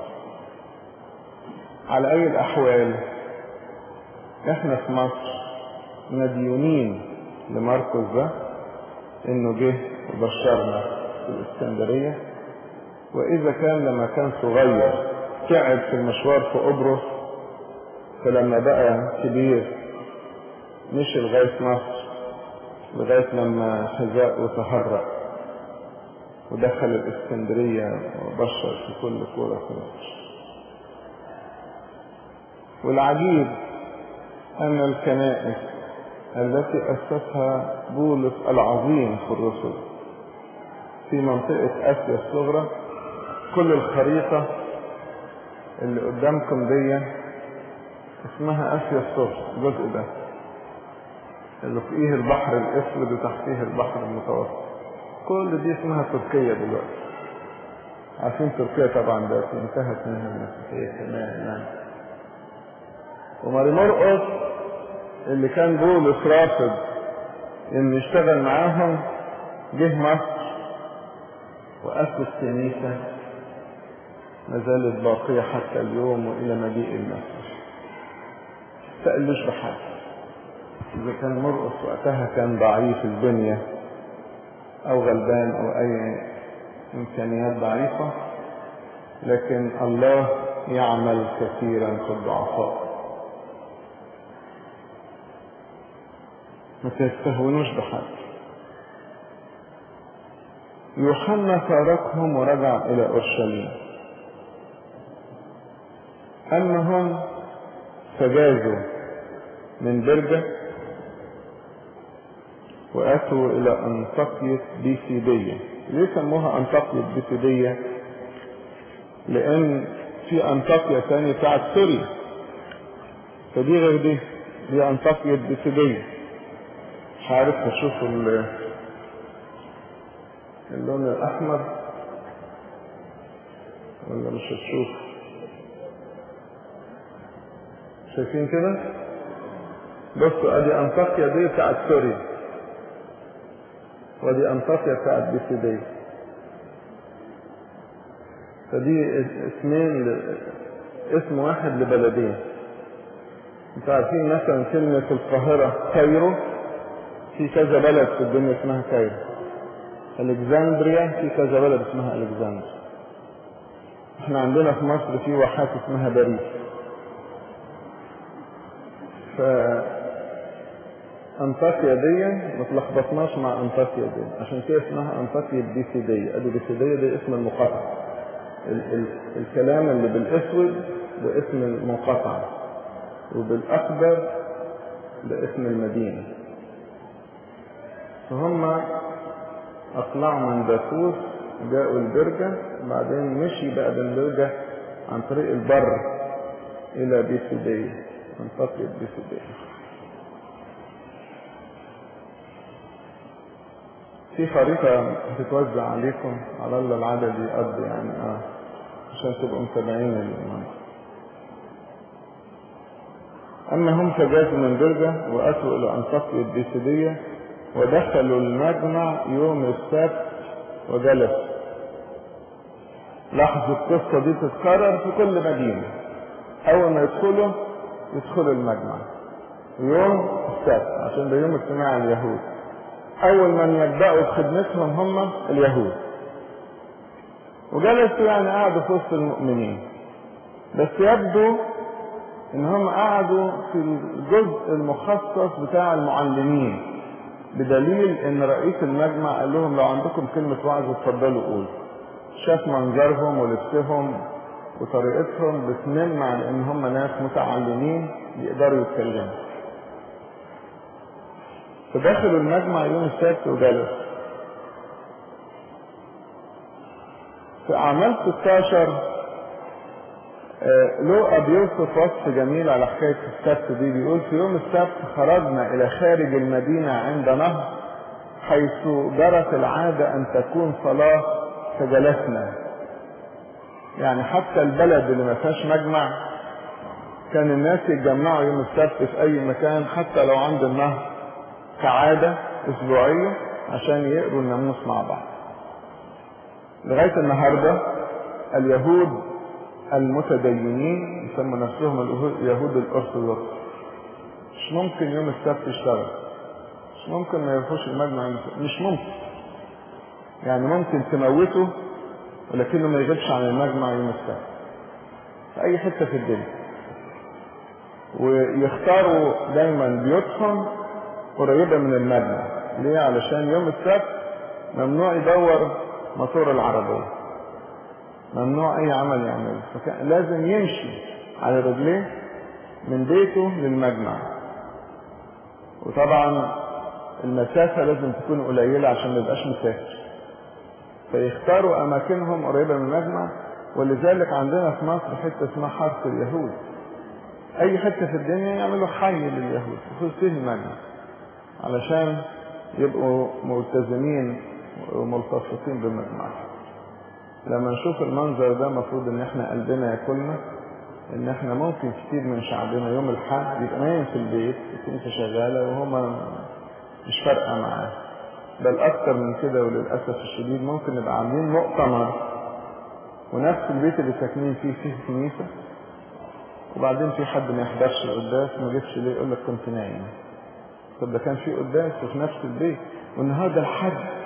على اي الاحوال احنا في مصر مديونين لمركز ده انه جه وبشرنا في الاسكندرية واذا كان لما كان صغير تعب في المشوار في قبرص فلما بقى كبير مشي لغاية مصر لغاية لما حذاء وتهرأ ودخل الاسكندرية وبشر في كل كورة في مصر والعجيب أن الكنائس التي أسسها بولس العظيم في الرسل في منطقة آسيا الصغرى كل الخريطة اللي قدامكم دي اسمها آسيا الصغرى الجزء ده اللي فوقيه البحر الأسود وتحتيه البحر المتوسط كل دي اسمها تركيا دلوقتي عارفين تركيا طبعا ده انتهت منها المسيحية تماما وماري مرقس اللي كان بولس رافض انه يشتغل معاهم جه مصر وأسس كنيسة ما زالت باقية حتى اليوم وإلى مجيء المسيح تقلوش بحاجة إذا كان مرقص وقتها كان ضعيف البنية أو غلبان أو أي إمكانيات ضعيفة لكن الله يعمل كثيرا في الضعفاء ما تستهونوش بحاجة يوحنا فارقهم ورجع إلى أورشليم أنهم فجازوا من برجة وأتوا إلى أنطاكية بيسيدية ليه سموها أنطاكية بيسيدية لأن في أنطاكية تانية بتاعت سوريا فدي غير دي دي أنطاكية بيسيدية مش عارف هشوف اللون الأحمر ولا مش هتشوف شايفين كده بصوا ادي انطاكيا دي بتاعت سوريا ودي انطاكيا بتاعت بيسيدية فدي اسمين ل... اسم واحد لبلدين انتوا عارفين مثلا كلمة القاهرة كايرو في كذا بلد في الدنيا اسمها كايرو الكسندريا في كذا بلد اسمها الكسندريا احنا عندنا في مصر في واحات اسمها باريس ف انطاكيا دي ما تلخبطناش مع انطاكيا دي عشان كده اسمها انطاكيا بيسيدية ادي بيسيدية دي اسم المقاطعة ال ال الكلام اللي بالاسود ده اسم المقاطعة وبالاخضر ده اسم المدينة فهم اطلعوا من دافوس جاءوا البرجة بعدين مشي بعد البرجة عن طريق البر الى بيسيدية منطقة بيسيدية في خريطة هتتوزع عليكم على الله العدد يقضي يعني اه عشان تبقوا متابعين المنطقة أما هم فجازوا من برجة وأتوا إلى أنطاكية بيسيدية ودخلوا المجمع يوم السبت وجلسوا لاحظوا القصة دي تتكرر في كل مدينة أول ما يدخلوا يدخلوا المجمع يوم السبت عشان ده يوم اجتماع اليهود أول من يبدأوا بخدمتهم هم اليهود وجلسوا يعني قعدوا في وسط المؤمنين بس يبدو ان هم قعدوا في الجزء المخصص بتاع المعلمين بدليل ان رئيس المجمع قال لهم لو عندكم كلمة وعظ اتفضلوا قولوا شاف منظرهم ولبسهم وطريقتهم بتنم على ان هم ناس متعلمين يقدروا يتكلموا فدخلوا المجمع يوم السبت وجلسوا في اعمال 16 لوقا بيوصف وصف جميل على حكاية السبت دي بيقول في يوم السبت خرجنا إلى خارج المدينة عند نهر حيث جرت العادة أن تكون صلاة فجلسنا يعني حتى البلد اللي ما فيهاش مجمع كان الناس يتجمعوا يوم السبت في أي مكان حتى لو عند النهر كعادة أسبوعية عشان يقروا الناموس مع بعض لغاية النهاردة اليهود المتدينين يسموا نفسهم اليهود الأرثوذكس مش ممكن يوم السبت يشتغل مش ممكن ما يروحوش المجمع مش ممكن يعني ممكن تموته ولكنه ما يغيبش عن المجمع يوم السبت في أي حتة في الدنيا ويختاروا دايما بيوتهم قريبة من المجمع ليه علشان يوم السبت ممنوع يدور موتور العربية ممنوع أي عمل يعمله فكان لازم يمشي على رجليه من بيته للمجمع وطبعا المسافة لازم تكون قليلة عشان ما يبقاش مسافر فيختاروا أماكنهم قريبة من المجمع ولذلك عندنا في مصر حتة اسمها حرس اليهود أي حتة في الدنيا يعملوا حي لليهود خصوصا المجمع علشان يبقوا ملتزمين وملتصقين بالمجمع لما نشوف المنظر ده المفروض ان احنا قلبنا ياكلنا ان احنا ممكن كتير من شعبنا يوم الحد يبقى نايم في البيت الكنيسه شغاله وهما مش فارقه معاه بل اكتر من كده وللاسف الشديد ممكن نبقى عاملين مؤتمر ونفس البيت اللي ساكنين فيه فيه كنيسه وبعدين في حد ما يحضرش القداس ما جتش ليه يقول لك كنت نايم طب ده كان في قداس وفي نفس البيت والنهارده الحد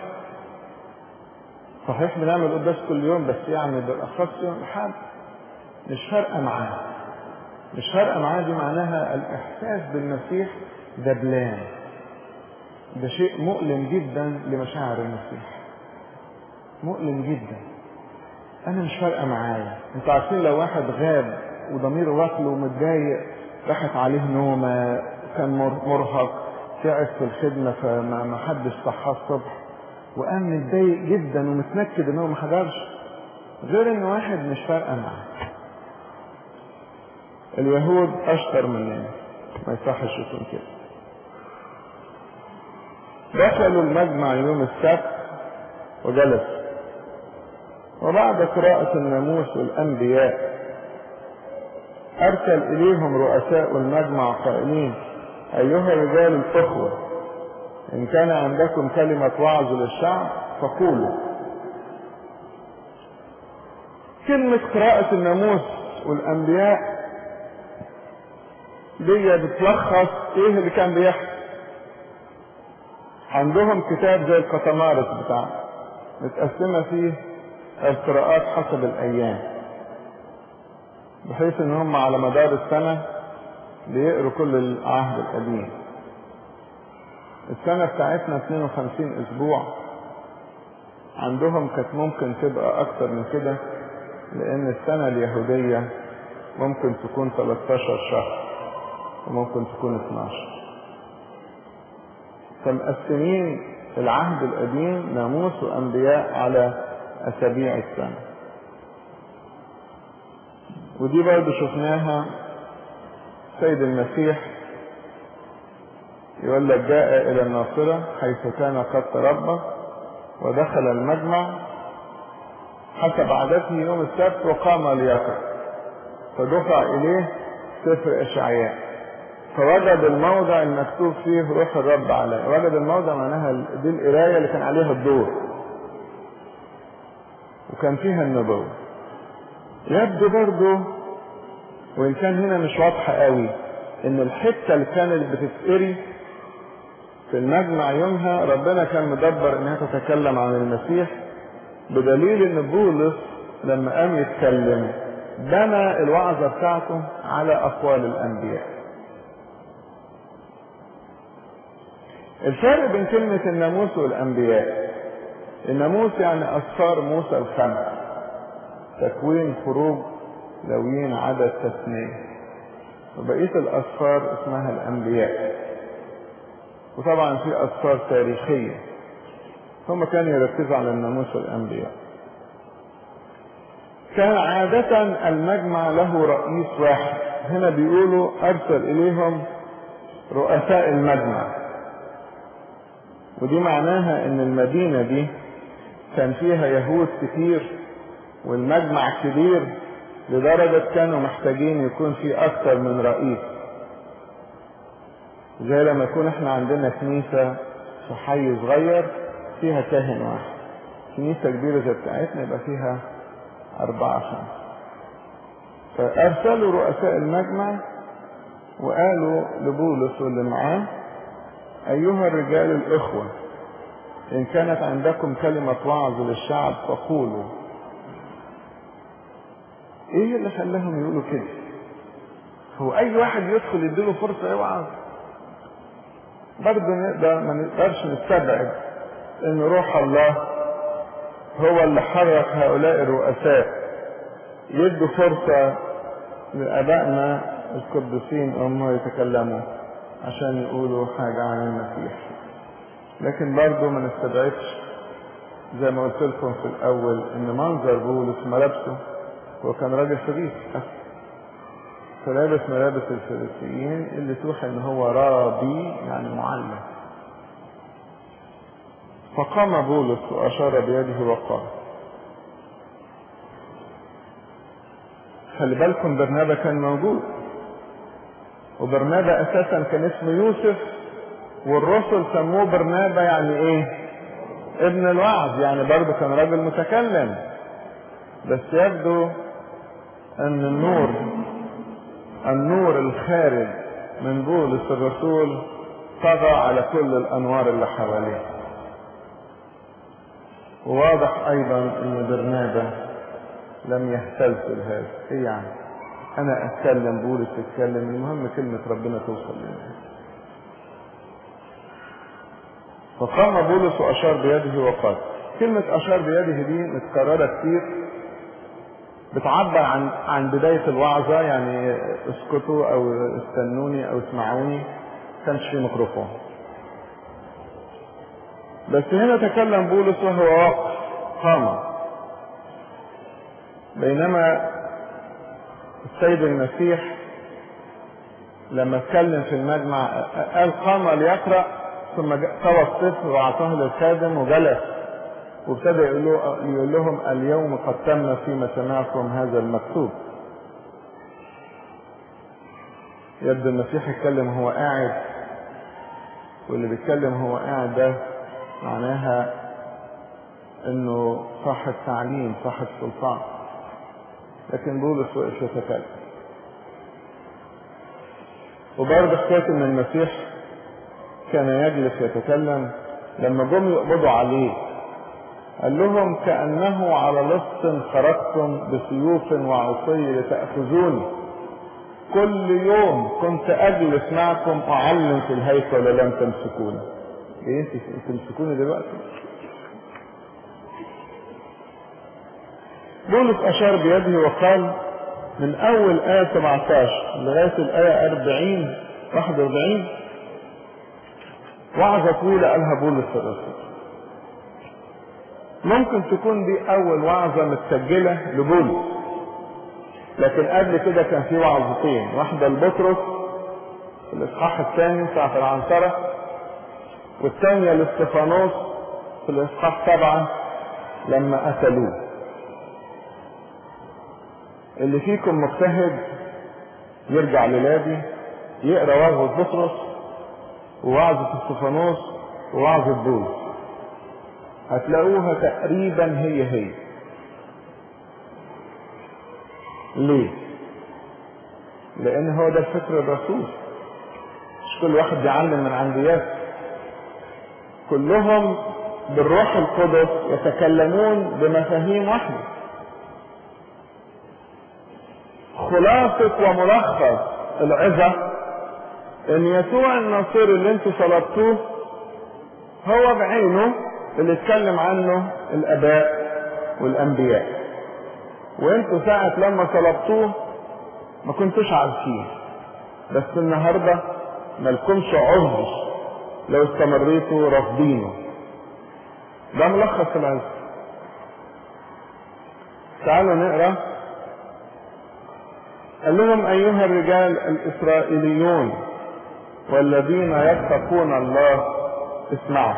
صحيح بنعمل قداس كل يوم بس يعني بالاخص يوم الحد مش فارقه معاه مش فارقه معاه دي معناها الاحساس بالمسيح دبلان ده شيء مؤلم جدا لمشاعر المسيح مؤلم جدا انا مش فارقه معايا انتوا عارفين لو واحد غاب وضميره واكله ومتضايق راحت عليه نومه كان مرهق تعب في الخدمه فما حدش صحاه الصبح وقام متضايق جدا ومتنكد ان هو ما حضرش غير ان واحد مش فارقه معاه اليهود اشطر مننا ما يصحش يكون كده دخلوا المجمع يوم السبت وجلسوا وبعد قراءة الناموس والأنبياء أرسل إليهم رؤساء المجمع قائلين أيها رجال الأخوة إن كان عندكم كلمة وعظ للشعب فقولوا كلمة قراءة الناموس والأنبياء دي بتلخص إيه اللي كان بيحصل عندهم كتاب زي القطمارس بتاع متقسمة فيه القراءات حسب الأيام بحيث إن هم على مدار السنة بيقروا كل العهد القديم السنة بتاعتنا 52 أسبوع عندهم كانت ممكن تبقى أكتر من كده لأن السنة اليهودية ممكن تكون 13 شهر وممكن تكون 12 فمقسمين العهد القديم ناموس وأنبياء على أسابيع السنة ودي برضه شفناها سيد المسيح يقول لك جاء إلى الناصرة حيث كان قد تربى ودخل المجمع حسب عادته يوم السبت وقام ليقرأ فدفع إليه سفر إشعياء فوجد الموضع المكتوب فيه روح الرب عليه وجد الموضع معناها دي القراية اللي كان عليها الدور وكان فيها النبوة يبدو برضه وإن كان هنا مش واضحة قوي إن الحتة اللي كانت بتتقري في المجمع يومها ربنا كان مدبر انها تتكلم عن المسيح بدليل ان بولس لما قام يتكلم بنى الوعظة بتاعته على أقوال الأنبياء الفرق بين كلمة الناموس والأنبياء الناموس يعني أسفار موسى الخمس تكوين خروج لويين عدد تثنية وبقية الأسفار اسمها الأنبياء وطبعا في أسفار تاريخية هم كانوا يركزوا على الناموس والأنبياء كان عادة المجمع له رئيس واحد هنا بيقولوا أرسل إليهم رؤساء المجمع ودي معناها ان المدينة دي كان فيها يهود كتير والمجمع كبير لدرجة كانوا محتاجين يكون في أكثر من رئيس زي لما يكون احنا عندنا كنيسة في حي صغير فيها كاهن واحد كنيسة كبيرة زي بتاعتنا يبقى فيها أربعة خمسة فأرسلوا رؤساء المجمع وقالوا لبولس واللي معاه أيها الرجال الإخوة إن كانت عندكم كلمة وعظ للشعب فقولوا إيه اللي خلاهم يقولوا كده؟ هو أي واحد يدخل يديله فرصة يوعظ برضه نقدر ما نقدرش نستبعد إن روح الله هو اللي حرك هؤلاء الرؤساء يدوا فرصة لآبائنا القديسين هم يتكلموا عشان يقولوا حاجة عن المسيح لكن برضه ما نستبعدش زي ما قلت لكم في الأول إن منظر بولس ملابسه هو كان راجل فريسي فلابس ملابس الفريسيين اللي توحي إن هو رابي يعني معلم فقام بولس وأشار بيده وقال خلي بالكم برنابا كان موجود وبرنابا اساسا كان اسمه يوسف والرسل سموه برنابا يعني ايه ابن الوعظ يعني برضه كان راجل متكلم بس يبدو ان النور النور الخارج من بولس الرسول طغى على كل الانوار اللي حواليه وواضح ايضا ان برنابا لم يهتز لهذا ايه يعني انا اتكلم بولس تتكلم المهم كلمة ربنا توصل للناس فقام بولس واشار بيده وقال كلمة اشار بيده دي متكررة كتير بتعبر عن عن بداية الوعظة يعني اسكتوا او استنوني او اسمعوني كانش في ميكروفون بس هنا تكلم بولس وهو واقف قام بينما السيد المسيح لما اتكلم في المجمع قال قام ليقرأ ثم طوى الطفل وأعطاه للخادم وجلس وابتدى يقول لهم اليوم قد تم فيما سمعتم هذا المكتوب يبدو المسيح يتكلم هو قاعد واللي بيتكلم هو قاعد ده معناها انه صاحب تعليم صاحب سلطان لكن بولس وقف يتكلم وبرضه حكايه ان المسيح كان يجلس يتكلم لما جم يقبضوا عليه قال لهم كانه على لص خرجتم بسيوف وعصي لتاخذوني كل يوم كنت اجلس معكم اعلم في الهيكل ولم تمسكوني ايه انت تمسكوني دلوقتي بولس أشار بيده وقال من أول آية 17 لغاية الآية 40 41 وعظة طويلة قالها بولس الرسول ممكن تكون دي أول وعظة متسجلة لبولس لكن قبل كده كان في وعظتين واحدة لبطرس في الإصحاح الثاني ساعة العنصرة والثانية لاستفانوس في الإصحاح سبعة لما قتلوه اللي فيكم مجتهد يرجع للادي يقرا وعظة بطرس ووعظة استفانوس ووعظة بولس هتلاقوها تقريبا هي هي ليه؟ لأن هو ده الفكر الرسول مش كل واحد بيعلم من عنديات كلهم بالروح القدس يتكلمون بمفاهيم واحده خلاصة وملخص العظة ان يسوع الناصري اللي انتوا صلبتوه هو بعينه اللي اتكلم عنه الاباء والانبياء وانتوا ساعة لما صلبتوه ما كنتوش عارفين بس النهاردة مالكمش عذر لو استمريتوا رافضينه ده ملخص العظة تعالوا نقرأ قال لهم أيها الرجال الإسرائيليون والذين يتقون الله اسمعوا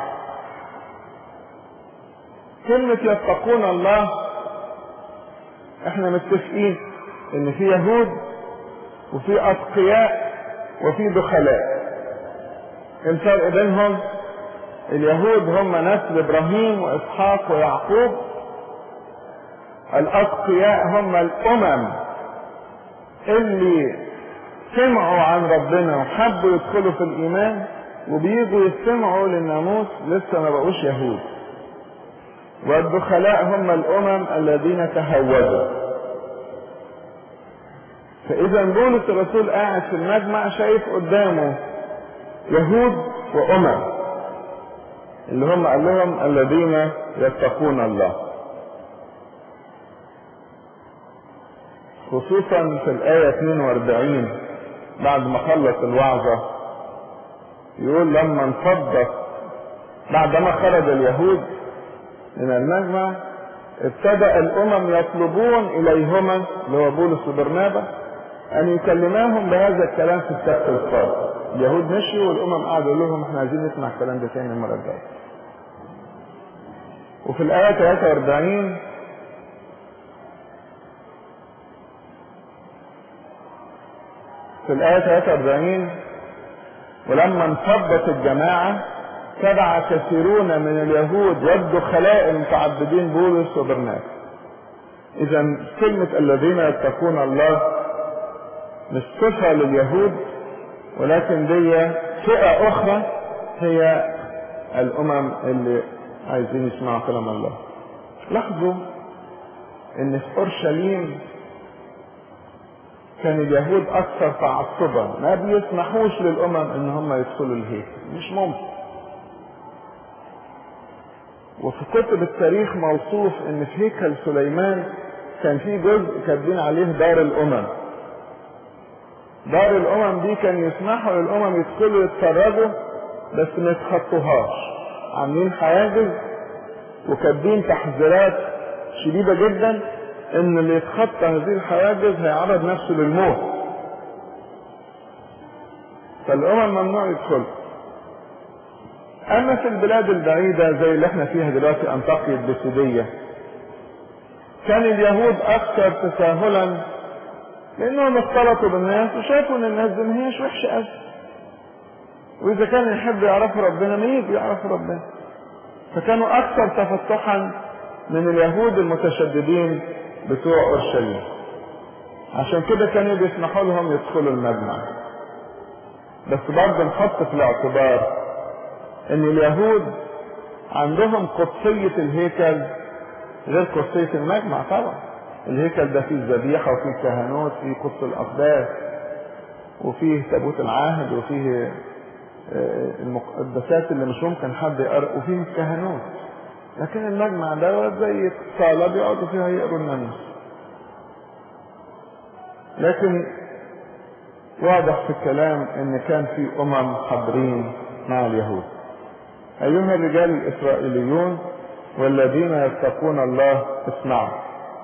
كلمة يتقون الله احنا متفقين ان في يهود وفي اتقياء وفي دخلاء الفرق بينهم اليهود هم نسل ابراهيم واسحاق ويعقوب الأتقياء هم الأمم اللي سمعوا عن ربنا وحبوا يدخلوا في الإيمان وبيجوا يستمعوا للناموس لسه ما بقوش يهود والدخلاء هم الأمم الذين تهودوا فإذا بولس الرسول قاعد في المجمع شايف قدامه يهود وأمم اللي هم قال لهم الذين يتقون الله خصوصا في الآية 42 بعد ما خلص الوعظة يقول لما انفضت بعدما خرج اليهود من المجمع ابتدأ الأمم يطلبون إليهما اللي هو بولس وبرنابا أن يكلماهم بهذا الكلام في السبت القادم اليهود مشيوا والأمم قعدوا لهم احنا عايزين نسمع الكلام ده تاني المرة الجاية وفي الآية 43 في الآية 43 ولما انفضت الجماعة تبع كثيرون من اليهود والدخلاء المتعبدين بولس وبرنابا إذا كلمة الذين يتقون الله مش صفة لليهود ولكن دي فئة أخرى هي الأمم اللي عايزين يسمعوا كلام الله لاحظوا إن في أورشليم كان اليهود اكثر تعصبا ما بيسمحوش للامم ان هم يدخلوا الهيكل مش ممكن وفي كتب التاريخ موصوف ان في هيكل سليمان كان في جزء كاتبين عليه دار الامم دار الامم دي كان يسمحوا للامم يدخلوا يتفرجوا بس ما يتخطوهاش عاملين حواجز وكاتبين تحذيرات شديده جدا ان اللي يتخطى هذه الحواجز هيعرض نفسه للموت فالامم ممنوع يدخل اما في البلاد البعيده زي اللي احنا فيها دلوقتي انطاكيا البسيديه كان اليهود اكثر تساهلا لانهم اختلطوا بالناس وشافوا ان الناس دي ما هيش وحشه قوي واذا كانوا يحبوا يعرفوا ربنا ما يجوا يعرفوا ربنا فكانوا اكثر تفتحا من اليهود المتشددين بتوع اورشليم عشان كده كانوا بيسمحوا لهم يدخلوا المجمع بس برضه نحط في الاعتبار ان اليهود عندهم قدسية الهيكل غير قدسية المجمع طبعا الهيكل ده فيه ذبيحة وفيه كهنوت فيه قدس الأقداس وفيه تابوت العهد وفيه المقدسات اللي مش ممكن حد يقرأ وفيه الكهنوت لكن المجمع دوت زي صالة بيقعدوا فيها يقروا الناموس لكن واضح في الكلام ان كان في امم حاضرين مع اليهود ايها الرجال الاسرائيليون والذين يتقون الله اسمعوا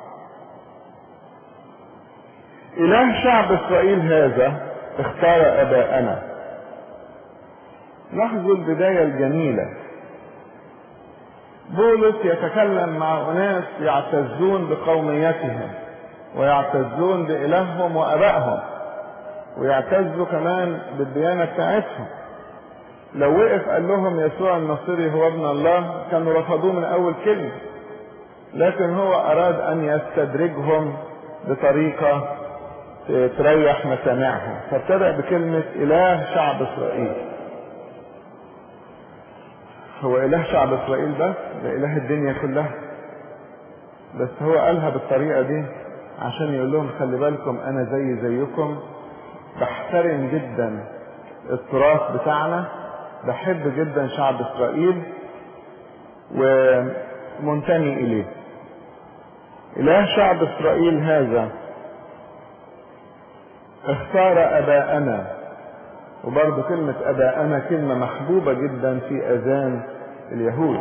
اله شعب اسرائيل هذا اختار اباءنا لاحظوا البدايه الجميله بولس يتكلم مع أناس يعتزون بقوميتهم ويعتزون بإلههم وأبائهم ويعتزوا كمان بالديانة بتاعتهم لو وقف قال لهم يسوع النصري هو ابن الله كانوا رفضوه من أول كلمة لكن هو أراد أن يستدرجهم بطريقة تريح مسامعهم فابتدأ بكلمة إله شعب إسرائيل هو إله شعب إسرائيل بس ده إله الدنيا كلها بس هو قالها بالطريقة دي عشان يقول لهم خلي بالكم أنا زي زيكم بحترم جدا التراث بتاعنا بحب جدا شعب إسرائيل ومنتمي إليه إله شعب إسرائيل هذا اختار أباءنا وبرضه كلمة أباءنا كلمة محبوبة جدا في أذان اليهود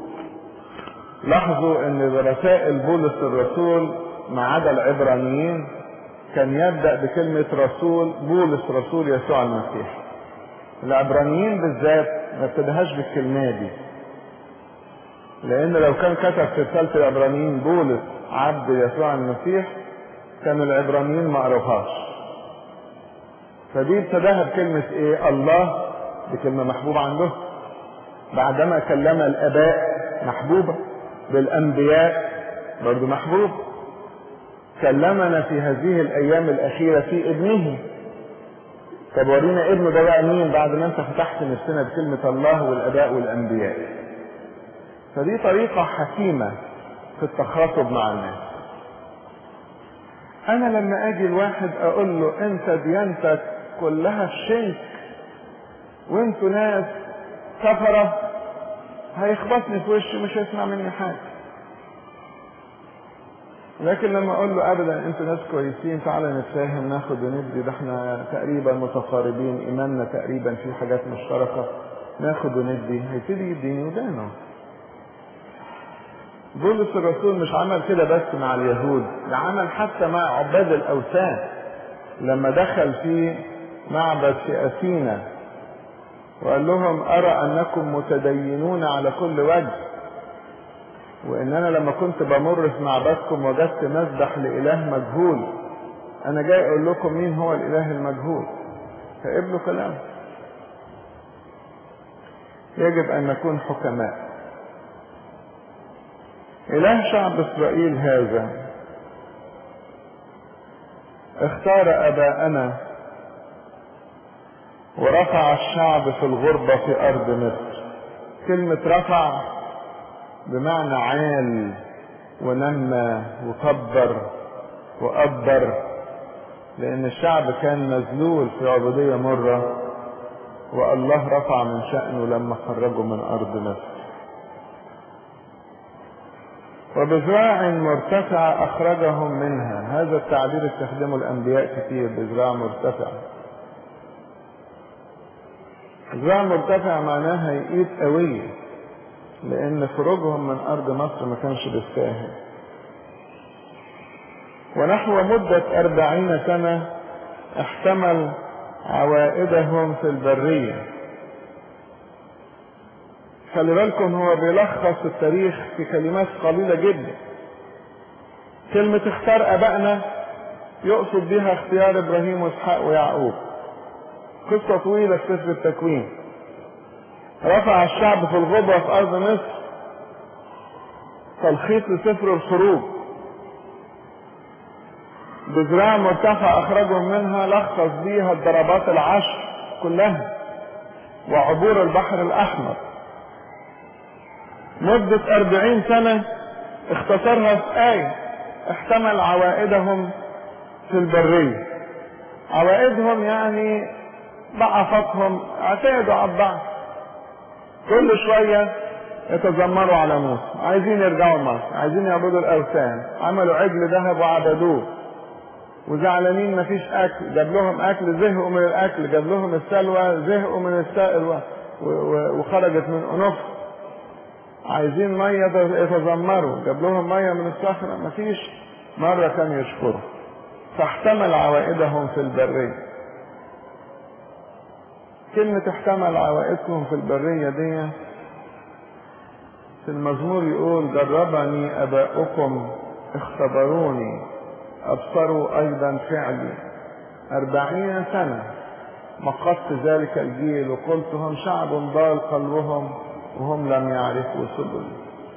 لاحظوا ان رسائل بولس الرسول ما عدا العبرانيين كان يبدأ بكلمة رسول بولس رسول يسوع المسيح العبرانيين بالذات ما ابتدهاش بالكلمة دي لان لو كان كتب في رسالة العبرانيين بولس عبد يسوع المسيح كان العبرانيين ما قروهاش فدي ابتداها بكلمة ايه الله دي كلمة محبوبة عندهم بعدما كلم الاباء محبوبة بالانبياء برضو محبوب كلمنا في هذه الايام الاخيره في ابنه طب ورينا ابنه ده بقى مين بعد ما انت فتحت نفسنا بكلمه الله والاباء والانبياء فدي طريقه حكيمه في التخاطب مع الناس انا لما اجي الواحد اقول له انت ديانتك كلها الشنك وانتوا ناس كفره هيخبطني في وشي مش هيسمع مني حاجه لكن لما اقول له ابدا انتوا ناس كويسين تعالى نتفاهم ناخد وندي ده احنا تقريبا متقاربين ايماننا تقريبا في حاجات مشتركه ناخد وندي هيبتدي يديني ودانه بولس الرسول مش عمل كده بس مع اليهود ده عمل حتى مع عباد الاوثان لما دخل في معبد في اثينا وقال لهم ارى انكم متدينون على كل وجه وان انا لما كنت بمر في معبدكم وجدت مذبح لاله مجهول انا جاي اقول لكم مين هو الاله المجهول فقبلوا كلامه يجب ان نكون حكماء اله شعب اسرائيل هذا اختار اباءنا ورفع الشعب في الغربة في ارض مصر كلمة رفع بمعنى عال ونمى وكبر وقدر لان الشعب كان مذلول في عبودية مرة والله رفع من شأنه لما خرجوا من ارض مصر وبذراع مرتفعة أخرجهم منها هذا التعبير استخدمه الأنبياء كثير بذراع مرتفعة ذراع مرتفعة معناها إيد قوية لأن خروجهم من أرض مصر ما كانش بالساهل ونحو مدة أربعين سنة احتمل عوائدهم في البرية خلي بالكم هو بيلخص التاريخ في كلمات قليلة جدا كلمة اختار أبائنا يقصد بها اختيار إبراهيم وإسحاق ويعقوب قصة طويلة في سفر التكوين رفع الشعب في الغربة في أرض مصر تلخيص لسفر الخروج بذراع مرتفع أخرجهم منها لخص بيها الضربات العشر كلها وعبور البحر الأحمر مدة أربعين سنة اختصرها في آية احتمل عوائدهم في البرية عوائدهم يعني ضعفتهم اعتادوا على الضعف كل شوية يتذمروا على موسى عايزين يرجعوا مصر عايزين يعبدوا الأوثان عملوا عجل ذهب وعبدوه وزعلانين مفيش أكل جاب لهم أكل زهقوا من الأكل جاب لهم السلوى زهقوا من السائل وخرجت من أنوفهم عايزين ميه يتذمروا جاب لهم ميه من الصخره مفيش مره كان يشكروا فاحتمل عوائدهم في البريه كلمة احتمل عوائدكم في البرية دي في المزمور يقول جربني أباؤكم اختبروني أبصروا أيضا فعلي أربعين سنة مقصت ذلك الجيل وقلت هم شعب ضال قلبهم وهم لم يعرفوا سبل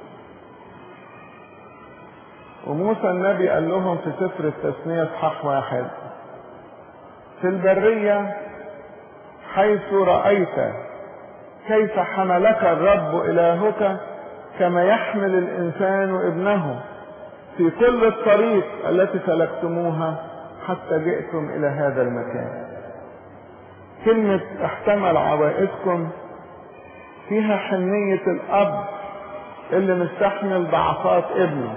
وموسى النبي قال لهم في سفر التثنية اصحاح واحد في البرية حيث رأيت كيف حملك الرب إلهك كما يحمل الإنسان ابنه في كل الطريق التي سلكتموها حتى جئتم إلى هذا المكان كلمة احتمل عوائدكم فيها حنية الأب اللي مستحمل ضعفات ابنه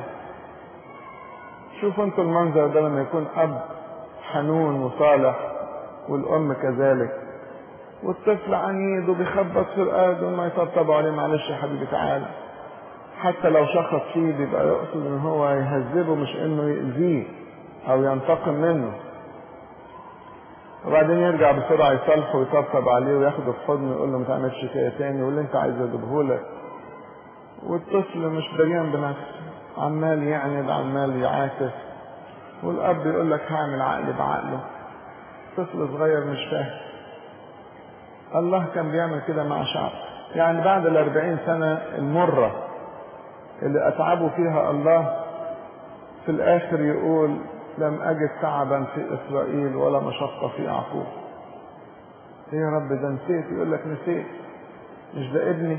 شوفوا انتوا المنظر ده لما يكون أب حنون وصالح والأم كذلك والطفل عنيد وبيخبط في الأرض وما يطبطبوا عليه معلش يا حبيبي تعالى حتى لو شخص فيه بيبقى يقصد ان هو يهذبه مش انه يأذيه او ينتقم منه وبعدين يرجع بسرعة يصالحه ويطبطب عليه وياخده في حضنه ويقول له ما تعملش كده تاني واللي انت عايز اجيبه لك والطفل مش دريان بنفسه عمال يعند عمال يعاكس والاب يقول لك هعمل عقل بعقله طفل صغير مش فاهم الله كان بيعمل كده مع شعب يعني بعد الأربعين سنة المرة اللي أتعبوا فيها الله في الآخر يقول لم أجد تعبا في إسرائيل ولا مشقة في يعقوب إيه يا رب ده نسيت يقول لك نسيت مش ده ابني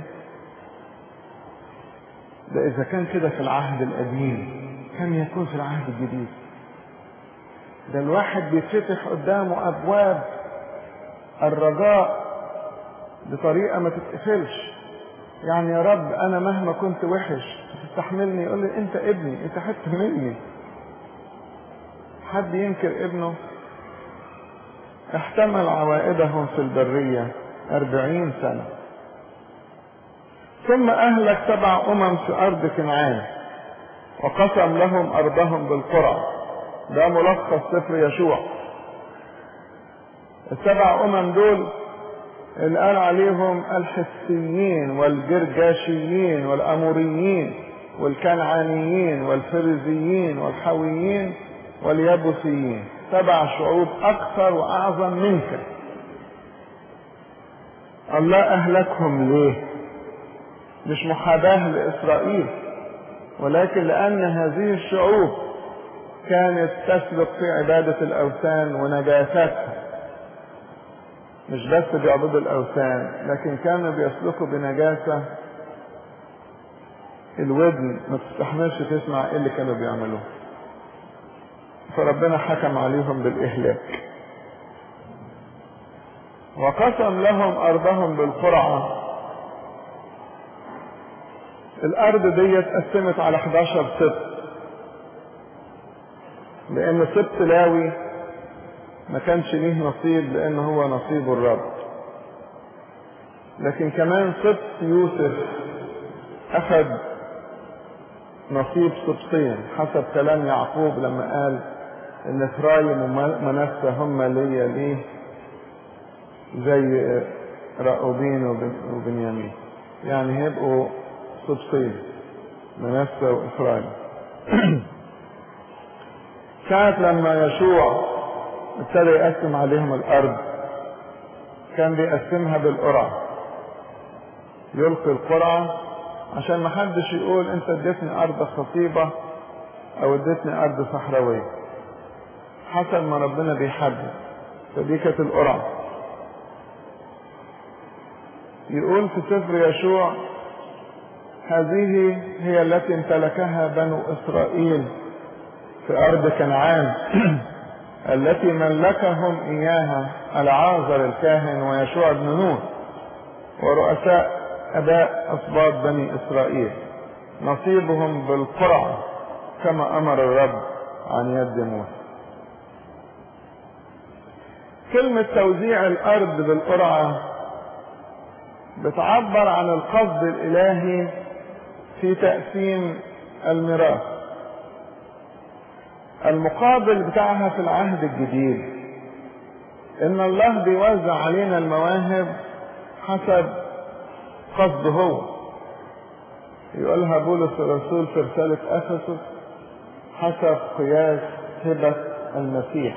ده إذا كان كده في العهد القديم كم يكون في العهد الجديد ده الواحد بيتفتح قدامه أبواب الرجاء بطريقة ما تتقفلش يعني يا رب أنا مهما كنت وحش تستحملني يقول لي أنت ابني أنت حتة مني حد ينكر ابنه احتمل عوائدهم في البرية أربعين سنة ثم أهلك سبع أمم في أرض كنعان وقسم لهم أرضهم بالقرى ده ملخص سفر يشوع السبع أمم دول اللي قال عليهم الحسيين والجرجاشيين والأموريين والكنعانيين والفريزيين والحويين واليبوسيين سبع شعوب أكثر وأعظم منك الله أهلكهم ليه مش محاباة لإسرائيل ولكن لأن هذه الشعوب كانت تسلك في عبادة الأوثان ونجاستها مش بس بيعبدوا الأوثان لكن كانوا بيسلكوا بنجاسة الودن ما تستحملش تسمع ايه اللي كانوا بيعملوه فربنا حكم عليهم بالإهلاك وقسم لهم أرضهم بالقرعة الأرض دي اتقسمت على 11 سبت لأن سبت لاوي ما كانش ليه نصيب لأن هو نصيب الرب لكن كمان سبت يوسف أخذ نصيب سبطين حسب كلام يعقوب لما قال ان افرايم ومنسى هم ليا ليه زي راؤوبين وبنيامين يعني هيبقوا سبطين منسى وافرايم ساعة لما يشوع ابتدى يقسم عليهم الارض كان بيقسمها بالقرعة يلقي القرعة عشان ما حدش يقول انت اديتني ارض خصيبة او اديتني ارض صحراوية حسب ما ربنا بيحدد فدي كانت القرعة يقول في سفر يشوع هذه هي التي امتلكها بنو اسرائيل في ارض كنعان التي ملكهم اياها العازر الكاهن ويشوع بن نون ورؤساء اباء اسباط بني اسرائيل نصيبهم بالقرعه كما امر الرب عن يد موسى كلمة توزيع الأرض بالقرعة بتعبر عن القصد الإلهي في تقسيم الميراث المقابل بتاعها في العهد الجديد إن الله بيوزع علينا المواهب حسب قصده هو يقولها بولس الرسول في رسالة أفسس حسب قياس هبة المسيح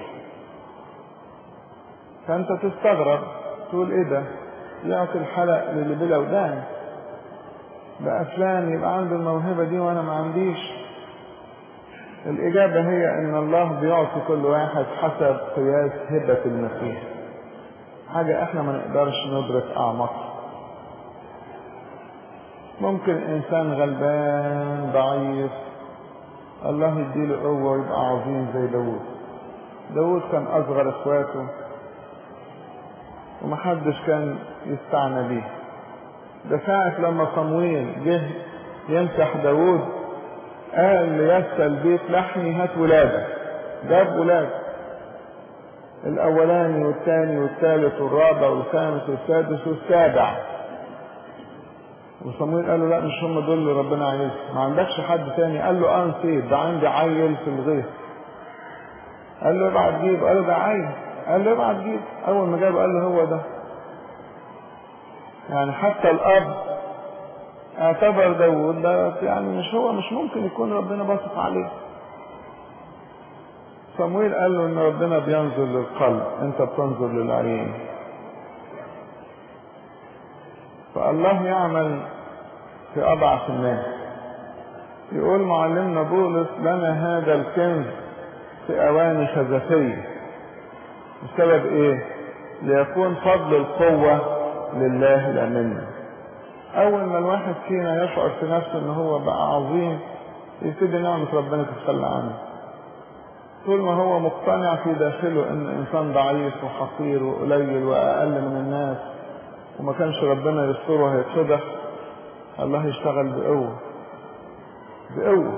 فانت تستغرب تقول ايه ده يعطي الحلق للي بلا ودان بقى فلان يبقى عنده الموهبة دي وانا ما عنديش الاجابة هي ان الله بيعطي كل واحد حسب قياس هبة المسيح حاجة احنا ما نقدرش ندرك اعمقها ممكن انسان غلبان ضعيف الله يديله قوة ويبقى عظيم زي داود داود كان اصغر اخواته ومحدش كان يستعنى بيه ده ساعة لما صمويل جه يمسح داود قال ليسى البيت لحمي هات ولادك جاب ولاد الاولاني والثاني والثالث والرابع والخامس والسادس والسابع وصمويل قال له لا مش هم دول اللي ربنا عايزهم ما عندكش حد تاني قال له اه نسيت ده عندي عيل في الغيط قال له ابعت جيب قال له ده عيل قال له ابعت جيب اول ما جابه قال له هو ده يعني حتى الاب اعتبر داود ده يعني مش هو مش ممكن يكون ربنا باصص عليه صمويل قال له ان ربنا بينظر للقلب انت بتنظر للعين فالله يعمل في اضعف الناس يقول معلمنا بولس لنا هذا الكنز في اواني خزفية بسبب ايه ليكون فضل القوة لله لا منا اول ما الواحد فينا يشعر في نفسه ان هو بقى عظيم يبتدي نعمة ربنا تتخلى عنه طول ما هو مقتنع في داخله ان انسان ضعيف وحقير وقليل واقل من الناس وما كانش ربنا يستره هيتفضح الله يشتغل بقوة بقوة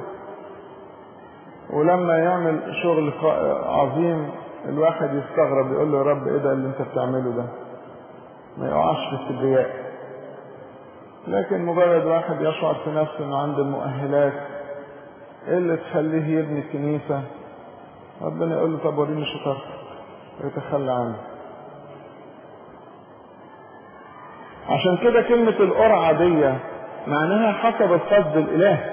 ولما يعمل شغل عظيم الواحد يستغرب يقول له يا رب ايه ده اللي انت بتعمله ده ما يقعش في الكبرياء لكن مجرد واحد يشعر في نفسه انه عنده المؤهلات ايه اللي تخليه يبني كنيسة ربنا يقول له طب وريني شطارتك ويتخلى عنه عشان كده كلمة القرعة دي معناها حسب القصد الإلهي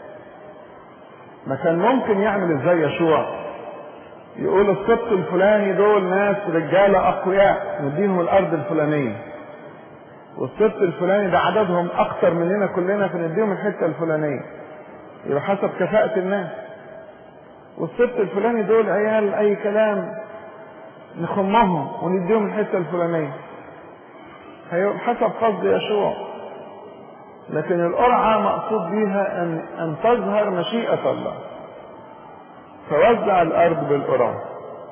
ما كان ممكن يعمل ازاي يشوع يقول السبط الفلاني دول ناس رجالة أقوياء نديهم الأرض الفلانية والسبط الفلاني ده عددهم أكتر مننا كلنا فنديهم الحتة الفلانية يبقى حسب كفاءة الناس والسبط الفلاني دول عيال أي كلام نخمهم ونديهم الحتة الفلانية هيبقى حسب قصد يشوع لكن القرعة مقصود بيها أن, أن تظهر مشيئة الله فوزع الأرض بالقرعة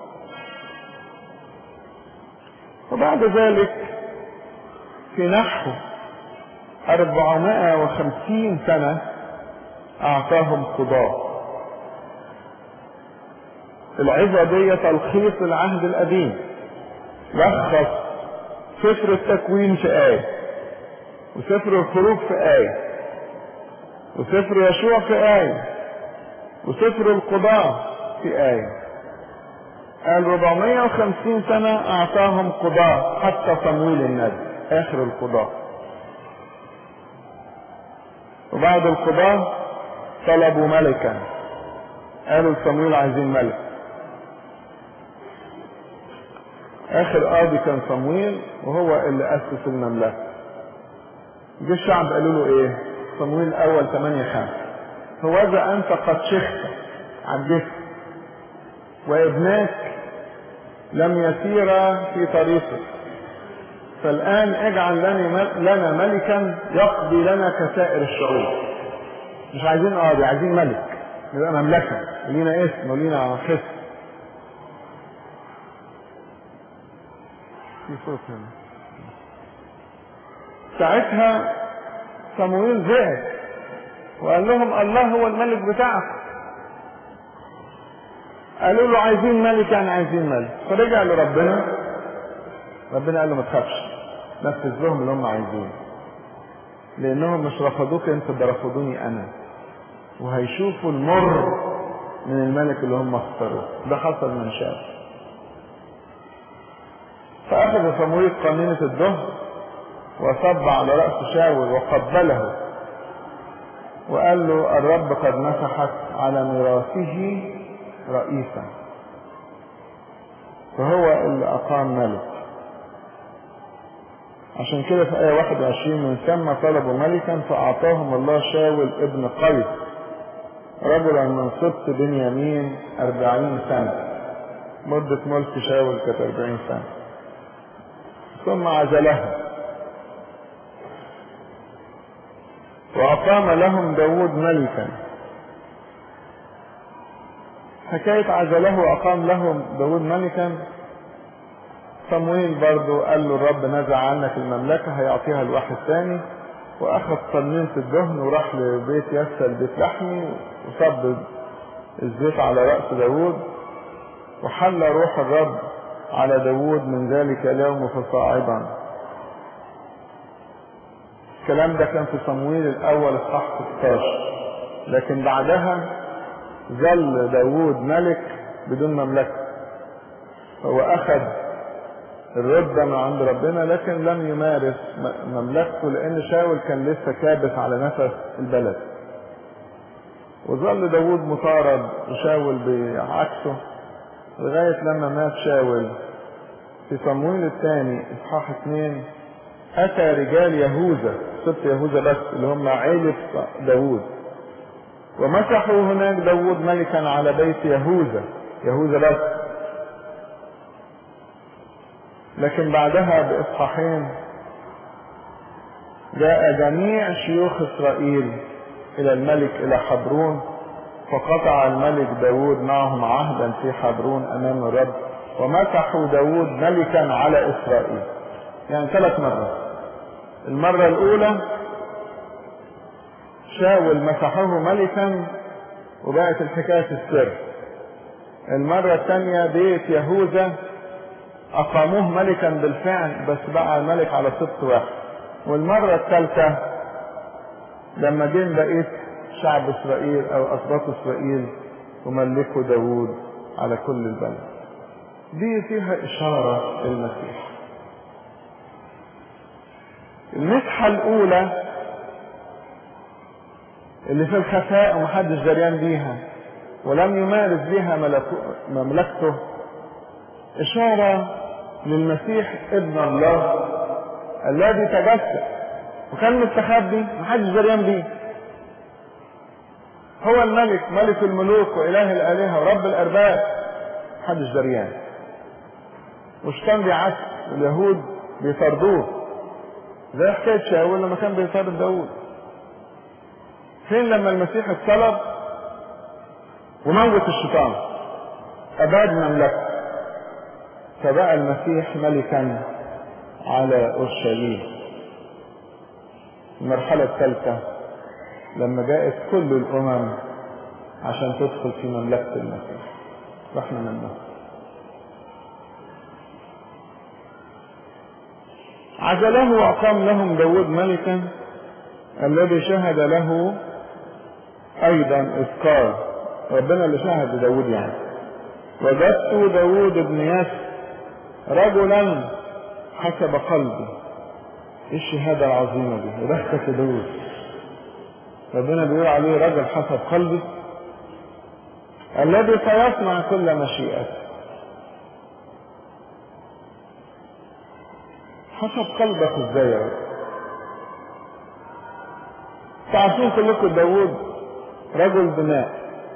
وبعد ذلك في نحو 450 سنة أعطاهم قضاء العظة دي تلخيص العهد القديم لخص سفر التكوين في آية وسفر الخروج في آية وسفر يشوع في آية وسفر القضاء في آية قال 450 سنة أعطاهم قضاء حتى صمويل النبي آخر القضاء وبعد القضاء طلبوا ملكا قالوا لصمويل عايزين ملك آخر قاضي كان صمويل وهو اللي أسس المملكة جه الشعب قالوا له ايه صمويل الاول 8 5 هوذا انت قد شخت عجزت وابناك لم يسير في طريقك فالان اجعل لنا لنا ملكا يقضي لنا كسائر الشعوب مش عايزين قاضي عايزين ملك نبقى مملكه ولينا اسم ولينا خصم في صوت هنا ساعتها صمويل زعل وقال لهم الله هو الملك بتاعكم قالوا له عايزين ملك يعني عايزين ملك فرجع لربنا ربنا قال له ما تخافش نفذ لهم اللي هم عايزينه لانهم مش رفضوك انت ده رفضوني انا وهيشوفوا المر من الملك اللي هم اختاروه ده حصل من شاف فاخذ صمويل قنينة الدهر وصب على رأس شاول وقبله وقال له الرب قد مسحك على ميراثه رئيسا فهو اللي أقام ملك عشان كده في آية 21 من ثم طلبوا ملكا فأعطاهم الله شاول ابن قيس رجلا من سبط بنيامين أربعين سنة مدة ملك شاول كانت أربعين سنة ثم عزله وأقام لهم داود ملكا حكاية عزله وأقام لهم داود ملكا صمويل برضو قال له الرب نزع عنك المملكة هيعطيها لواحد تاني وأخذ قنينة الدهن وراح لبيت يسى البيت لحمي وصب الزيت على رأس داود وحل روح الرب على داود من ذلك اليوم فصاعدا الكلام ده كان في صمويل الأول اصحاح 16 لكن بعدها ظل داوود ملك بدون مملكة هو أخذ الردة من عند ربنا لكن لم يمارس مملكته لأن شاول كان لسه كابس على نفس البلد وظل داوود مطارد وشاول بعكسه لغاية لما مات شاول في صمويل الثاني اصحاح اثنين أتى رجال يهوذا سبط يهوذا بس اللي هم عيلة داوود ومسحوا هناك داود ملكا على بيت يهوذا يهوذا بس لكن بعدها بإصحاحين جاء جميع شيوخ إسرائيل إلى الملك إلى حبرون فقطع الملك داود معهم عهدا في حبرون أمام الرب ومسحوا داود ملكا على إسرائيل يعني ثلاث مرات المرة الأولى شاول مسحه ملكا وبقت الحكاية في السر المرة الثانية بيت يهوذا أقاموه ملكا بالفعل بس بقى الملك على سبط واحد والمرة الثالثة لما جه بقيت شعب إسرائيل أو أسباط إسرائيل وملكوا داوود على كل البلد دي فيها إشارة للمسيح المسحة الأولى اللي في الخفاء ومحدش دريان بيها ولم يمارس بها مملكته إشارة للمسيح ابن الله الذي تجسد وكان مستخبي محدش دريان بيه هو الملك ملك الملوك وإله الآلهة ورب الأرباب محدش دريان والشيطان بيعس واليهود بيطردوه زي حكاية شاول لما كان بيطارد داوود فين لما المسيح اتصلب وموت الشيطان أباد مملكته فبقى المسيح ملكا على أورشليم المرحلة الثالثة لما جاءت كل الأمم عشان تدخل في مملكة المسيح رحنا منه عزله وأقام لهم داود ملكا الذي شهد له أيضا إذ قال ربنا اللي شهد لداود يعني وجدت داود بن ياسر رجلا حسب قلبي ايه الشهاده العظيمه دي ودخلت داود ربنا بيقول عليه رجل حسب قلبي الذي سيصنع كل مشيئته حسب قلبك ازاي يا رب تعرفين كلكم داود رجل بناء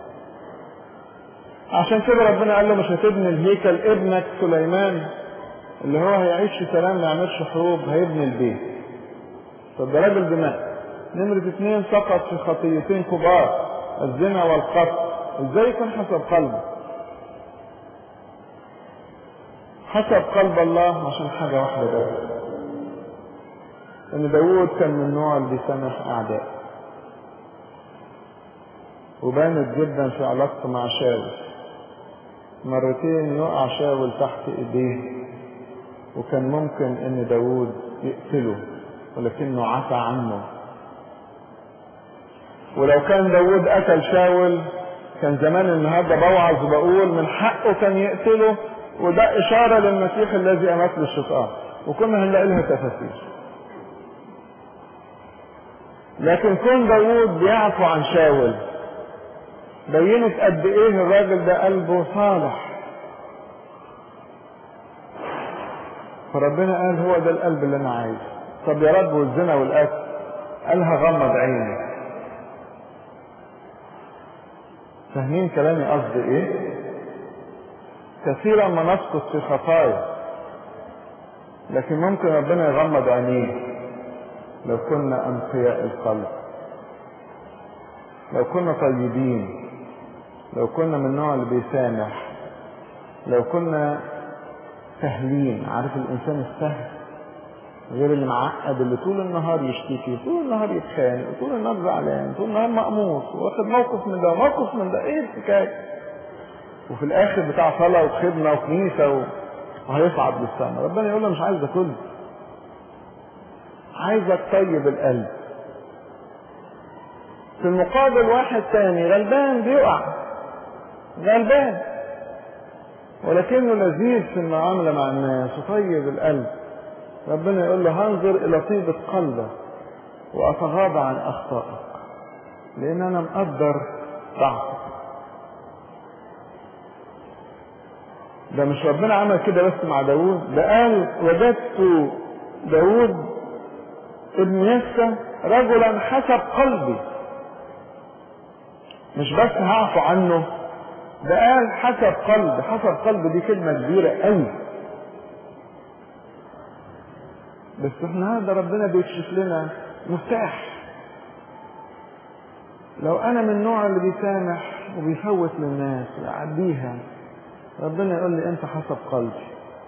عشان كده ربنا قال له مش هتبني الهيكل ابنك سليمان اللي هو هيعيش في سلام ما يعملش حروب هيبني البيت طب ده راجل بناء نمرة اثنين سقط في خطيتين كبار الزنا والقتل ازاي يكون حسب قلبه حسب قلب الله عشان حاجة واحدة بس ان داوود كان من النوع اللي بيسامح اعداء وبانت جدا في علاقته مع شاول مرتين يقع شاول تحت ايديه وكان ممكن ان داوود يقتله ولكنه عفى عنه ولو كان داوود قتل شاول كان زمان النهارده بوعظ وبقول من حقه كان يقتله وده اشاره للمسيح الذي امات للشيطان وكنا هنلاقي لها تفاسير لكن كون داوود بيعفو عن شاول بينت قد ايه الراجل ده قلبه صالح فربنا قال هو ده القلب اللي انا عايزه طب يا رب والزنا والقتل قال هغمض عيني فاهمين كلامي قصدي ايه كثيرا ما نسقط في خطايا لكن ممكن ربنا يغمض عينيه لو كنا انقياء القلب لو كنا طيبين لو كنا من النوع اللي بيسامح لو كنا سهلين عارف الانسان السهل غير اللي معقد اللي طول النهار يشتكي طول النهار يتخانق طول النهار زعلان طول النهار مقموص واخد موقف من ده موقف من ده ايه الحكايه وفي الاخر بتاع صلاه وخدمه وكنيسه و... وهيصعد للسماء ربنا يقول له مش عايز ده كله عايزك طيب القلب في المقابل واحد تاني غلبان بيقع غلبان ولكنه لذيذ في المعاملة مع الناس وطيب القلب ربنا يقول له هنظر إلى طيبة قلبك وأتغاضى عن أخطائك لأن أنا مقدر ضعفك ده مش ربنا عمل كده بس مع داوود ده قال وجدت داوود ابن يسى رجلا حسب قلبي مش بس هعفو عنه ده قال حسب قلب حسب قلب دي كلمة كبيرة قوي بس احنا هذا ربنا بيكشف لنا مفتاح لو انا من النوع اللي بيسامح وبيفوت للناس ويعديها ربنا يقول لي انت حسب قلبي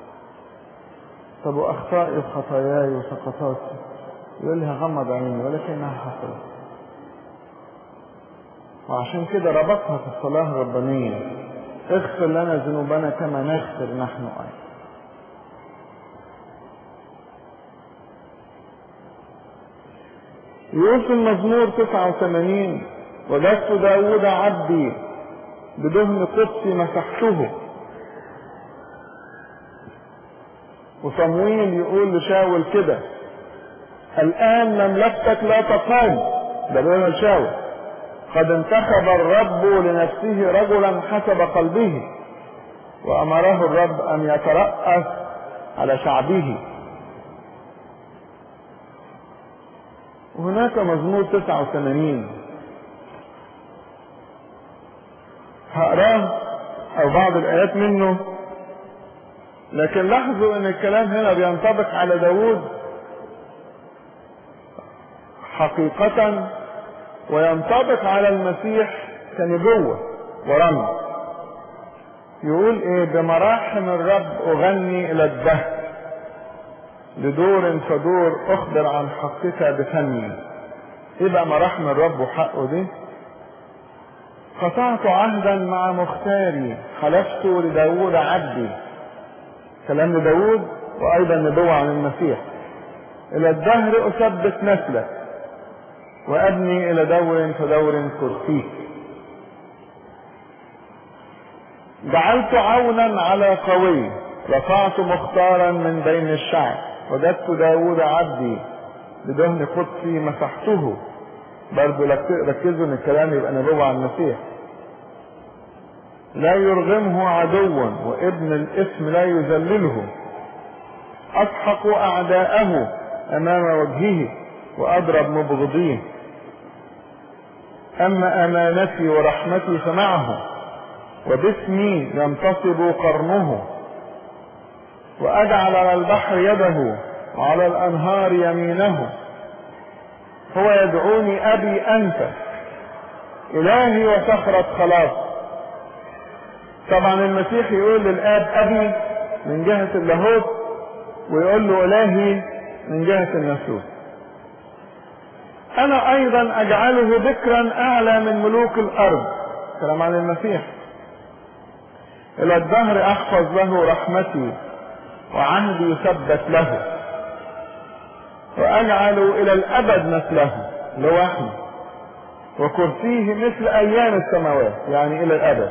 طب واخطائي وخطاياي وسقطاتي يقول لي هغمض عيني ولكنها حصلت وعشان كده ربطها في الصلاة الربانية اغفر لنا ذنوبنا كما نغفر نحن أيضا يقول في المزمور 89 وجدت داود عبدي بدهن قدسي مسحته وصمويل يقول لشاول كده الآن مملكتك لا تقام ده بيقول لشاول قد انتخب الرب لنفسه رجلا حسب قلبه وأمره الرب أن يترأس على شعبه وهناك مزمور 89 هقراه او بعض الايات منه لكن لاحظوا ان الكلام هنا بينطبق على داود حقيقة وينطبق على المسيح كنبوة ورمز يقول ايه بمراحم الرب اغني الى الدهر لدور فدور اخبر عن حقك بفمي ايه بقى مراحم الرب وحقه دي قطعت عهدا مع مختاري حلفت لداود عبدي كلام لداود وايضا نبوة عن المسيح الى الدهر اثبت نسلك وابني الى دور فدور كرسيك جعلت عونا على قوي رفعت مختارا من بين الشعب وجدت داود عبدي بدهن قدسي مسحته برضه ركزوا ان الكلام يبقى نبوة عن المسيح لا يرغمه عدوا وابن الاسم لا يذلله اسحق اعداءه امام وجهه واضرب مبغضيه اما امانتي ورحمتي فمعه وباسمي ينتصب قرنه واجعل على البحر يده وعلى الانهار يمينه هو يدعوني ابي انت الهي وصخرة خلاص طبعا المسيح يقول للاب ابي من جهة اللاهوت ويقول له الهي من جهة الناسوت انا ايضا اجعله ذكرا اعلى من ملوك الارض كلام عن المسيح الى الدهر احفظ له رحمتي وعهدي يثبت له واجعل الى الابد مثله اللي هو احنا وكرسيه مثل ايام السماوات يعني الى الابد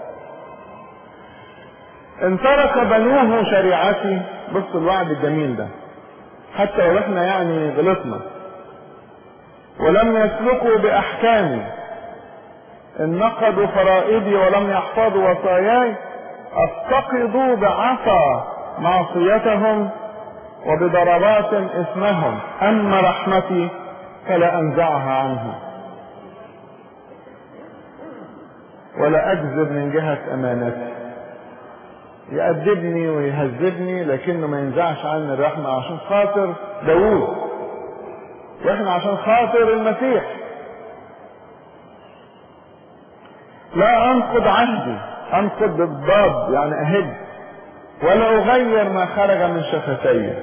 ان ترك بنوه شريعتي بص الوعد الجميل ده حتى لو احنا يعني غلطنا ولم يسلكوا باحكامي ان نقضوا فرائدي ولم يحفظوا وصاياي افتقدوا بعصا معصيتهم وبضربات اسمهم اما رحمتي فلا انزعها عنهم ولا اكذب من جهة امانتي يأدبني ويهذبني لكنه ما ينزعش عني الرحمة عشان خاطر داوود واحنا عشان خاطر المسيح لا انقض عهدي انقض بالضاد يعني اهد ولا اغير ما خرج من شفتي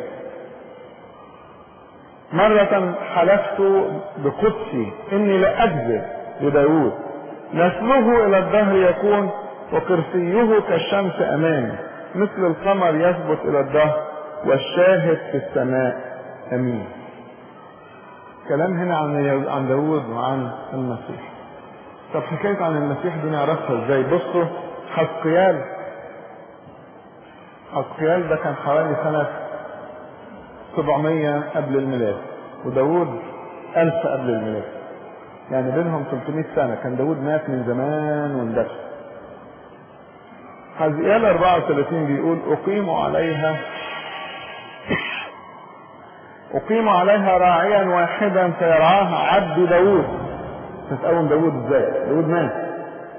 مرة حلفت بقدسي اني لا اكذب لداود نسله الى الدهر يكون وكرسيه كالشمس امامي مثل القمر يثبت الى الدهر والشاهد في السماء امين كلام هنا عن عن داود وعن المسيح طب حكاية عن المسيح دي نعرفها ازاي بصوا حسقيال حسقيال ده كان حوالي سنة 700 قبل الميلاد وداود 1000 قبل الميلاد يعني بينهم 300 سنة كان داود مات من زمان واندفن حزقيال 34 بيقول أقيم عليها أقيم عليها راعيا واحدا فيرعاها عبد داود هتقوم داوود ازاي داوود مات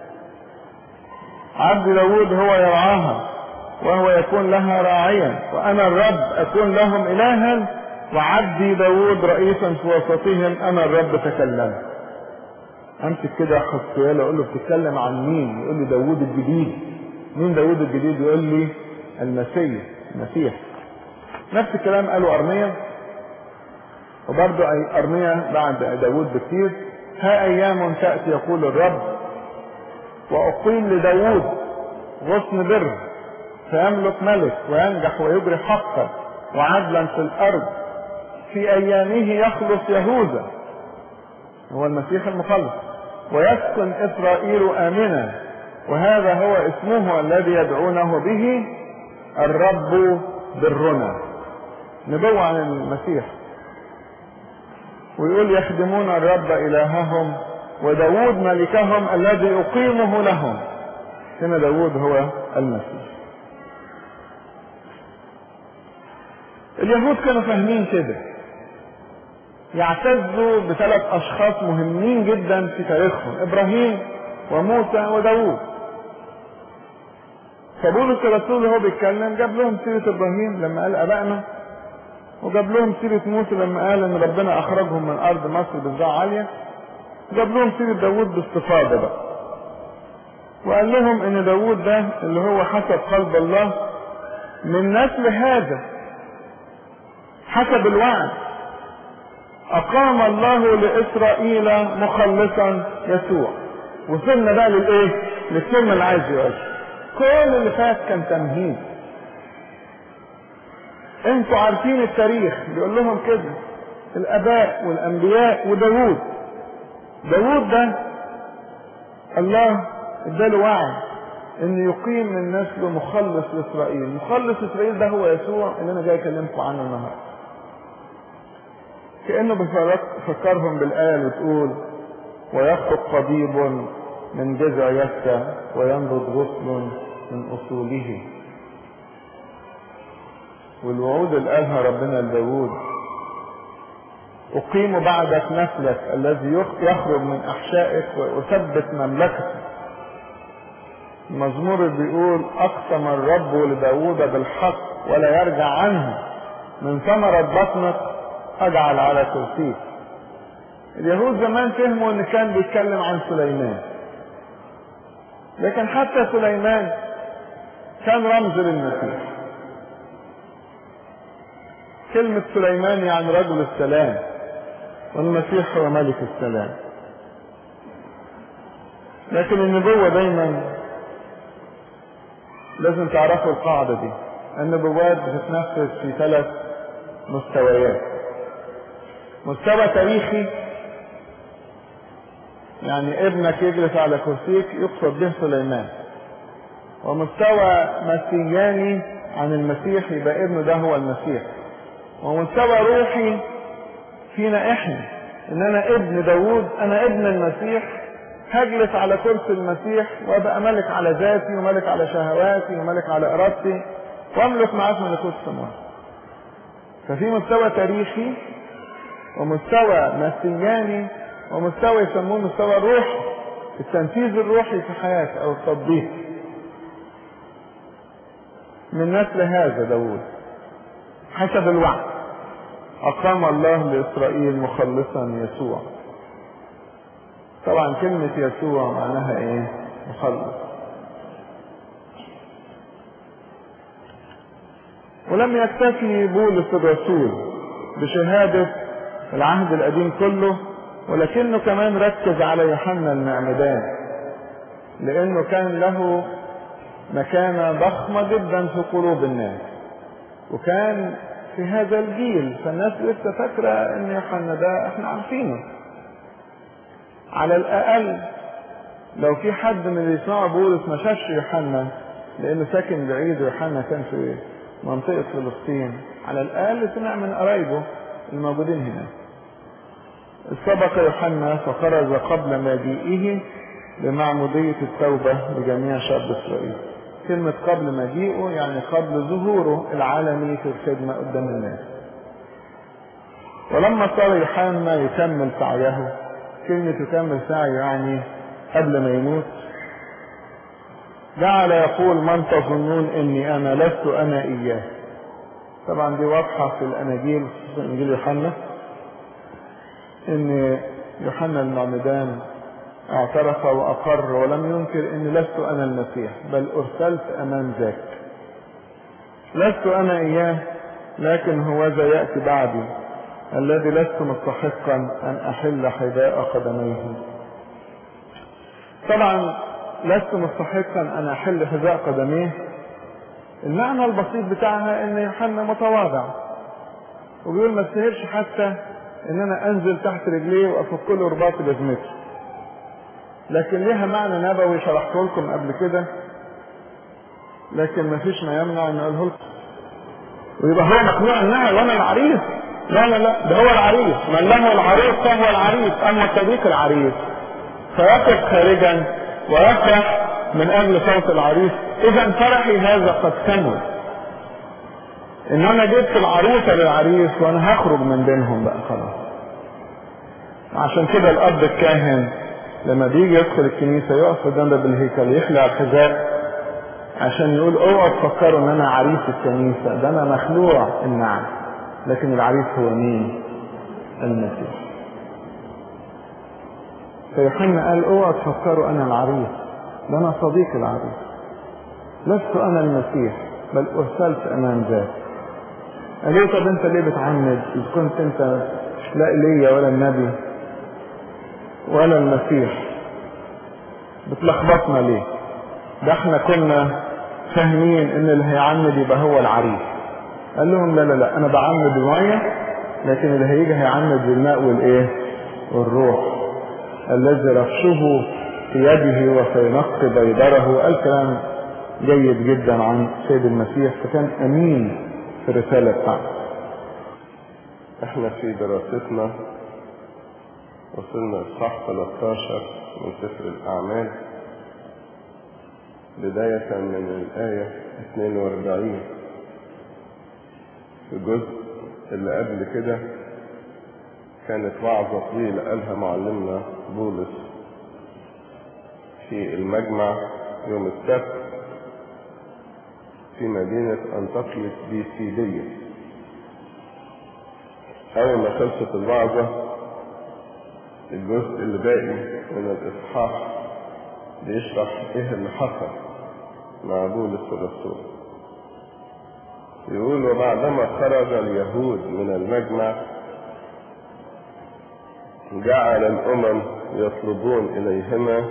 عبد داوود هو يرعاها وهو يكون لها راعيا وانا الرب اكون لهم الها وعبدي داوود رئيسا في وسطهم انا الرب تكلمت امسك كده حسيال اقول له بتتكلم عن مين يقول لي داوود الجديد مين داوود الجديد يقول لي المسيح المسيح نفس الكلام قاله ارميا وبرضه ارميا بعد داوود بكتير ها ايام تاتي يقول الرب واقيم لداوود غصن بر فيملك ملك وينجح ويجري حقا وعدلا في الارض في ايامه يخلص يهوذا هو المسيح المخلص ويسكن اسرائيل امنا وهذا هو اسمه الذي يدعونه به الرب برنا نبوة عن المسيح ويقول يخدمون الرب الههم وداود ملكهم الذي اقيمه لهم هنا داود هو المسيح اليهود كانوا فاهمين كده يعتزوا بثلاث اشخاص مهمين جدا في تاريخهم ابراهيم وموسى وداوود فبولس الرسول وهو بيتكلم جاب لهم سيرة ابراهيم لما قال ابائنا وجاب لهم سيرة موسى لما قال ان ربنا اخرجهم من ارض مصر بزراعة عالية جاب لهم سيرة داوود باستفاضة بقى وقال لهم ان داوود ده اللي هو حسب قلب الله من نسل هذا حسب الوعد اقام الله لاسرائيل مخلصا يسوع وصلنا بقى للايه للكلمه اللي عايز يقولها كل اللي فات كان تمهيد انتوا عارفين التاريخ بيقول لهم كده الاباء والانبياء وداوود داوود ده الله اداله وعد ان يقيم من نسله مخلص لاسرائيل مخلص اسرائيل ده هو يسوع اللي انا جاي اكلمكم عنه النهارده كانه بيفكرهم بالايه اللي بتقول ويخرج قضيب من جذع يسى وينبض غصن من اصوله والوعود اللي قالها ربنا لداود أقيم بعدك نسلك الذي يخرج من أحشائك وأثبت مملكتك المزمور بيقول أقسم الرب لداود بالحق ولا يرجع عنه من ثمرة بطنك أجعل على كرسيك اليهود زمان فهموا ان كان بيتكلم عن سليمان لكن حتى سليمان كان رمز للمسيح كلمة سليمان يعني رجل السلام والمسيح هو ملك السلام لكن النبوة دايما لازم تعرفوا القاعدة دي النبوات بتتنفذ في ثلاث مستويات مستوى تاريخي يعني ابنك يجلس على كرسيك يقصد به سليمان ومستوى مسياني عن المسيح يبقى ابنه ده هو المسيح ومستوى روحي فينا احنا ان انا ابن داوود انا ابن المسيح هجلس على كرسي المسيح وابقى ملك على ذاتي وملك على شهواتي وملك على ارادتي واملك معاك ملكوت السماوات ففي مستوى تاريخي ومستوى مسياني ومستوى يسموه مستوى الروحي التنفيذ الروحي في حياتي او التطبيق من نسل هذا داوود حسب الوعد أقام الله لإسرائيل مخلصا يسوع طبعا كلمة يسوع معناها إيه؟ مخلص ولم يكتفي بولس الرسول بشهادة العهد القديم كله ولكنه كمان ركز على يوحنا المعمدان لأنه كان له مكانة ضخمة جدا في قلوب الناس وكان في هذا الجيل فالناس لسه فاكرة ان يوحنا ده احنا عارفينه على الاقل لو في حد من اللي يسمعوا بولس ما شافش يوحنا لانه ساكن بعيد ويوحنا كان في منطقة فلسطين على الاقل سمع من قرايبه الموجودين هنا سبق يوحنا فخرج قبل مجيئه لمعمودية التوبة لجميع شعب اسرائيل كلمة قبل مجيئه يعني قبل ظهوره العالمي في الخدمة قدام الناس ولما صار يوحنا يكمل سعيه كلمة يكمل سعيه يعني قبل ما يموت جعل يقول من تظنون اني انا لست انا اياه طبعا دي واضحة في الاناجيل في انجيل يوحنا ان يوحنا المعمدان اعترف واقر ولم ينكر اني لست انا المسيح بل ارسلت امام ذاك لست انا اياه لكن هو ذا ياتي بعدي الذي لست مستحقا ان احل حذاء قدميه طبعا لست مستحقا ان احل حذاء قدميه المعنى البسيط بتاعها ان يوحنا متواضع وبيقول ما استاهلش حتى ان انا انزل تحت رجليه وافك له رباط جزمته لكن ليها معنى نبوي شرحته لكم قبل كده لكن ما فيش ما يمنع ان اقوله لكم ويبقى هو مقنوع انها وانا العريس لا لا لا ده هو العريس من له العريس فهو العريس اما صديق العريس فيقف خارجا ويفرح من اجل صوت العريس اذا فرحي هذا قد كمل ان انا جبت العروسة للعريس وانا هخرج من بينهم بقى خلاص عشان كده الاب الكاهن لما بيجي يدخل الكنيسة يقف قدام باب الهيكل يخلع الحذاء عشان يقول اوعوا تفكروا ان انا عريس الكنيسة ده انا مخلوع النعم لكن العريس هو مين المسيح فيوحنا قال اوعوا تفكروا انا العريس ده انا صديق العريس لست انا المسيح بل ارسلت امام ذاك قال له طب انت ليه بتعمد اذا كنت انت لا ايليا ولا النبي ولا المسيح بتلخبطنا ليه ده احنا كنا فاهمين ان اللي هيعمد يبقى هو العريس قال لهم لا لا لا انا بعمد بميه لكن اللي هيجي هيعمد بالماء والايه والروح الذي رفشه في يده وسينقي بيدره قال كلام جيد جدا عن سيد المسيح فكان امين في الرسالة بتاعته
احنا في دراستنا وصلنا اصحاح 13 من سفر الاعمال بداية من الآية 42 في الجزء اللي قبل كده كانت وعظة طويلة قالها معلمنا بولس في المجمع يوم السبت في مدينة أنطاكية بيسيدية أول ما خلصت الوعظة الجزء اللي باقي من الإصحاح بيشرح إيه اللي حصل مع بولس الرسول يقول وبعدما خرج اليهود من المجمع جعل الأمم يطلبون إليهما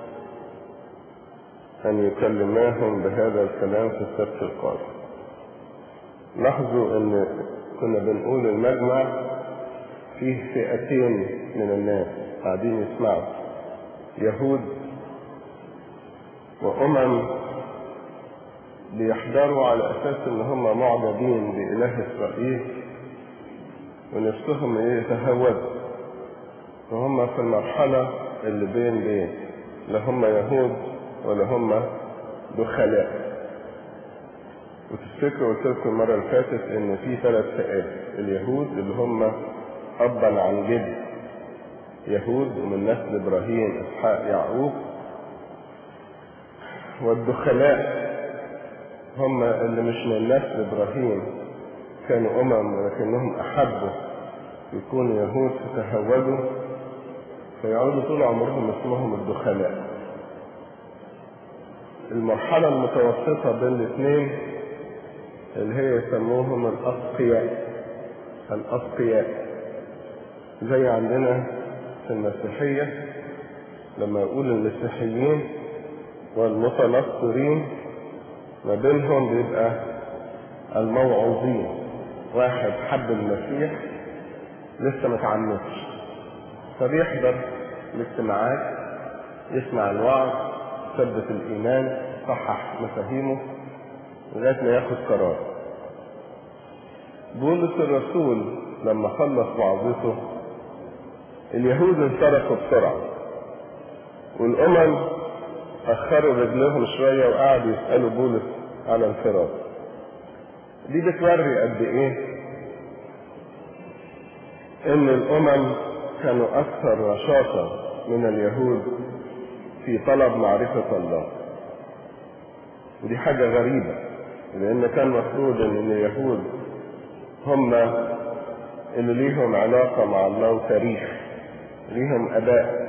أن يكلماهم بهذا الكلام في السبت القادم لاحظوا أن كنا بنقول المجمع فيه فئتين من الناس قاعدين يسمعوا يهود وأمم بيحضروا على أساس إن هم معجبين بإله إسرائيل ونفسهم يتهودوا وهم في المرحلة اللي بين بين لا هم يهود ولا هم دخلاء وتفتكروا قلت لكم المرة اللي فاتت إن في ثلاث فئات اليهود اللي هم أبا عن جد يهود ومن نسل إبراهيم إسحاق يعقوب والدخلاء هم اللي مش من نسل إبراهيم كانوا أمم ولكنهم أحبوا يكونوا يهود فتهودوا فيقعدوا طول عمرهم اسمهم الدخلاء المرحلة المتوسطة بين الاثنين اللي هي يسموهم الأتقياء الأتقياء زي عندنا في المسيحية لما يقول المسيحيين والمتنصرين ما بينهم بيبقى الموعوظين واحد حب المسيح لسه ما تعمدش فبيحضر الاجتماعات يسمع الوعظ يثبت الايمان يصحح مفاهيمه لغايه ما ياخد قرار بولس الرسول لما خلص وعظته اليهود انصرفوا بسرعه والامم اخروا رجلهم شويه وقعدوا يسالوا بولس على انفراد دي بتوري قد ايه ان الامم كانوا أكثر نشاطا من اليهود في طلب معرفة الله ودي حاجة غريبة لأن كان مفروض أن اليهود هم اللي ليهم علاقة مع الله وتاريخ ليهم أداء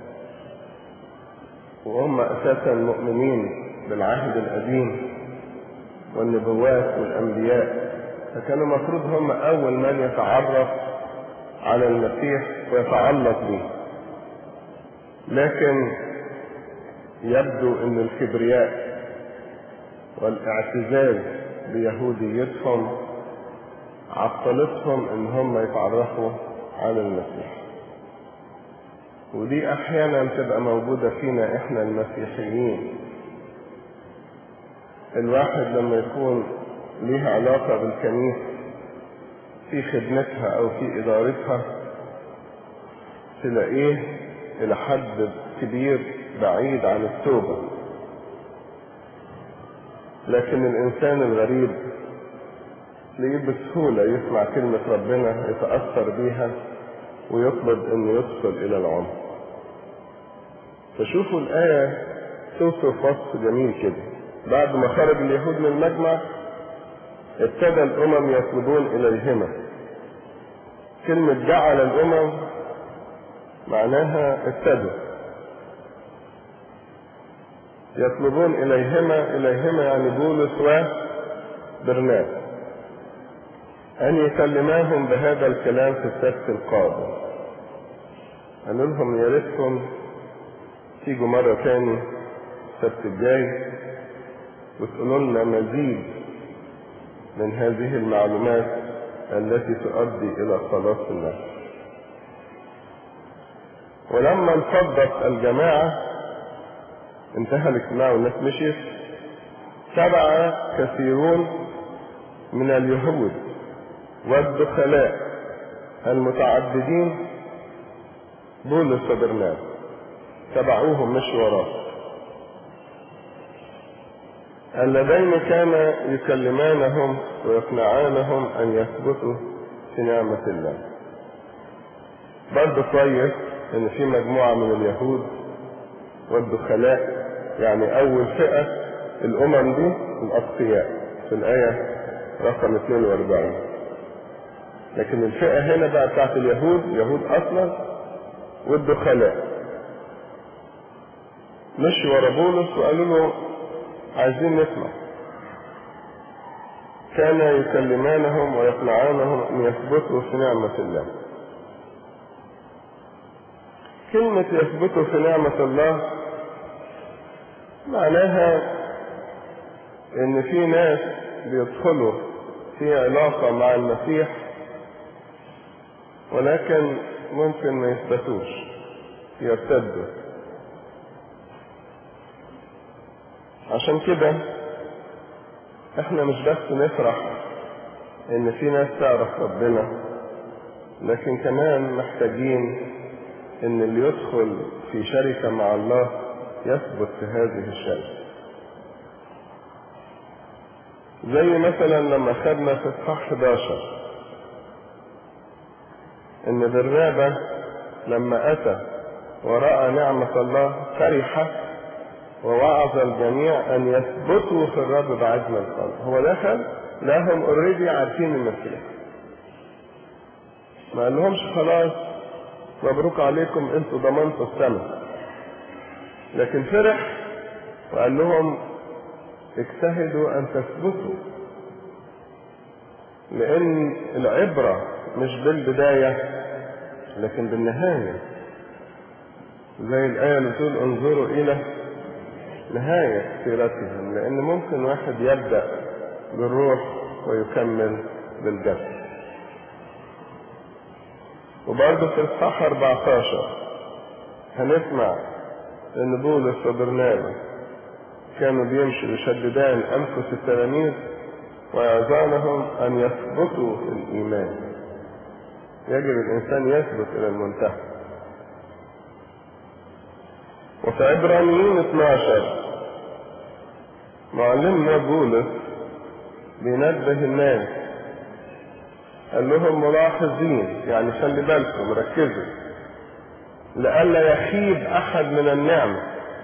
وهم أساسا مؤمنين بالعهد القديم والنبوات والأنبياء فكانوا المفروض هم أول من يتعرف على المسيح ويتعلق به لكن يبدو أن الكبرياء والاعتزاز بيهوديتهم عطلتهم ان هم يتعرفوا على المسيح ودي احيانا تبقى موجودة فينا احنا المسيحيين الواحد لما يكون ليه علاقة بالكنيسة في خدمتها او في ادارتها تلاقيه الى حد كبير بعيد عن التوبة لكن الانسان الغريب تلاقيه بسهولة يسمع كلمة ربنا يتأثر بيها ويطلب انه يدخل الى العمر فشوفوا الآية توصف وصف جميل كده بعد ما خرج اليهود من المجمع ابتدى الأمم يطلبون إليهما كلمة جعل الأمم معناها ابتدوا يطلبون إليهما إليهما يعني بولس وبرنابا أن يكلماهم بهذا الكلام في السبت القادم قالوا لهم يا ريتكم تيجوا مرة تاني السبت الجاي وتقولوا لنا مزيد من هذه المعلومات التي تؤدي إلى خلاص النفس ولما انفضت الجماعة انتهى الاجتماع والناس مشيت تبع كثيرون من اليهود والدخلاء المتعددين بولس وبرنابا تبعوهم مش وراه اللذين كان يكلمانهم ويقنعانهم ان يثبتوا في نعمة الله برضه كويس ان في مجموعة من اليهود والدخلاء يعني اول فئة الامم دي الاتقياء في الاية رقم 42 لكن الفئة هنا بقى بتاعت اليهود يهود اصلا والدخلاء مشوا ورا بولس وقالوا له عايزين نسمع كان يكلمانهم ويقنعانهم ان يثبتوا في نعمة الله كلمة يثبتوا في نعمة الله معناها ان في ناس بيدخلوا في علاقة مع المسيح ولكن ممكن ما يثبتوش يرتدوا عشان كده احنا مش بس نفرح ان في ناس تعرف ربنا لكن كمان محتاجين ان اللي يدخل في شركة مع الله يثبت في هذه الشركة زي مثلا لما خدنا في اصحاح 11 ان برنابا لما اتى ورأى نعمة الله فرح ووعظ الجميع ان يثبتوا في الرب بعزم القلب هو دخل لهم اوريدي عارفين المسيح ما قال لهمش خلاص مبروك عليكم انتوا ضمنتوا السماء لكن فرح وقال لهم اجتهدوا ان تثبتوا لان العبرة مش بالبداية لكن بالنهاية زي الآية اللي بتقول انظروا إلى نهاية سيرتهم لأن ممكن واحد يبدأ بالروح ويكمل بالجسد وبرضه في الصح 14 هنسمع ان بولس وبرنابا كانوا بيمشوا يشددان انفس التلاميذ ويعظانهم ان يثبتوا في الايمان يجب الانسان يثبت الى المنتهى وفي عبرانيين 12 معلمنا بولس بينبه الناس قال لهم ملاحظين يعني خلي بالكم ركزوا لئلا يخيب أحد من النعمة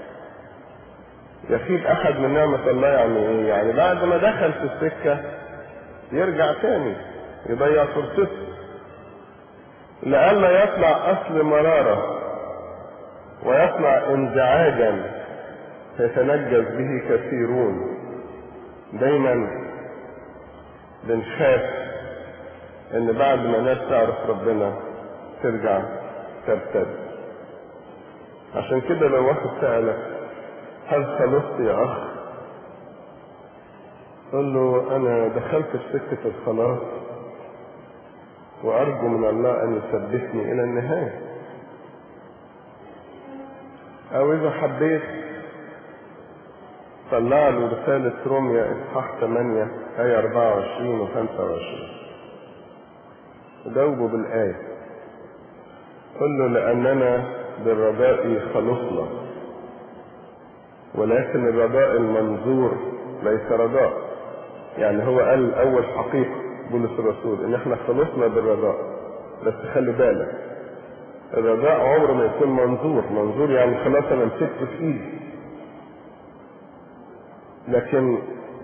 يخيب أحد من نعمة الله يعني إيه؟ يعني بعد ما دخل في السكة يرجع تاني يضيع فرصته لئلا يطلع أصل مرارة ويطلع انزعاجا يتنجس به كثيرون دايما بنخاف ان بعد ما ناس تعرف ربنا ترجع ترتد عشان كده لو واحد سألك هل خلصت يا اخ قل له انا دخلت في سكة الخلاص وارجو من الله ان يثبتني الى النهاية او اذا حبيت طلع له رسالة روميا اصحاح 8 آية 24 و 25 جاوبه بالآية قل له لأننا بالرجاء خلصنا ولكن الرجاء المنظور ليس رجاء يعني هو قال الأول حقيقة بولس الرسول إن احنا خلصنا بالرجاء بس خلي بالك الرجاء عمره ما يكون منظور منظور يعني خلاص أنا مسكته في إيدي لكن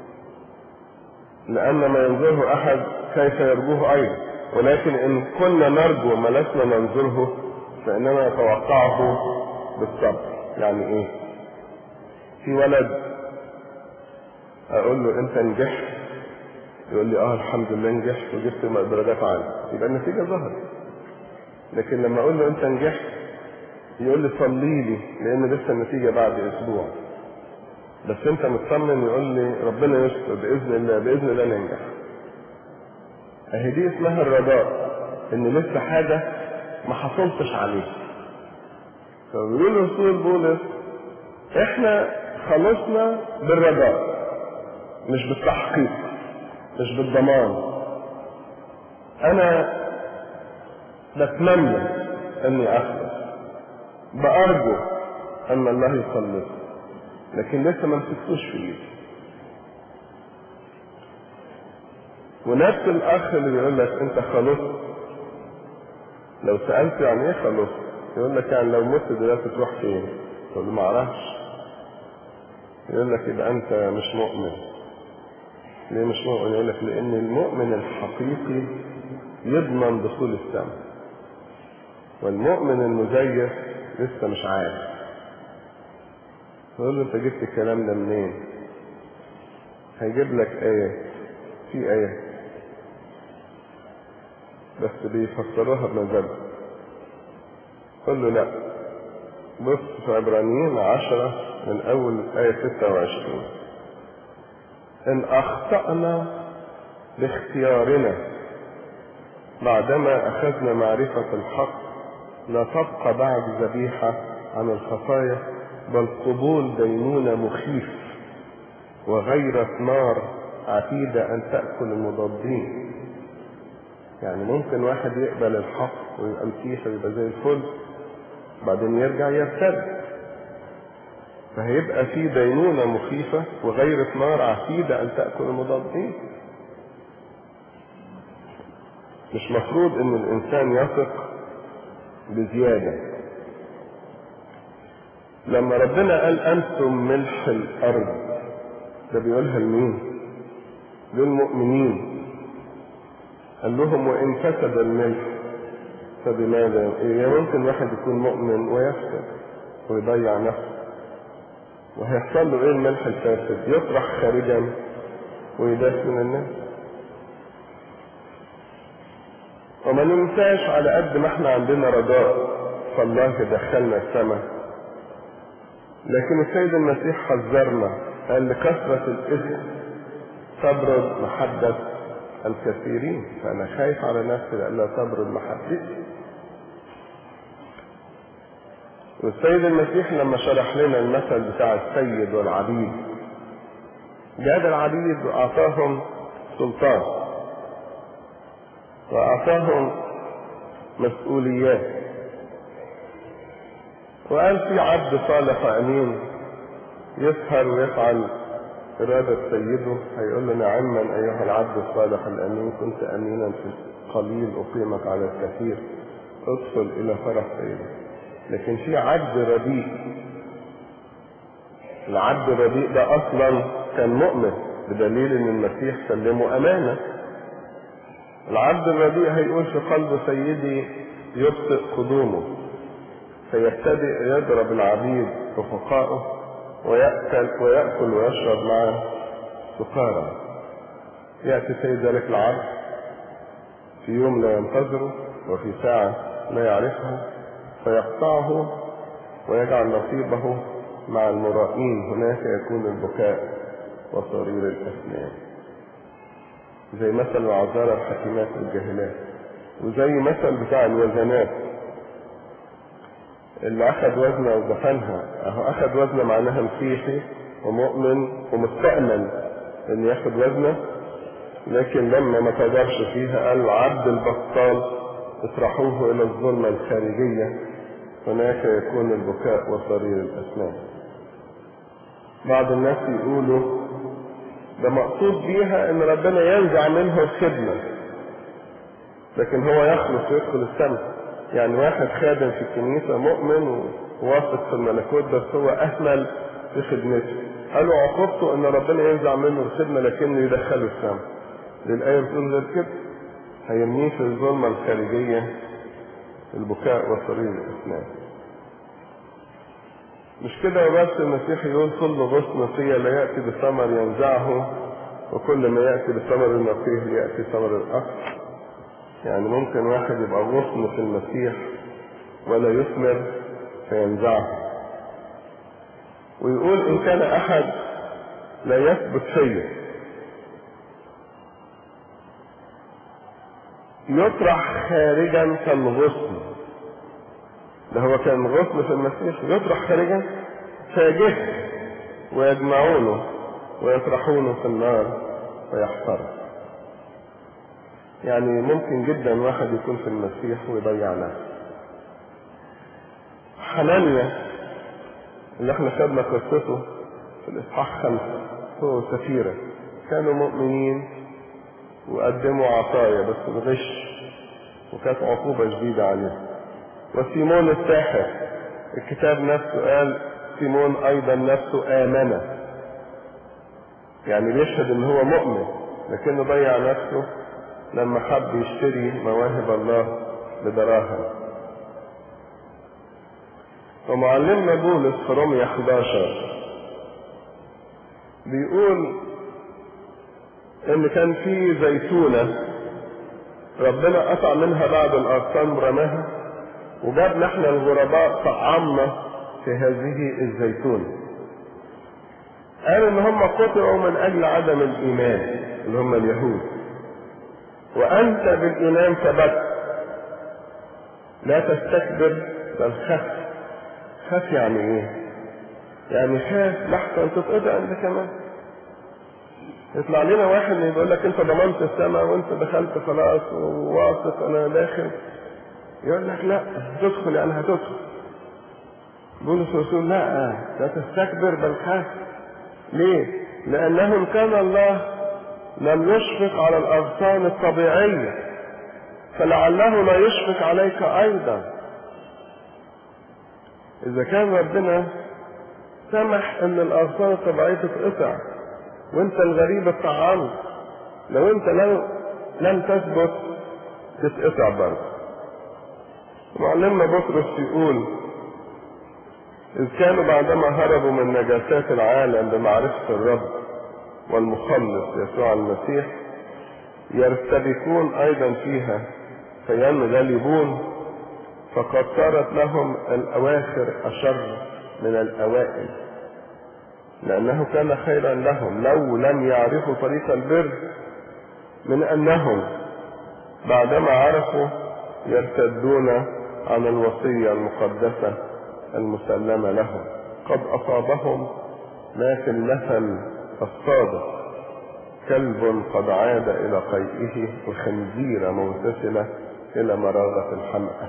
لأن ما ينظره أحد كيف يرجوه أيضا ولكن إن كنا نرجو ما لسنا ننظره فإننا نتوقعه بالصبر يعني إيه في ولد أقول له أنت نجحت يقول لي آه الحمد لله نجحت وجبت درجات عالية يبقى النتيجة ظهرت لكن لما أقول له أنت نجحت يقول لي صلي لي لأن لسه النتيجة بعد أسبوع بس انت مطمن يقول لي ربنا يستر باذن الله باذن الله ننجح اهي دي اسمها الرجاء ان لسه حاجه ما حصلتش عليه فبيقول رسول بولس احنا خلصنا بالرجاء مش بالتحقيق مش بالضمان انا بتمنى اني اخلص بارجو ان الله يخلصني لكن لسه ما مسكتوش في ايدي ونفس الاخ اللي بيقول لك انت خلصت لو سالت يعني ايه خلصت يقول لك يعني لو مت دلوقتي تروح فين تقول له ما اعرفش يقول لك يبقى انت مش مؤمن ليه مش مؤمن يقول لك لان المؤمن الحقيقي يضمن دخول السماء والمؤمن المزيف لسه مش عارف تقول له انت جبت الكلام ده منين هيجيب لك آية في آية بس بيفسروها بمزاجه قل له لا بص في عبرانيين عشرة من أول آية 26 إن أخطأنا باختيارنا بعدما أخذنا معرفة الحق لا تبقى بعد ذبيحة عن الخطايا بل قبول دينونة مخيف وغيرة نار عتيدة أن تأكل المضادين يعني ممكن واحد يقبل الحق ويبقى مسيحي ويبقى زي الفل بعدين يرجع يرتد فهيبقى في دينونة مخيفة وغيرة نار عتيدة أن تأكل المضادين مش مفروض ان الانسان يثق بزيادة لما ربنا قال انتم ملح الارض ده بيقولها لمين للمؤمنين قال لهم وان فسد الملح فبماذا إيه ممكن واحد يكون مؤمن ويفسد ويضيع نفسه وهيحصل له ايه الملح الفاسد يطرح خارجا ويداس من الناس وما ننساش على قد ما احنا عندنا رجاء فالله يدخلنا السماء لكن السيد المسيح حذرنا قال لكثرة الإثم تبرد محبة الكثيرين فأنا خايف على نفسي لألا تبرد محبتي والسيد المسيح لما شرح لنا المثل بتاع السيد والعبيد جاب العبيد وأعطاهم سلطان وأعطاهم مسؤوليات وقال في عبد صالح أمين يسهر ويفعل إرادة سيده هيقول له نعما أيها العبد الصالح الأمين كنت أمينا في القليل أقيمك على الكثير ادخل إلى فرح سيدك لكن في عبد رديء العبد الرديء ده اصلا كان مؤمن بدليل ان المسيح سلمه امانه العبد الرديء هيقول في قلب سيدي يبطئ قدومه فيبتدئ يضرب العبيد رفقائه ويأكل ويأكل ويشرب مع سكارى يأتي سيد ذلك العبد في يوم لا ينتظره وفي ساعة لا يعرفها فيقطعه ويجعل نصيبه مع المرائين هناك يكون البكاء وصرير الأسنان زي مثل العذارى الحكيمات والجاهلات وزي مثل بتاع الوزنات اللي أخذ وزنة ودفنها أهو أخذ وزنة معناها مسيحي ومؤمن ومستأمن إن ياخد وزنة لكن لما ما قدرش فيها قال عبد البطال اطرحوه إلى الظلمة الخارجية هناك يكون البكاء وصرير الأسنان بعض الناس يقولوا ده مقصود بيها ان ربنا ينزع منه الخدمة لكن هو يخلص ويدخل السماء يعني واحد خادم في الكنيسة مؤمن وواثق في الملكوت بس هو أهمل في خدمته قالوا عقوبته ان ربنا ينزع منه الخدمة لكنه يدخله السماء للآية بتقول غير كده هيرميه في الظلمة الخارجية البكاء وصرير الأسنان مش كده وبس المسيح يقول كل غصن فيا لا يأتي بثمر ينزعه وكل ما يأتي بثمر النقيه يأتي ثمر الأخر يعني ممكن واحد يبقى غصن في المسيح ولا يثمر فينزعه ويقول إن كان أحد لا يثبت فيا يطرح خارجا كالغصن ده هو كان غصن في المسيح يطرح خارجا فيجه ويجمعونه ويطرحونه في النار ويحترق يعني ممكن جدا واحد يكون في المسيح ويضيع نفسه حنانيا اللي احنا خدنا قصته في الاصحاح خمسة هو وسفيرة كانوا مؤمنين وقدموا عطايا بس الغش وكانت عقوبة شديدة عليهم وسيمون الساحر الكتاب نفسه قال سيمون ايضا نفسه امن يعني بيشهد ان هو مؤمن لكنه ضيع نفسه لما حب يشتري مواهب الله بدراهم ومعلمنا بولس في رومية 11 بيقول ان كان في زيتونة ربنا قطع منها بعض الاغصان ورماها وجابنا احنا الغرباء طعمنا في هذه الزيتونة قال ان هم قطعوا من اجل عدم الايمان اللي هم اليهود وانت بالايمان ثبت لا تستكبر بل خف خف يعني ايه يعني خاف لحظة تتقطع انت كمان يطلع لنا واحد يقول لك انت ضمنت السماء وانت دخلت خلاص وواثق انا داخل يقول لك لا تدخل يعني هتدخل بولس الرسول لا لا تستكبر بل خاف ليه لانه ان كان الله لم يشفق على الاغصان الطبيعيه فلعله لا يشفق عليك ايضا اذا كان ربنا سمح ان الاغصان الطبيعيه تتقطع وانت الغريب الطعام لو انت لم لم تثبت تتقطع برضه معلمنا بطرس يقول إذ كانوا بعدما هربوا من نجاسات العالم بمعرفة الرب والمخلص يسوع المسيح يرتبكون أيضا فيها فينغلبون فقد صارت لهم الأواخر أشر من الأوائل لأنه كان خيرا لهم لو لم يعرفوا طريق البر من أنهم بعدما عرفوا يرتدون عن الوصية المقدسة المسلمة لهم قد أصابهم ما في المثل الصادق كلب قد عاد إلى قيئه وخنزيرة مغتسلة إلى مراغة الحمأة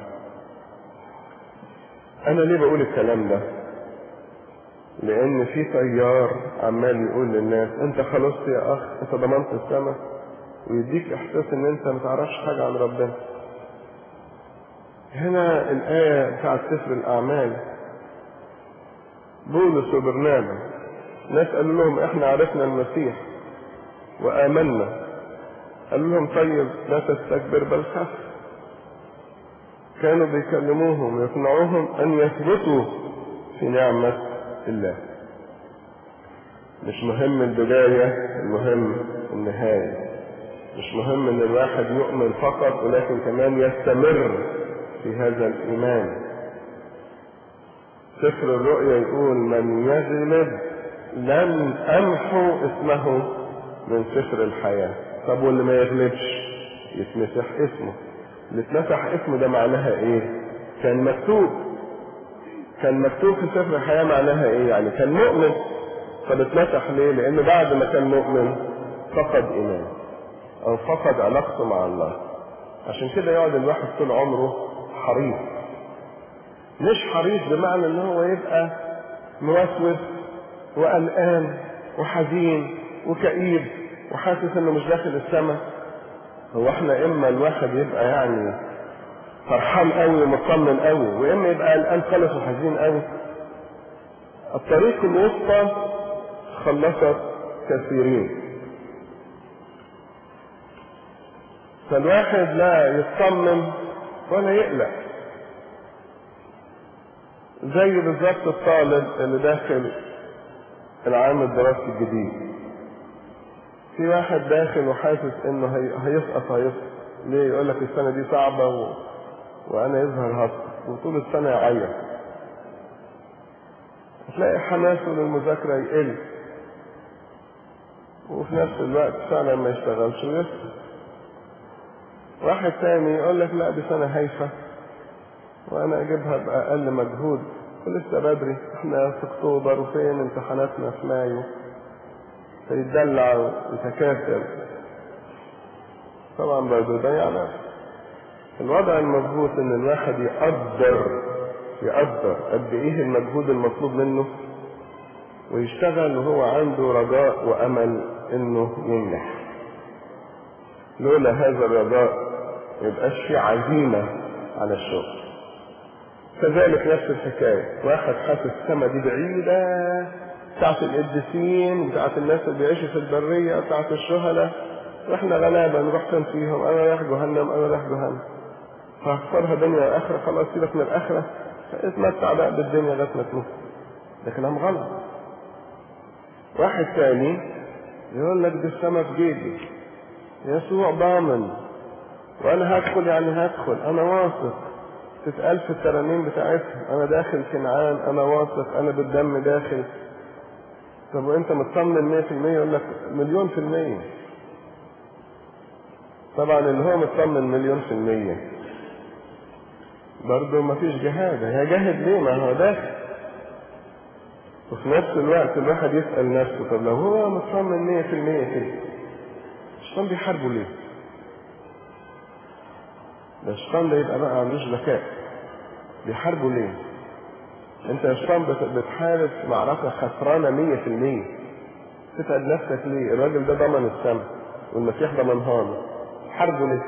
أنا ليه بقول الكلام ده؟ لأن في طيار عمال يقول للناس أنت خلصت يا أخ أنت ضمنت السماء ويديك إحساس إن أنت ما تعرفش حاجة عن ربنا هنا الآية بتاعت سفر الأعمال بولس وبرنابا ناس قالوا لهم احنا عرفنا المسيح وآمنا قالوا لهم طيب لا تستكبر بل خف كانوا بيكلموهم ويقنعوهم أن يثبتوا في نعمة الله مش مهم البداية المهم النهاية مش مهم ان الواحد يؤمن فقط ولكن كمان يستمر في هذا الايمان سفر الرؤيا يقول من يغلب لن امحو اسمه من سفر الحياة طب واللي ما يغلبش يتمسح اسمه اللي اتمسح اسمه ده معناها ايه كان مكتوب كان مكتوب في سفر الحياة معناها ايه يعني كان مؤمن طب اتمسح ليه لان بعد ما كان مؤمن فقد ايمان او فقد علاقته مع الله عشان كده يقعد الواحد طول عمره حريص مش حريص بمعنى ان هو يبقى موسوس وقلقان وحزين وكئيب وحاسس انه مش داخل السماء هو احنا اما الواحد يبقى يعني فرحان قوي ومطمن قوي واما يبقى قلقان خالص وحزين قوي الطريق الوسطى خلصت كثيرين فالواحد لا يطمن ولا يقلق زي بالظبط الطالب اللي داخل العام الدراسي الجديد في واحد داخل وحاسس انه هي... هيسقط هيسقط ليه يقول لك السنه دي صعبه و... وانا يظهر هسقط وطول السنه يعيط تلاقي حماسه للمذاكره يقل وفي نفس الوقت فعلا ما يشتغلش ويسقط واحد تاني يقول لك لا دي سنه هايفه وانا اجيبها باقل مجهود ولسه بدري احنا في اكتوبر وفين امتحاناتنا في مايو فيتدلع ويتكاسل طبعا برضه يضيع نفسه الوضع المظبوط ان الواحد يقدر يقدر قد ايه المجهود المطلوب منه ويشتغل وهو عنده رجاء وامل انه ينجح لولا هذا الرجاء يبقاش في عزيمه على الشغل كذلك نفس الحكايه واحد حاسس السما دي بعيده بتاعت القديسين بتاعت الناس اللي بيعيشوا في البريه بتاعت الشهداء واحنا غلابه نروح فين فيهم انا رايح جهنم انا رايح جهنم فهختارها دنيا واخره خلاص سيبك من الاخره اتمتع بقى بالدنيا لغايه ما تموت ده كلام غلط واحد تاني يقول لك دي السما في جيبي يسوع ضامن وانا هدخل يعني هدخل انا واثق تتقال في الترانيم بتاعتها انا داخل كنعان انا واثق انا بالدم داخل طب وانت مطمن 100% يقول لك مليون في المية طبعا اللي هو مطمن مليون في المية برضه مفيش جهاد هيجاهد ليه ما هو داخل وفي نفس الوقت الواحد يسأل نفسه طب لو هو مطمن 100% كده الشيطان بيحاربه ليه؟ ده الشيطان ده يبقى بقى ما عندوش ذكاء بيحاربه ليه؟ انت يا شيطان بتحارب معركة خسرانة مية في المية تتعب نفسك ليه الراجل ده ضمن السماء والمسيح ضمنها له حاربه ليه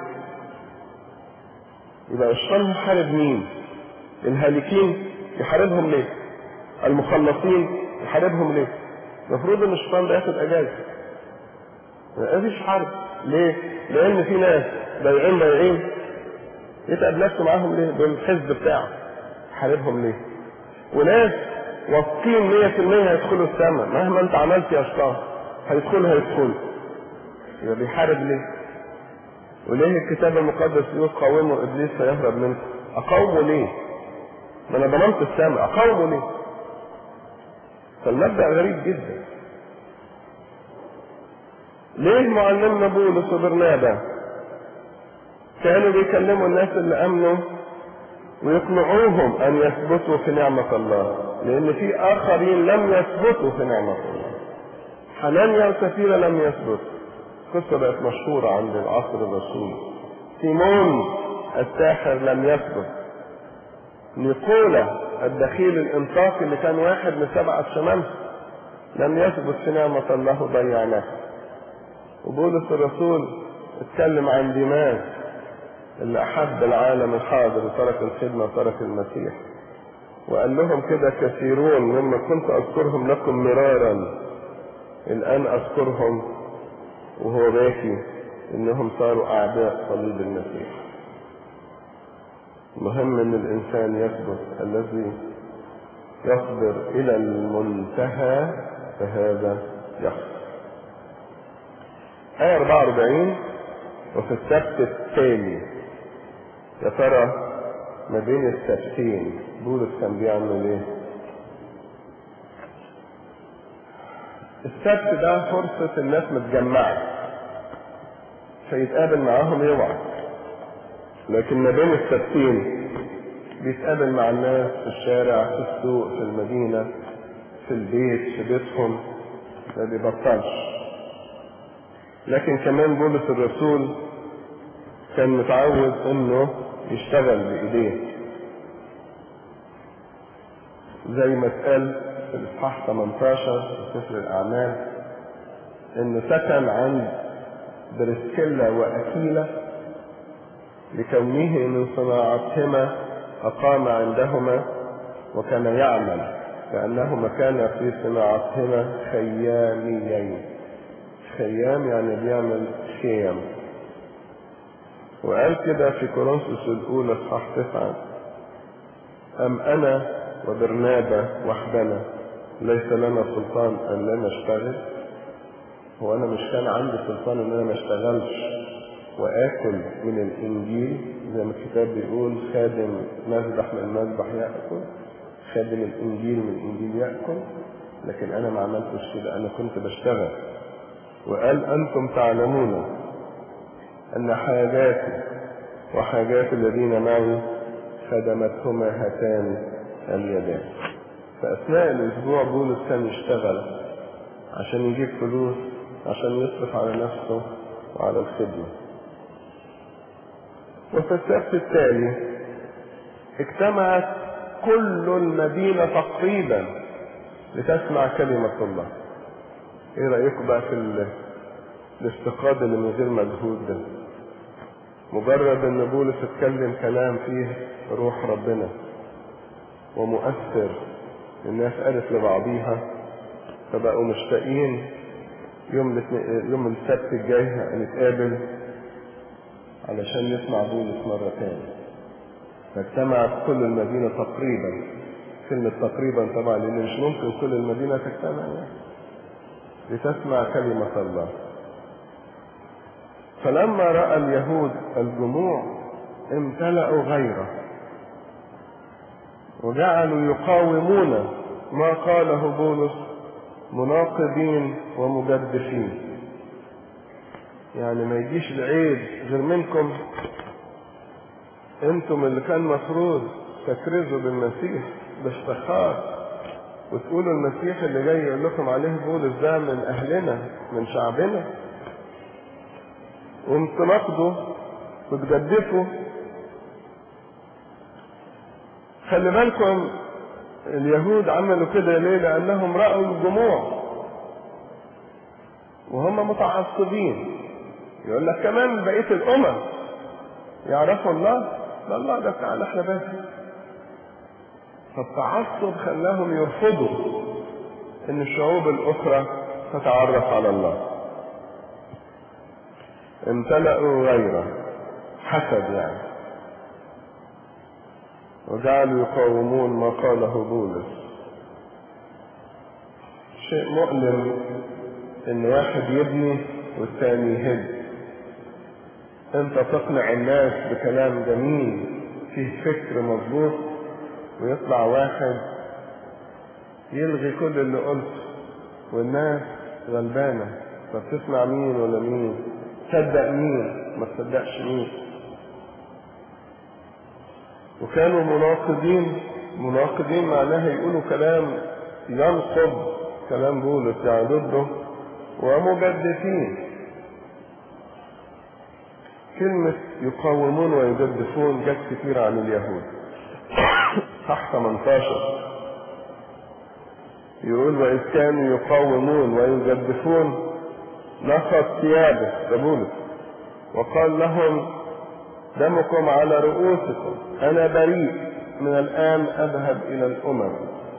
يبقى الشيطان يحارب مين الهالكين يحاربهم ليه المخلصين يحاربهم ليه المفروض ان الشيطان ده ياخد اجازه مفيش حرب ليه لان في ناس بايعين بايعين يتعب نفسه معاهم ليه بالحزب بتاعه يحاربهم ليه وناس واثقين 100% هيدخلوا السماء مهما انت عملت يا شيطان هيدخلوا هيدخلوا يبقى بيحارب ليه؟ وليه الكتاب المقدس يقول قاوموا ابليس فيهرب منكم؟ اقاومه ليه؟ ما انا ضمنت السماء اقاومه ليه؟ فالمبدا غريب جدا ليه معلمنا بولس وبرنابا كانوا بيكلموا الناس اللي امنوا ويقنعوهم ان يثبتوا في نعمة الله لان في اخرين لم يثبتوا في نعمة الله حنانيا وسفيرة لم يثبتوا قصة بقت مشهورة عند العصر الرسولي سيمون الساحر لم يثبت نيقولا الدخيل الانطاقي اللي كان واحد من سبعة شمامسة لم يثبت في نعمة الله ضيعناه وبولس الرسول اتكلم عن ديماس اللي أحب العالم الحاضر وترك الخدمة وترك المسيح وقال لهم كده كثيرون مما كنت أذكرهم لكم مرارا الآن أذكرهم وهو باكي إنهم صاروا أعداء صليب المسيح مهم ان الانسان يثبت الذي يصبر الى المنتهى فهذا يخسر آية 44 وفي السبت التالي يا ترى ما بين السبتين بولس كان بيعمل ايه؟ السبت ده فرصة الناس متجمعة فيتقابل معاهم يوعظ لكن ما بين السبتين بيتقابل مع الناس في الشارع في السوق في المدينة في البيت في بيتهم ما بيبطلش لكن كمان بولس الرسول كان متعود انه يشتغل بايديه زي ما اتقال في الاصحاح 18 في سفر الاعمال انه سكن عند بريسكيلا واكيلا لكونه من صناعتهما أقام عندهما وكان يعمل كأنهما كان في صناعتهما خياميين خيام يعني بيعمل خيام وقال كده في كورنثوس الأولى صح تسعة أم أنا وبرنابا وحدنا ليس لنا سلطان أن لا نشتغل هو أنا مش كان عندي سلطان أن أنا ما اشتغلش واكل من الانجيل زي ما الكتاب بيقول خادم مذبح من المذبح ياكل خادم الانجيل من الانجيل ياكل لكن انا ما عملتش كده انا كنت بشتغل وقال انتم تعلمون ان حاجاتي وحاجات الذين معي خدمتهما هاتان اليدان فاثناء الاسبوع بولس كان يشتغل عشان يجيب فلوس عشان يصرف على نفسه وعلى الخدمه وفي السبت التالي اجتمعت كل المدينة تقريبا لتسمع كلمة الله ايه رأيكم بقى في ال- الاستقاد اللي من غير مجهود ده مجرد ان بولس اتكلم كلام فيه روح ربنا ومؤثر الناس قالت لبعضيها فبقوا مشتاقين يوم الاثنين- يوم السبت الجاي هنتقابل علشان نسمع بولس مرة تاني فاجتمعت كل المدينة تقريبا كلمة تقريبا طبعا لأن مش ممكن كل المدينة تجتمع يعني لتسمع كلمة الله فلما رأى اليهود الجموع امتلأوا غيره وجعلوا يقاومون ما قاله بولس مناقضين ومجدفين يعني ما يجيش العيد غير منكم انتم اللي كان مفروض تكرزوا بالمسيح بافتخار وتقولوا المسيح اللي جاي يقول لكم عليه بولس ده من اهلنا من شعبنا وانتناقضوا وتجدفوا خلي بالكم اليهود عملوا كده ليه لانهم راوا الجموع وهم متعصبين يقول لك كمان بقيه الامم يعرفوا الله لا الله ده بتاعنا احنا بس فالتعصب خلاهم يرفضوا ان الشعوب الاخرى تتعرف على الله امتلأوا غيره حسد يعني وجعلوا يقاومون ما قاله بولس شيء مؤلم ان واحد يبني والثاني يهد انت تقنع الناس بكلام جميل فيه فكر مظبوط ويطلع واحد يلغي كل اللي قلته والناس غلبانة طب تسمع مين ولا مين تصدق مين ما تصدقش مين وكانوا مناقضين مناقضين معناها يقولوا كلام ينقض كلام بولس يعني ضده ومجدفين كلمة يقاومون ويجدفون جت كتير عن اليهود صح 18 يقول وإذ كانوا يقاومون ويجدفون نفض ثيابه ده بولس وقال لهم دمكم على رؤوسكم أنا بريء من الآن أذهب إلى الأمم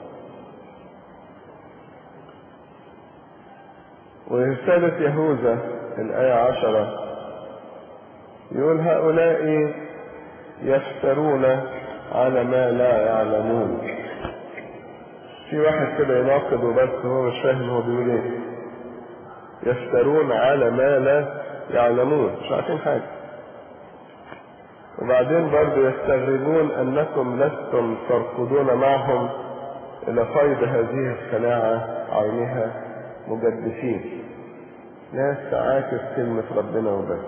ورسالة يهوذا الآية عشرة يقول هؤلاء يفترون على ما لا يعلمون في واحد كده يناقض وبس هو مش فاهم هو بيقول ايه يفترون على ما لا يعلمون مش عارفين حاجة وبعدين برضه يستغربون انكم لستم تركضون معهم الى فيض هذه الخلاعة عينها مجدسين ناس تعاكس كلمة ربنا وبس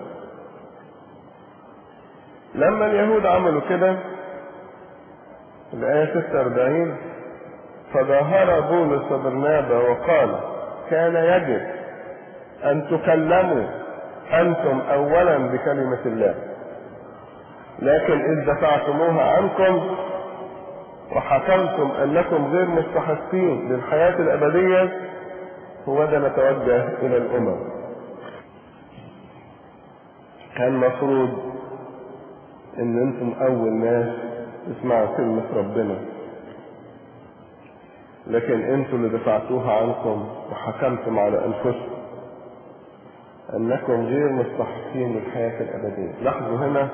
لما اليهود عملوا كده الآية 46 فظاهر بولس وبرنابا وقال كان يجب أن تكلموا أنتم أولا بكلمة الله لكن إذ دفعتموها عنكم وحكمتم أنكم غير مستحقين للحياة الأبدية هو ده نتوجه إلى الأمم كان مفروض إن أنتم أول ناس تسمعوا كلمة ربنا لكن أنتم اللي دفعتوها عنكم وحكمتم على أنفسكم أنكم غير مستحقين للحياة الأبدية لاحظوا هنا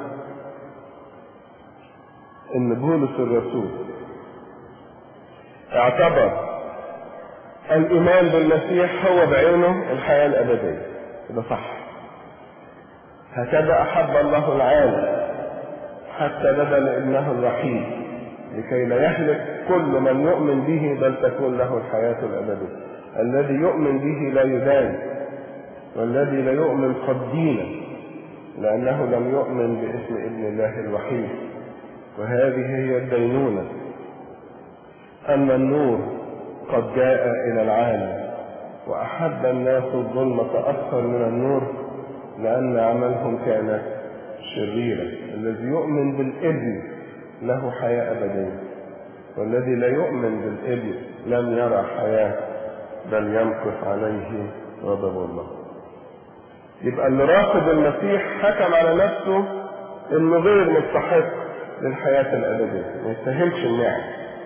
إن بولس الرسول اعتبر الإيمان بالمسيح هو بعينه الحياة الأبدية ده صح هكذا أحب الله العالم حتى بذل ابنه الوحيد لكي لا يهلك كل من يؤمن به بل تكون له الحياة الأبدية الذي يؤمن به لا يدان والذي لا يؤمن قد دين لأنه لم يؤمن باسم ابن الله الوحيد وهذه هي الدينونة أن النور قد جاء إلى العالم وأحب الناس الظلمة أكثر من النور لأن عملهم كانت شريرة الذي يؤمن بالابن له حياة أبدية والذي لا يؤمن بالابن لم يرى حياة بل يمكث عليه غضب الله يبقى اللي رافض المسيح حكم على نفسه انه غير مستحق للحياة الأبدية ما يستاهلش النعم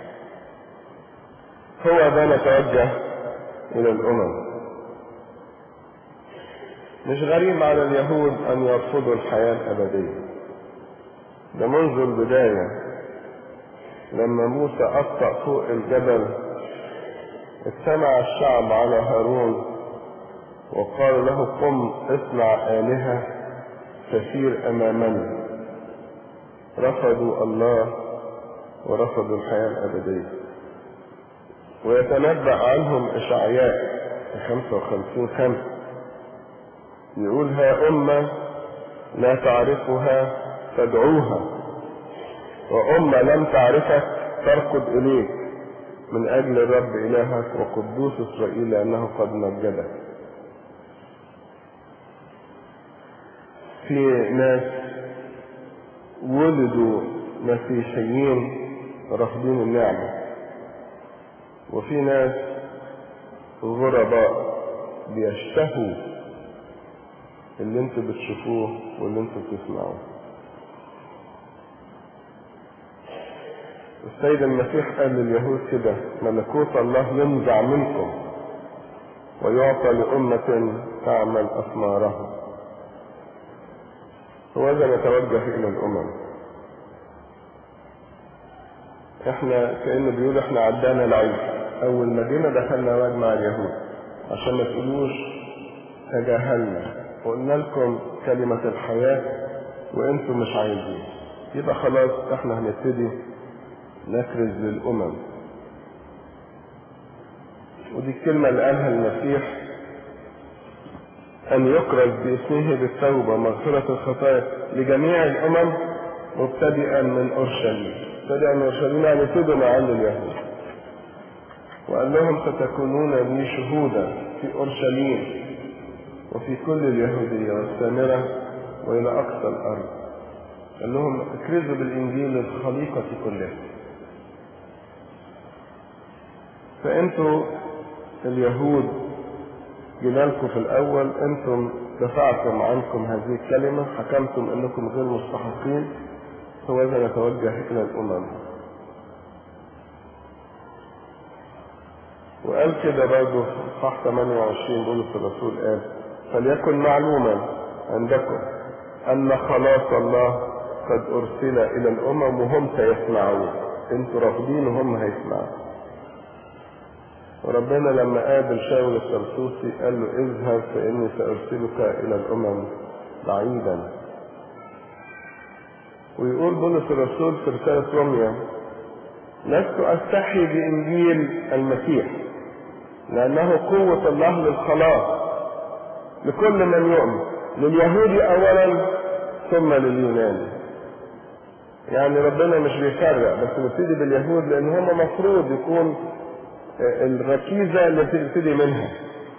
هو ده نتوجه إلى الأمم مش غريب على اليهود أن يرفضوا الحياة الأبدية ده منذ البداية لما موسى أبطأ فوق الجبل اجتمع الشعب على هارون وقال له قم اصنع آلهة تسير أمامنا رفضوا الله ورفضوا الحياة الأبدية ويتنبأ عنهم إشعياء في 55 خمسة يقول ها أمة لا تعرفها تدعوها وأمة لم تعرفك تركض إليك من أجل الرب إلهك وقدوس إسرائيل لأنه قد مجدك في ناس ولدوا مسيحيين رافضين النعمة وفي ناس غرباء بيشتهوا اللي انتوا بتشوفوه واللي انتوا بتسمعوه السيد المسيح قال لليهود كده ملكوت الله ينزع منكم ويعطى لأمة تعمل أثمارها وهذا نتوجه إلى الأمم احنا كأنه بيقول احنا عدانا العيد أول ما جينا دخلنا واد مع اليهود عشان ما تقولوش تجاهلنا وقلنا لكم كلمة الحياة وانتم مش عايزين يبقى خلاص احنا هنبتدي نكرز للأمم ودي الكلمة اللي قالها المسيح أن يكرز باسمه بالتوبة مغفرة الخطايا لجميع الأمم مبتدئا من أورشليم مبتدئا من أورشليم يعني تدنا عن اليهود وقال لهم ستكونون لي شهودا في أورشليم وفي كل اليهودية والسامرة وإلى أقصى الأرض قال لهم اكرزوا بالإنجيل للخليقة كلها فأنتوا اليهود جدالكم في الأول أنتم دفعتم عنكم هذه الكلمة حكمتم أنكم غير مستحقين فوذا نتوجه إلى الأمم وقال كده برضه في صح 28 بولس الرسول قال فليكن معلوما عندكم أن خلاص الله قد أرسل إلى الأمم وهم سيسمعون انتوا رافضين وهم هيسمعوا وربنا لما قابل شاول الترسوسي قال له اذهب فإني سأرسلك إلى الأمم بعيدا ويقول بولس الرسول في رسالة روميا لست أستحي بإنجيل المسيح لأنه قوة الله للخلاص لكل من يؤمن لليهود أولا ثم لليونان يعني ربنا مش بيفرق بس نبتدي باليهود لأن هم مفروض يكون الركيزة اللي بتبتدي منها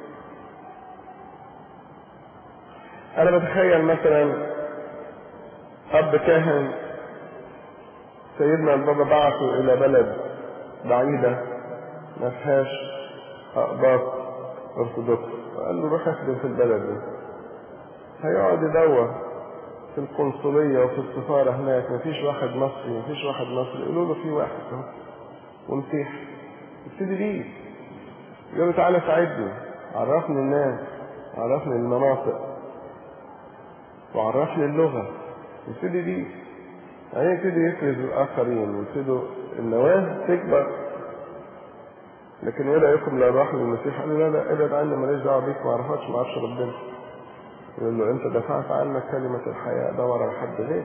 أنا بتخيل مثلا أب كاهن سيدنا البابا بعثه إلى بلد بعيدة ما فيهاش أقباط أرثوذكس فقال له روح اخدم في البلد دي هيقعد يدور في القنصلية وفي السفارة هناك مفيش واحد مصري مفيش واحد مصري يقولوا له في واحد اهو ومسيح يبتدي بيه يقول له تعالى ساعدني عرفني الناس عرفني المناطق وعرفني اللغة يبتدي بيه يعني يبتدي يفرز الآخرين ويبتدوا النواة تكبر لكن ايه رايكم لو راح للمسيح قال له لا لا ابعد عني ماليش دعوه بيك ما اعرفكش ما اعرفش ربنا يقول له انت دفعت عنك كلمه الحياه دور على حد غير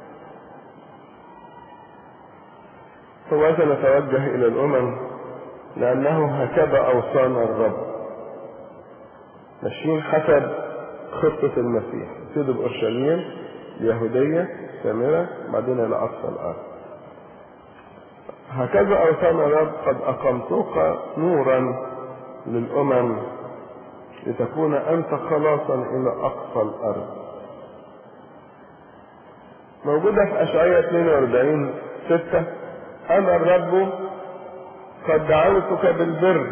فوذا نتوجه الى الامم لانه هكذا اوصانا الرب ماشيين حسب خطه المسيح يبتدوا باورشليم اليهوديه سامره بعدين الى اقصى الارض هكذا أوصانا الرب قد أقمتك نورا للأمم لتكون أنت خلاصا إلى أقصى الأرض موجودة في أشعية 42 ستة أنا الرب قد دعوتك بالبر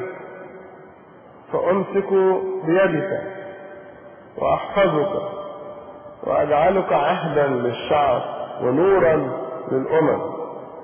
فأمسك بيدك وأحفظك وأجعلك عهدا للشعب ونورا للأمم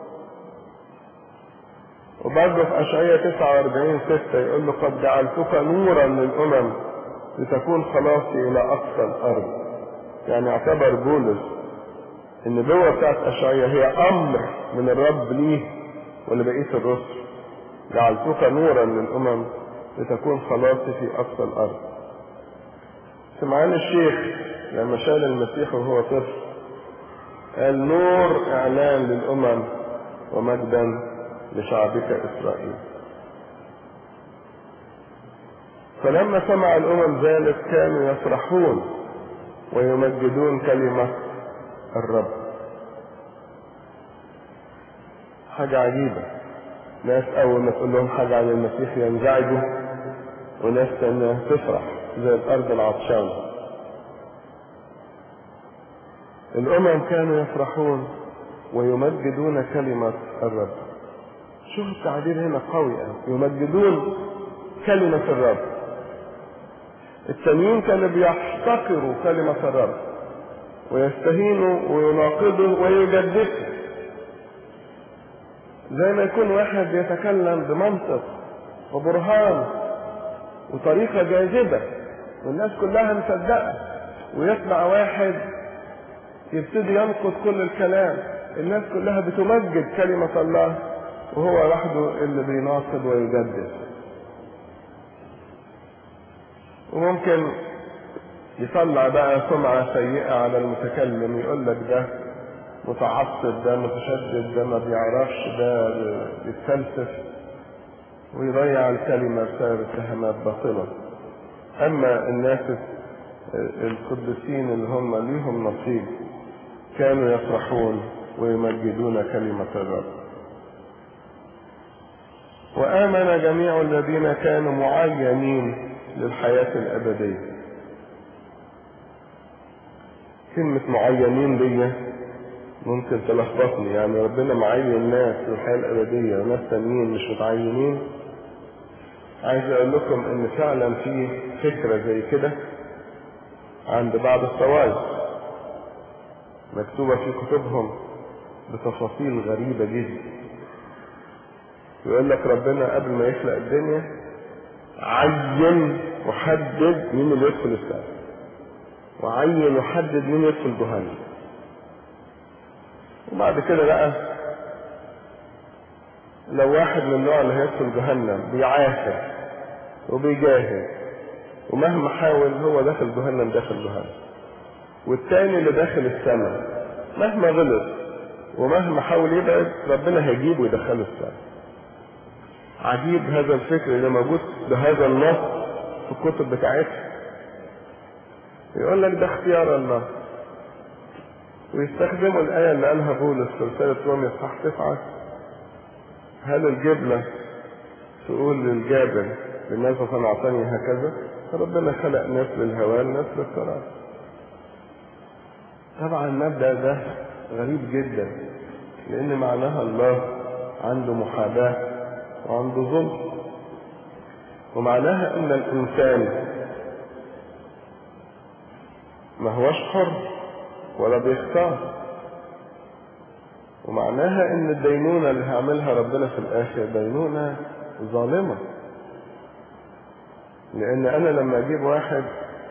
وبرضه في أشعية 49 6 يقول له قد جعلتك نورا للأمم لتكون خلاصي إلى أقصى الأرض يعني اعتبر بولس النبوة بتاعت أشعية هي أمر من الرب ليه ولبقية الرسل جعلتك نورا للأمم لتكون خلاصي في أقصى الأرض سمعان الشيخ لما شال المسيح وهو طفل قال نور إعلان للأمم ومجدا لشعبك إسرائيل فلما سمع الأمم ذلك كانوا يفرحون ويمجدون كلمة الرب حاجة عجيبة ناس أول ما تقول لهم حاجة عن المسيح ينزعجوا وناس تانية تفرح زي الأرض العطشانة الأمم كانوا يفرحون ويمجدون كلمة الرب شوف التعبير هنا قوي يمجدون كلمة الرب التانيين كانوا بيحتقروا كلمة الرب ويستهينوا ويناقضوا ويجددوا زي ما يكون واحد بيتكلم بمنطق وبرهان وطريقة جاذبة والناس كلها مصدقة ويسمع واحد يبتدي ينقض كل الكلام الناس كلها بتمجد كلمة الله وهو وحده اللي بيناقض ويجدد وممكن يطلع بقى سمعة سيئة على المتكلم يقول لك ده متعصب ده متشدد ده ما بيعرفش ده بيتفلسف ويضيع الكلمة بسبب اتهامات باطلة أما الناس القديسين اللي هم ليهم نصيب كانوا يفرحون ويمجدون كلمة الرب وآمن جميع الذين كانوا معينين للحياة الأبدية كلمة معينين دي ممكن تلخبطني يعني ربنا معين ناس للحياة الأبدية وناس تانيين مش متعينين عايز اقول لكم ان فعلا في فكرة زي كده عند بعض الطوائف مكتوبة في كتبهم بتفاصيل غريبة جدا يقول لك ربنا قبل ما يخلق الدنيا عين وحدد مين اللي يدخل السماء وعين وحدد مين يدخل جهنم وبعد كده بقى لو واحد من النوع اللي هيدخل جهنم بيعافر وبيجاهد ومهما حاول هو داخل جهنم داخل جهنم والتاني اللي داخل السماء مهما غلط ومهما حاول يبعد ربنا هيجيبه ويدخله السماء عجيب هذا الفكر اللي موجود بهذا النص في الكتب بتاعتها يقول لك ده اختيار الله ويستخدموا الآية اللي قالها بولس في رسالة رومية اصحاح تسعة هل الجبلة تقول للجابل لماذا صنعتني هكذا؟ ربنا خلق ناس للهوان ناس للتراب. طبعا المبدأ ده غريب جدا لأن معناها الله عنده محاباة وعنده ظلم ومعناها ان الانسان ما هوش حر ولا بيختار ومعناها ان الدينونة اللي هيعملها ربنا في الاخر دينونة ظالمة لان انا لما اجيب واحد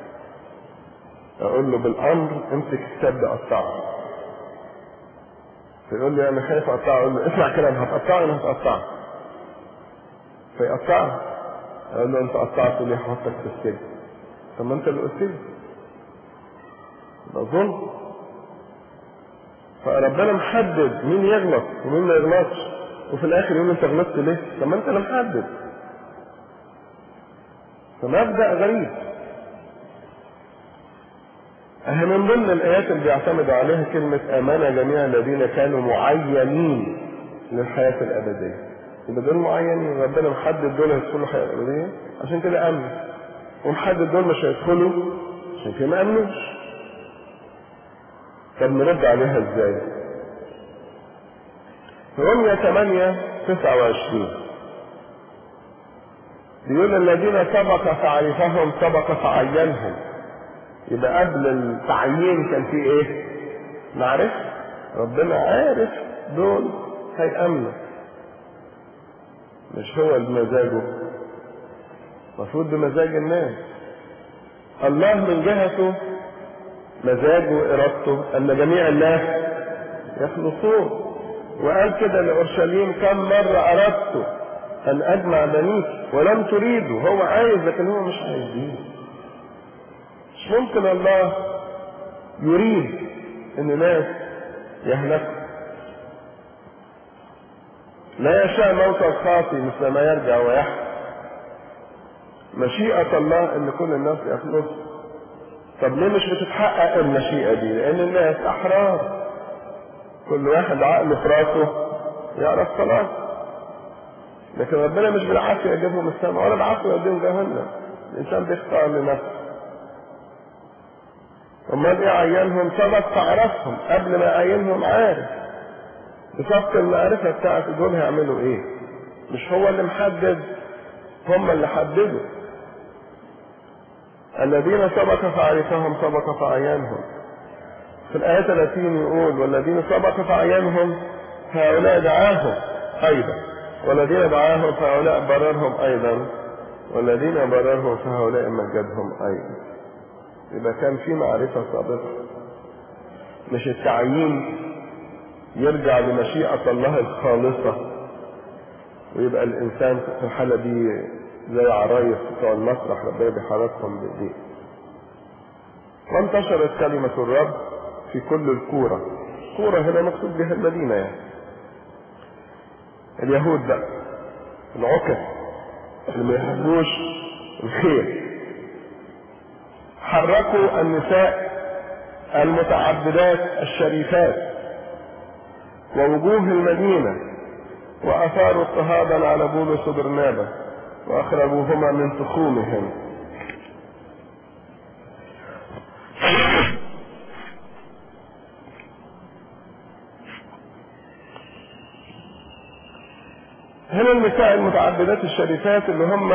اقول له بالامر امسك الكتاب ده قطعه فيقول لي انا خايف اقطعه اقول له اسمع كلام هتقطعه انا هتقطعه فيقطعه اقول له انت قطعته ليه هحطك في السجن طب ما انت اللي قلت لي ده ظلم فربنا محدد مين يغلط ومين ما يغلطش وفي الاخر يقول انت غلطت ليه طب ما انت اللي محدد فمبدا غريب اهي من ضمن الايات اللي بيعتمد عليها كلمه امانه جميع الذين كانوا معينين للحياه الابديه يبقى دول معينين ربنا محدد دول هيدخلوا الحياه الابديه عشان كده امن ومحدد دول مش هيدخلوا عشان كده ما امنوش طب نرد عليها ازاي رمية 8 29 بيقول الذين سبق تعريفهم سبق تعينهم يبقى قبل التعيين كان في ايه معرفة ربنا عارف دول هيأمنوا مش هو بمزاجه المفروض بمزاج الناس الله من جهته مزاجه وإرادته أن جميع الناس يخلصون وقال كده لأورشليم كم مرة أردت أن أجمع بنيك ولم تريدوا هو عايز لكن هو مش عايزين مش ممكن الله يريد أن ناس يهلكوا لا يشاء موت الخاطي مثل ما يرجع ويحيى مشيئة الله أن كل الناس يخلصوا طب ليه مش بتتحقق المشيئة دي لأن الناس أحرار كل واحد عقله في راسه يعرف صلاة لكن ربنا مش بالعافية يجيبهم السماء ولا بالعافية يوديهم جهنم الإنسان بيختار لنفسه أمال إيه عينهم سبق تعرفهم قبل ما يعينهم عارف بسبق المعرفة بتاعت دول هيعملوا إيه مش هو اللي محدد هم اللي حددوا الذين سبق فعرفهم سبق فعينهم في الآية 30 يقول والذين سبق فعينهم هؤلاء دعاهم أيضا والذين دعاهم فهؤلاء بررهم أيضا والذين بررهم فهؤلاء مجدهم أيضا يبقى كان في معرفة سابقة مش التعيين يرجع لمشيئة الله الخالصة ويبقى الإنسان في الحالة دي زي عرايس بتوع المسرح ربنا بيحركهم بايديه وانتشرت كلمة الرب في كل الكورة كورة هنا مقصود بها المدينة يعني اليهود بقى العكس اللي ما يحبوش الخير حركوا النساء المتعبدات الشريفات ووجوه المدينة وأثاروا اضطهادا على بولس وبرنابا وأخرجوهما من تخومهم هنا كانوا النساء المتعبدات الشريفات اللي هم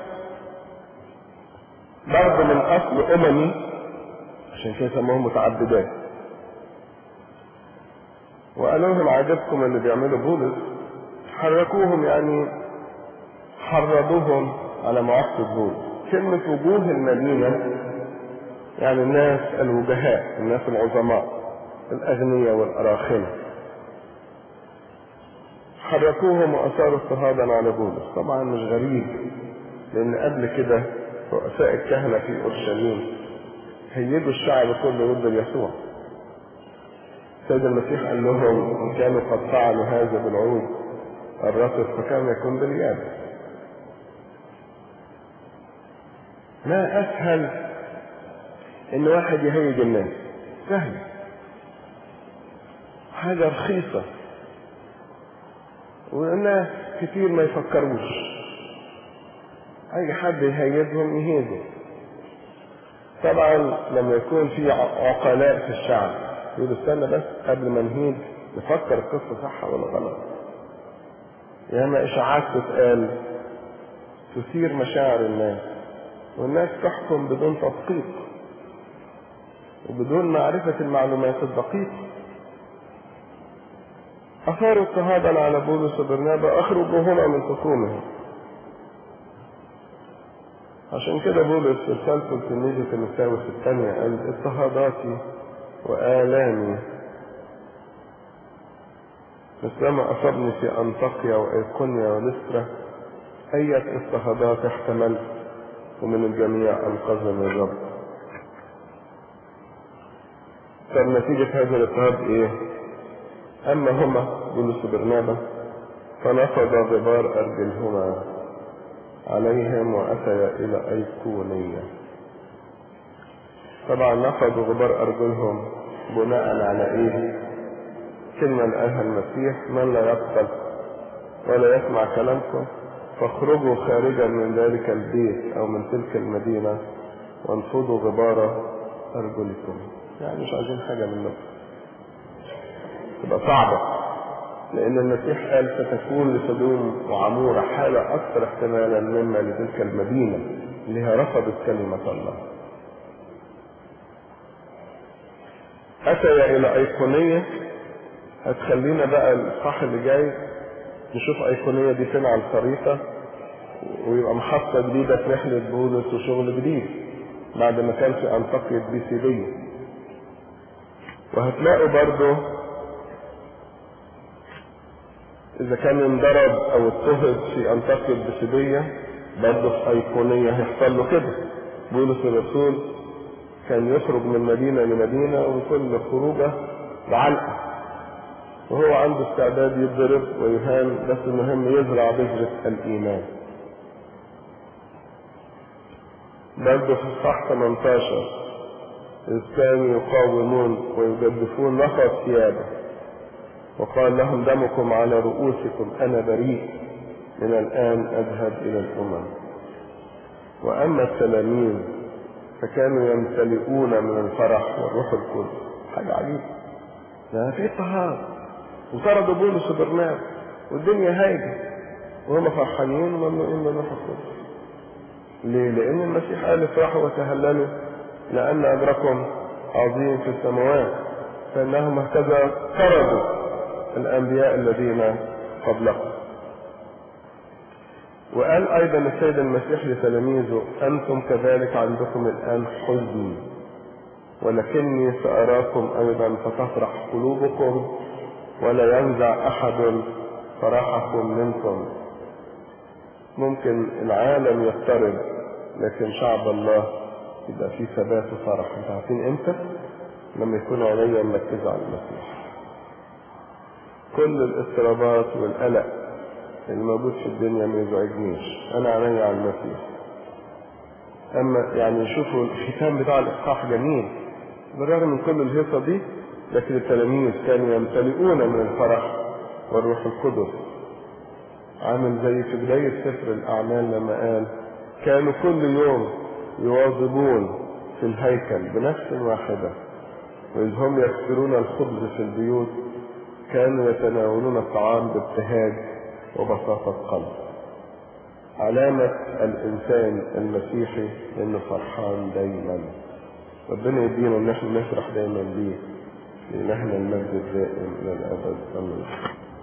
برضه من اصل اممي عشان كده سموهم متعبدات وقالوا لهم عجبكم اللي بيعملوا بولس حركوهم يعني حرضوهم على معاقبة بولس كلمة وجوه المدينة يعني الناس الوجهاء الناس العظماء الأغنياء والأراخنة حركوهم وأثاروا اضطهادا على بولس طبعا مش غريب لأن قبل كده رؤساء الكهنة في أورشليم هيجوا الشعب كله ضد يسوع السيد المسيح قال لهم إن كانوا قد فعلوا هذا بالعود الرطب فكان يكون باليابس ما أسهل إن واحد يهيج الناس سهل حاجة رخيصة والناس كتير ما يفكروش أي حد يهيجهم يهيجوا طبعا لما يكون في عقلاء في الشعب يقول استنى بس قبل ما نهيج نفكر القصة صح ولا غلط ياما إشاعات تتقال تثير مشاعر الناس والناس تحكم بدون تدقيق وبدون معرفة المعلومات الدقيقة أثاروا اضطهادا على بولس وبرنابا أخرجوهما من حكومهم عشان كده بولس في رسالته لتلميذه تيموثاوس الثانية قال اضطهاداتي وآلامي مثلما أصابني في أنطاكيا وإيقونيا ولسترا أية اضطهادات احتملت ومن الجميع أنقذني الرب طب نتيجة هذا الاضطهاد إيه؟ أما هما بولس وبرنابا فنفض غبار أرجلهما عليهم وأتيا إلى أيقونية طبعا نفضوا غبار أرجلهم بناء على إيه؟ كلمة قالها المسيح من لا يقبل ولا يسمع كلامكم فاخرجوا خارجا من ذلك البيت أو من تلك المدينة وانفضوا غبار أرجلكم يعني مش عايزين حاجة منكم تبقى صعبة لأن المسيح قال ستكون لسدوم وعمورة حالة أكثر احتمالا مما لتلك المدينة اللي هي رفضت كلمة الله أتيا إلى أيقونية هتخلينا بقى الصح اللي جاي نشوف أيقونية دي فين على الخريطة ويبقى محطة جديدة في رحلة بولس وشغل جديد بعد ما كان في أنطاكية بيسيدية وهتلاقوا برضو إذا كان انضرب أو اضطهد في أنطاكية بيسيدية برضه في أيقونية هيحصل له كده بولس الرسول كان يخرج من مدينة لمدينة وكل خروجه بعلقة وهو عنده استعداد يتضرب ويهان بس المهم يزرع بذرة الإيمان برضه في الصح 18 إذ كانوا يقاومون ويجدفون نفض ثيابه وقال لهم دمكم على رؤوسكم أنا بريء من الآن أذهب إلى الأمم وأما التلاميذ فكانوا يمتلئون من الفرح والروح القدس حاجة عجيبة ده في اضطهاد وطردوا بولس وبرنابا والدنيا هايجة وهم فرحانين وممنوعين من الروح القدس ليه؟ لأن المسيح قال افرحوا وتهللوا لأن أجركم عظيم في السماوات فإنهم هكذا طردوا الأنبياء الذين قبلكم وقال أيضا السيد المسيح لتلاميذه أنتم كذلك عندكم الآن حزن ولكني سأراكم أيضا فتفرح قلوبكم ولا ينزع أحد فرحكم منكم ممكن العالم يضطرب لكن شعب الله يبقى فيه ثبات وفرح انتوا عارفين امتى؟ لما يكون عينيا مركزة على المسيح كل الاضطرابات والقلق الموجود في الدنيا ما يزعجنيش انا عيني على المسيح اما يعني شوفوا الختام بتاع الاصحاح جميل بالرغم من كل الهيصه دي لكن التلاميذ كانوا يمتلئون من الفرح والروح القدس عامل زي في بداية سفر الأعمال لما قال كانوا كل يوم يواظبون في الهيكل بنفس واحدة وإذ هم يكسرون الخبز في البيوت كانوا يتناولون الطعام بابتهاج وبساطة قلب علامة الإنسان المسيحي إنه فرحان دايما ربنا يدينا إن احنا نفرح دايما بيه لإلهنا المجد الدائم إلى الأبد آمين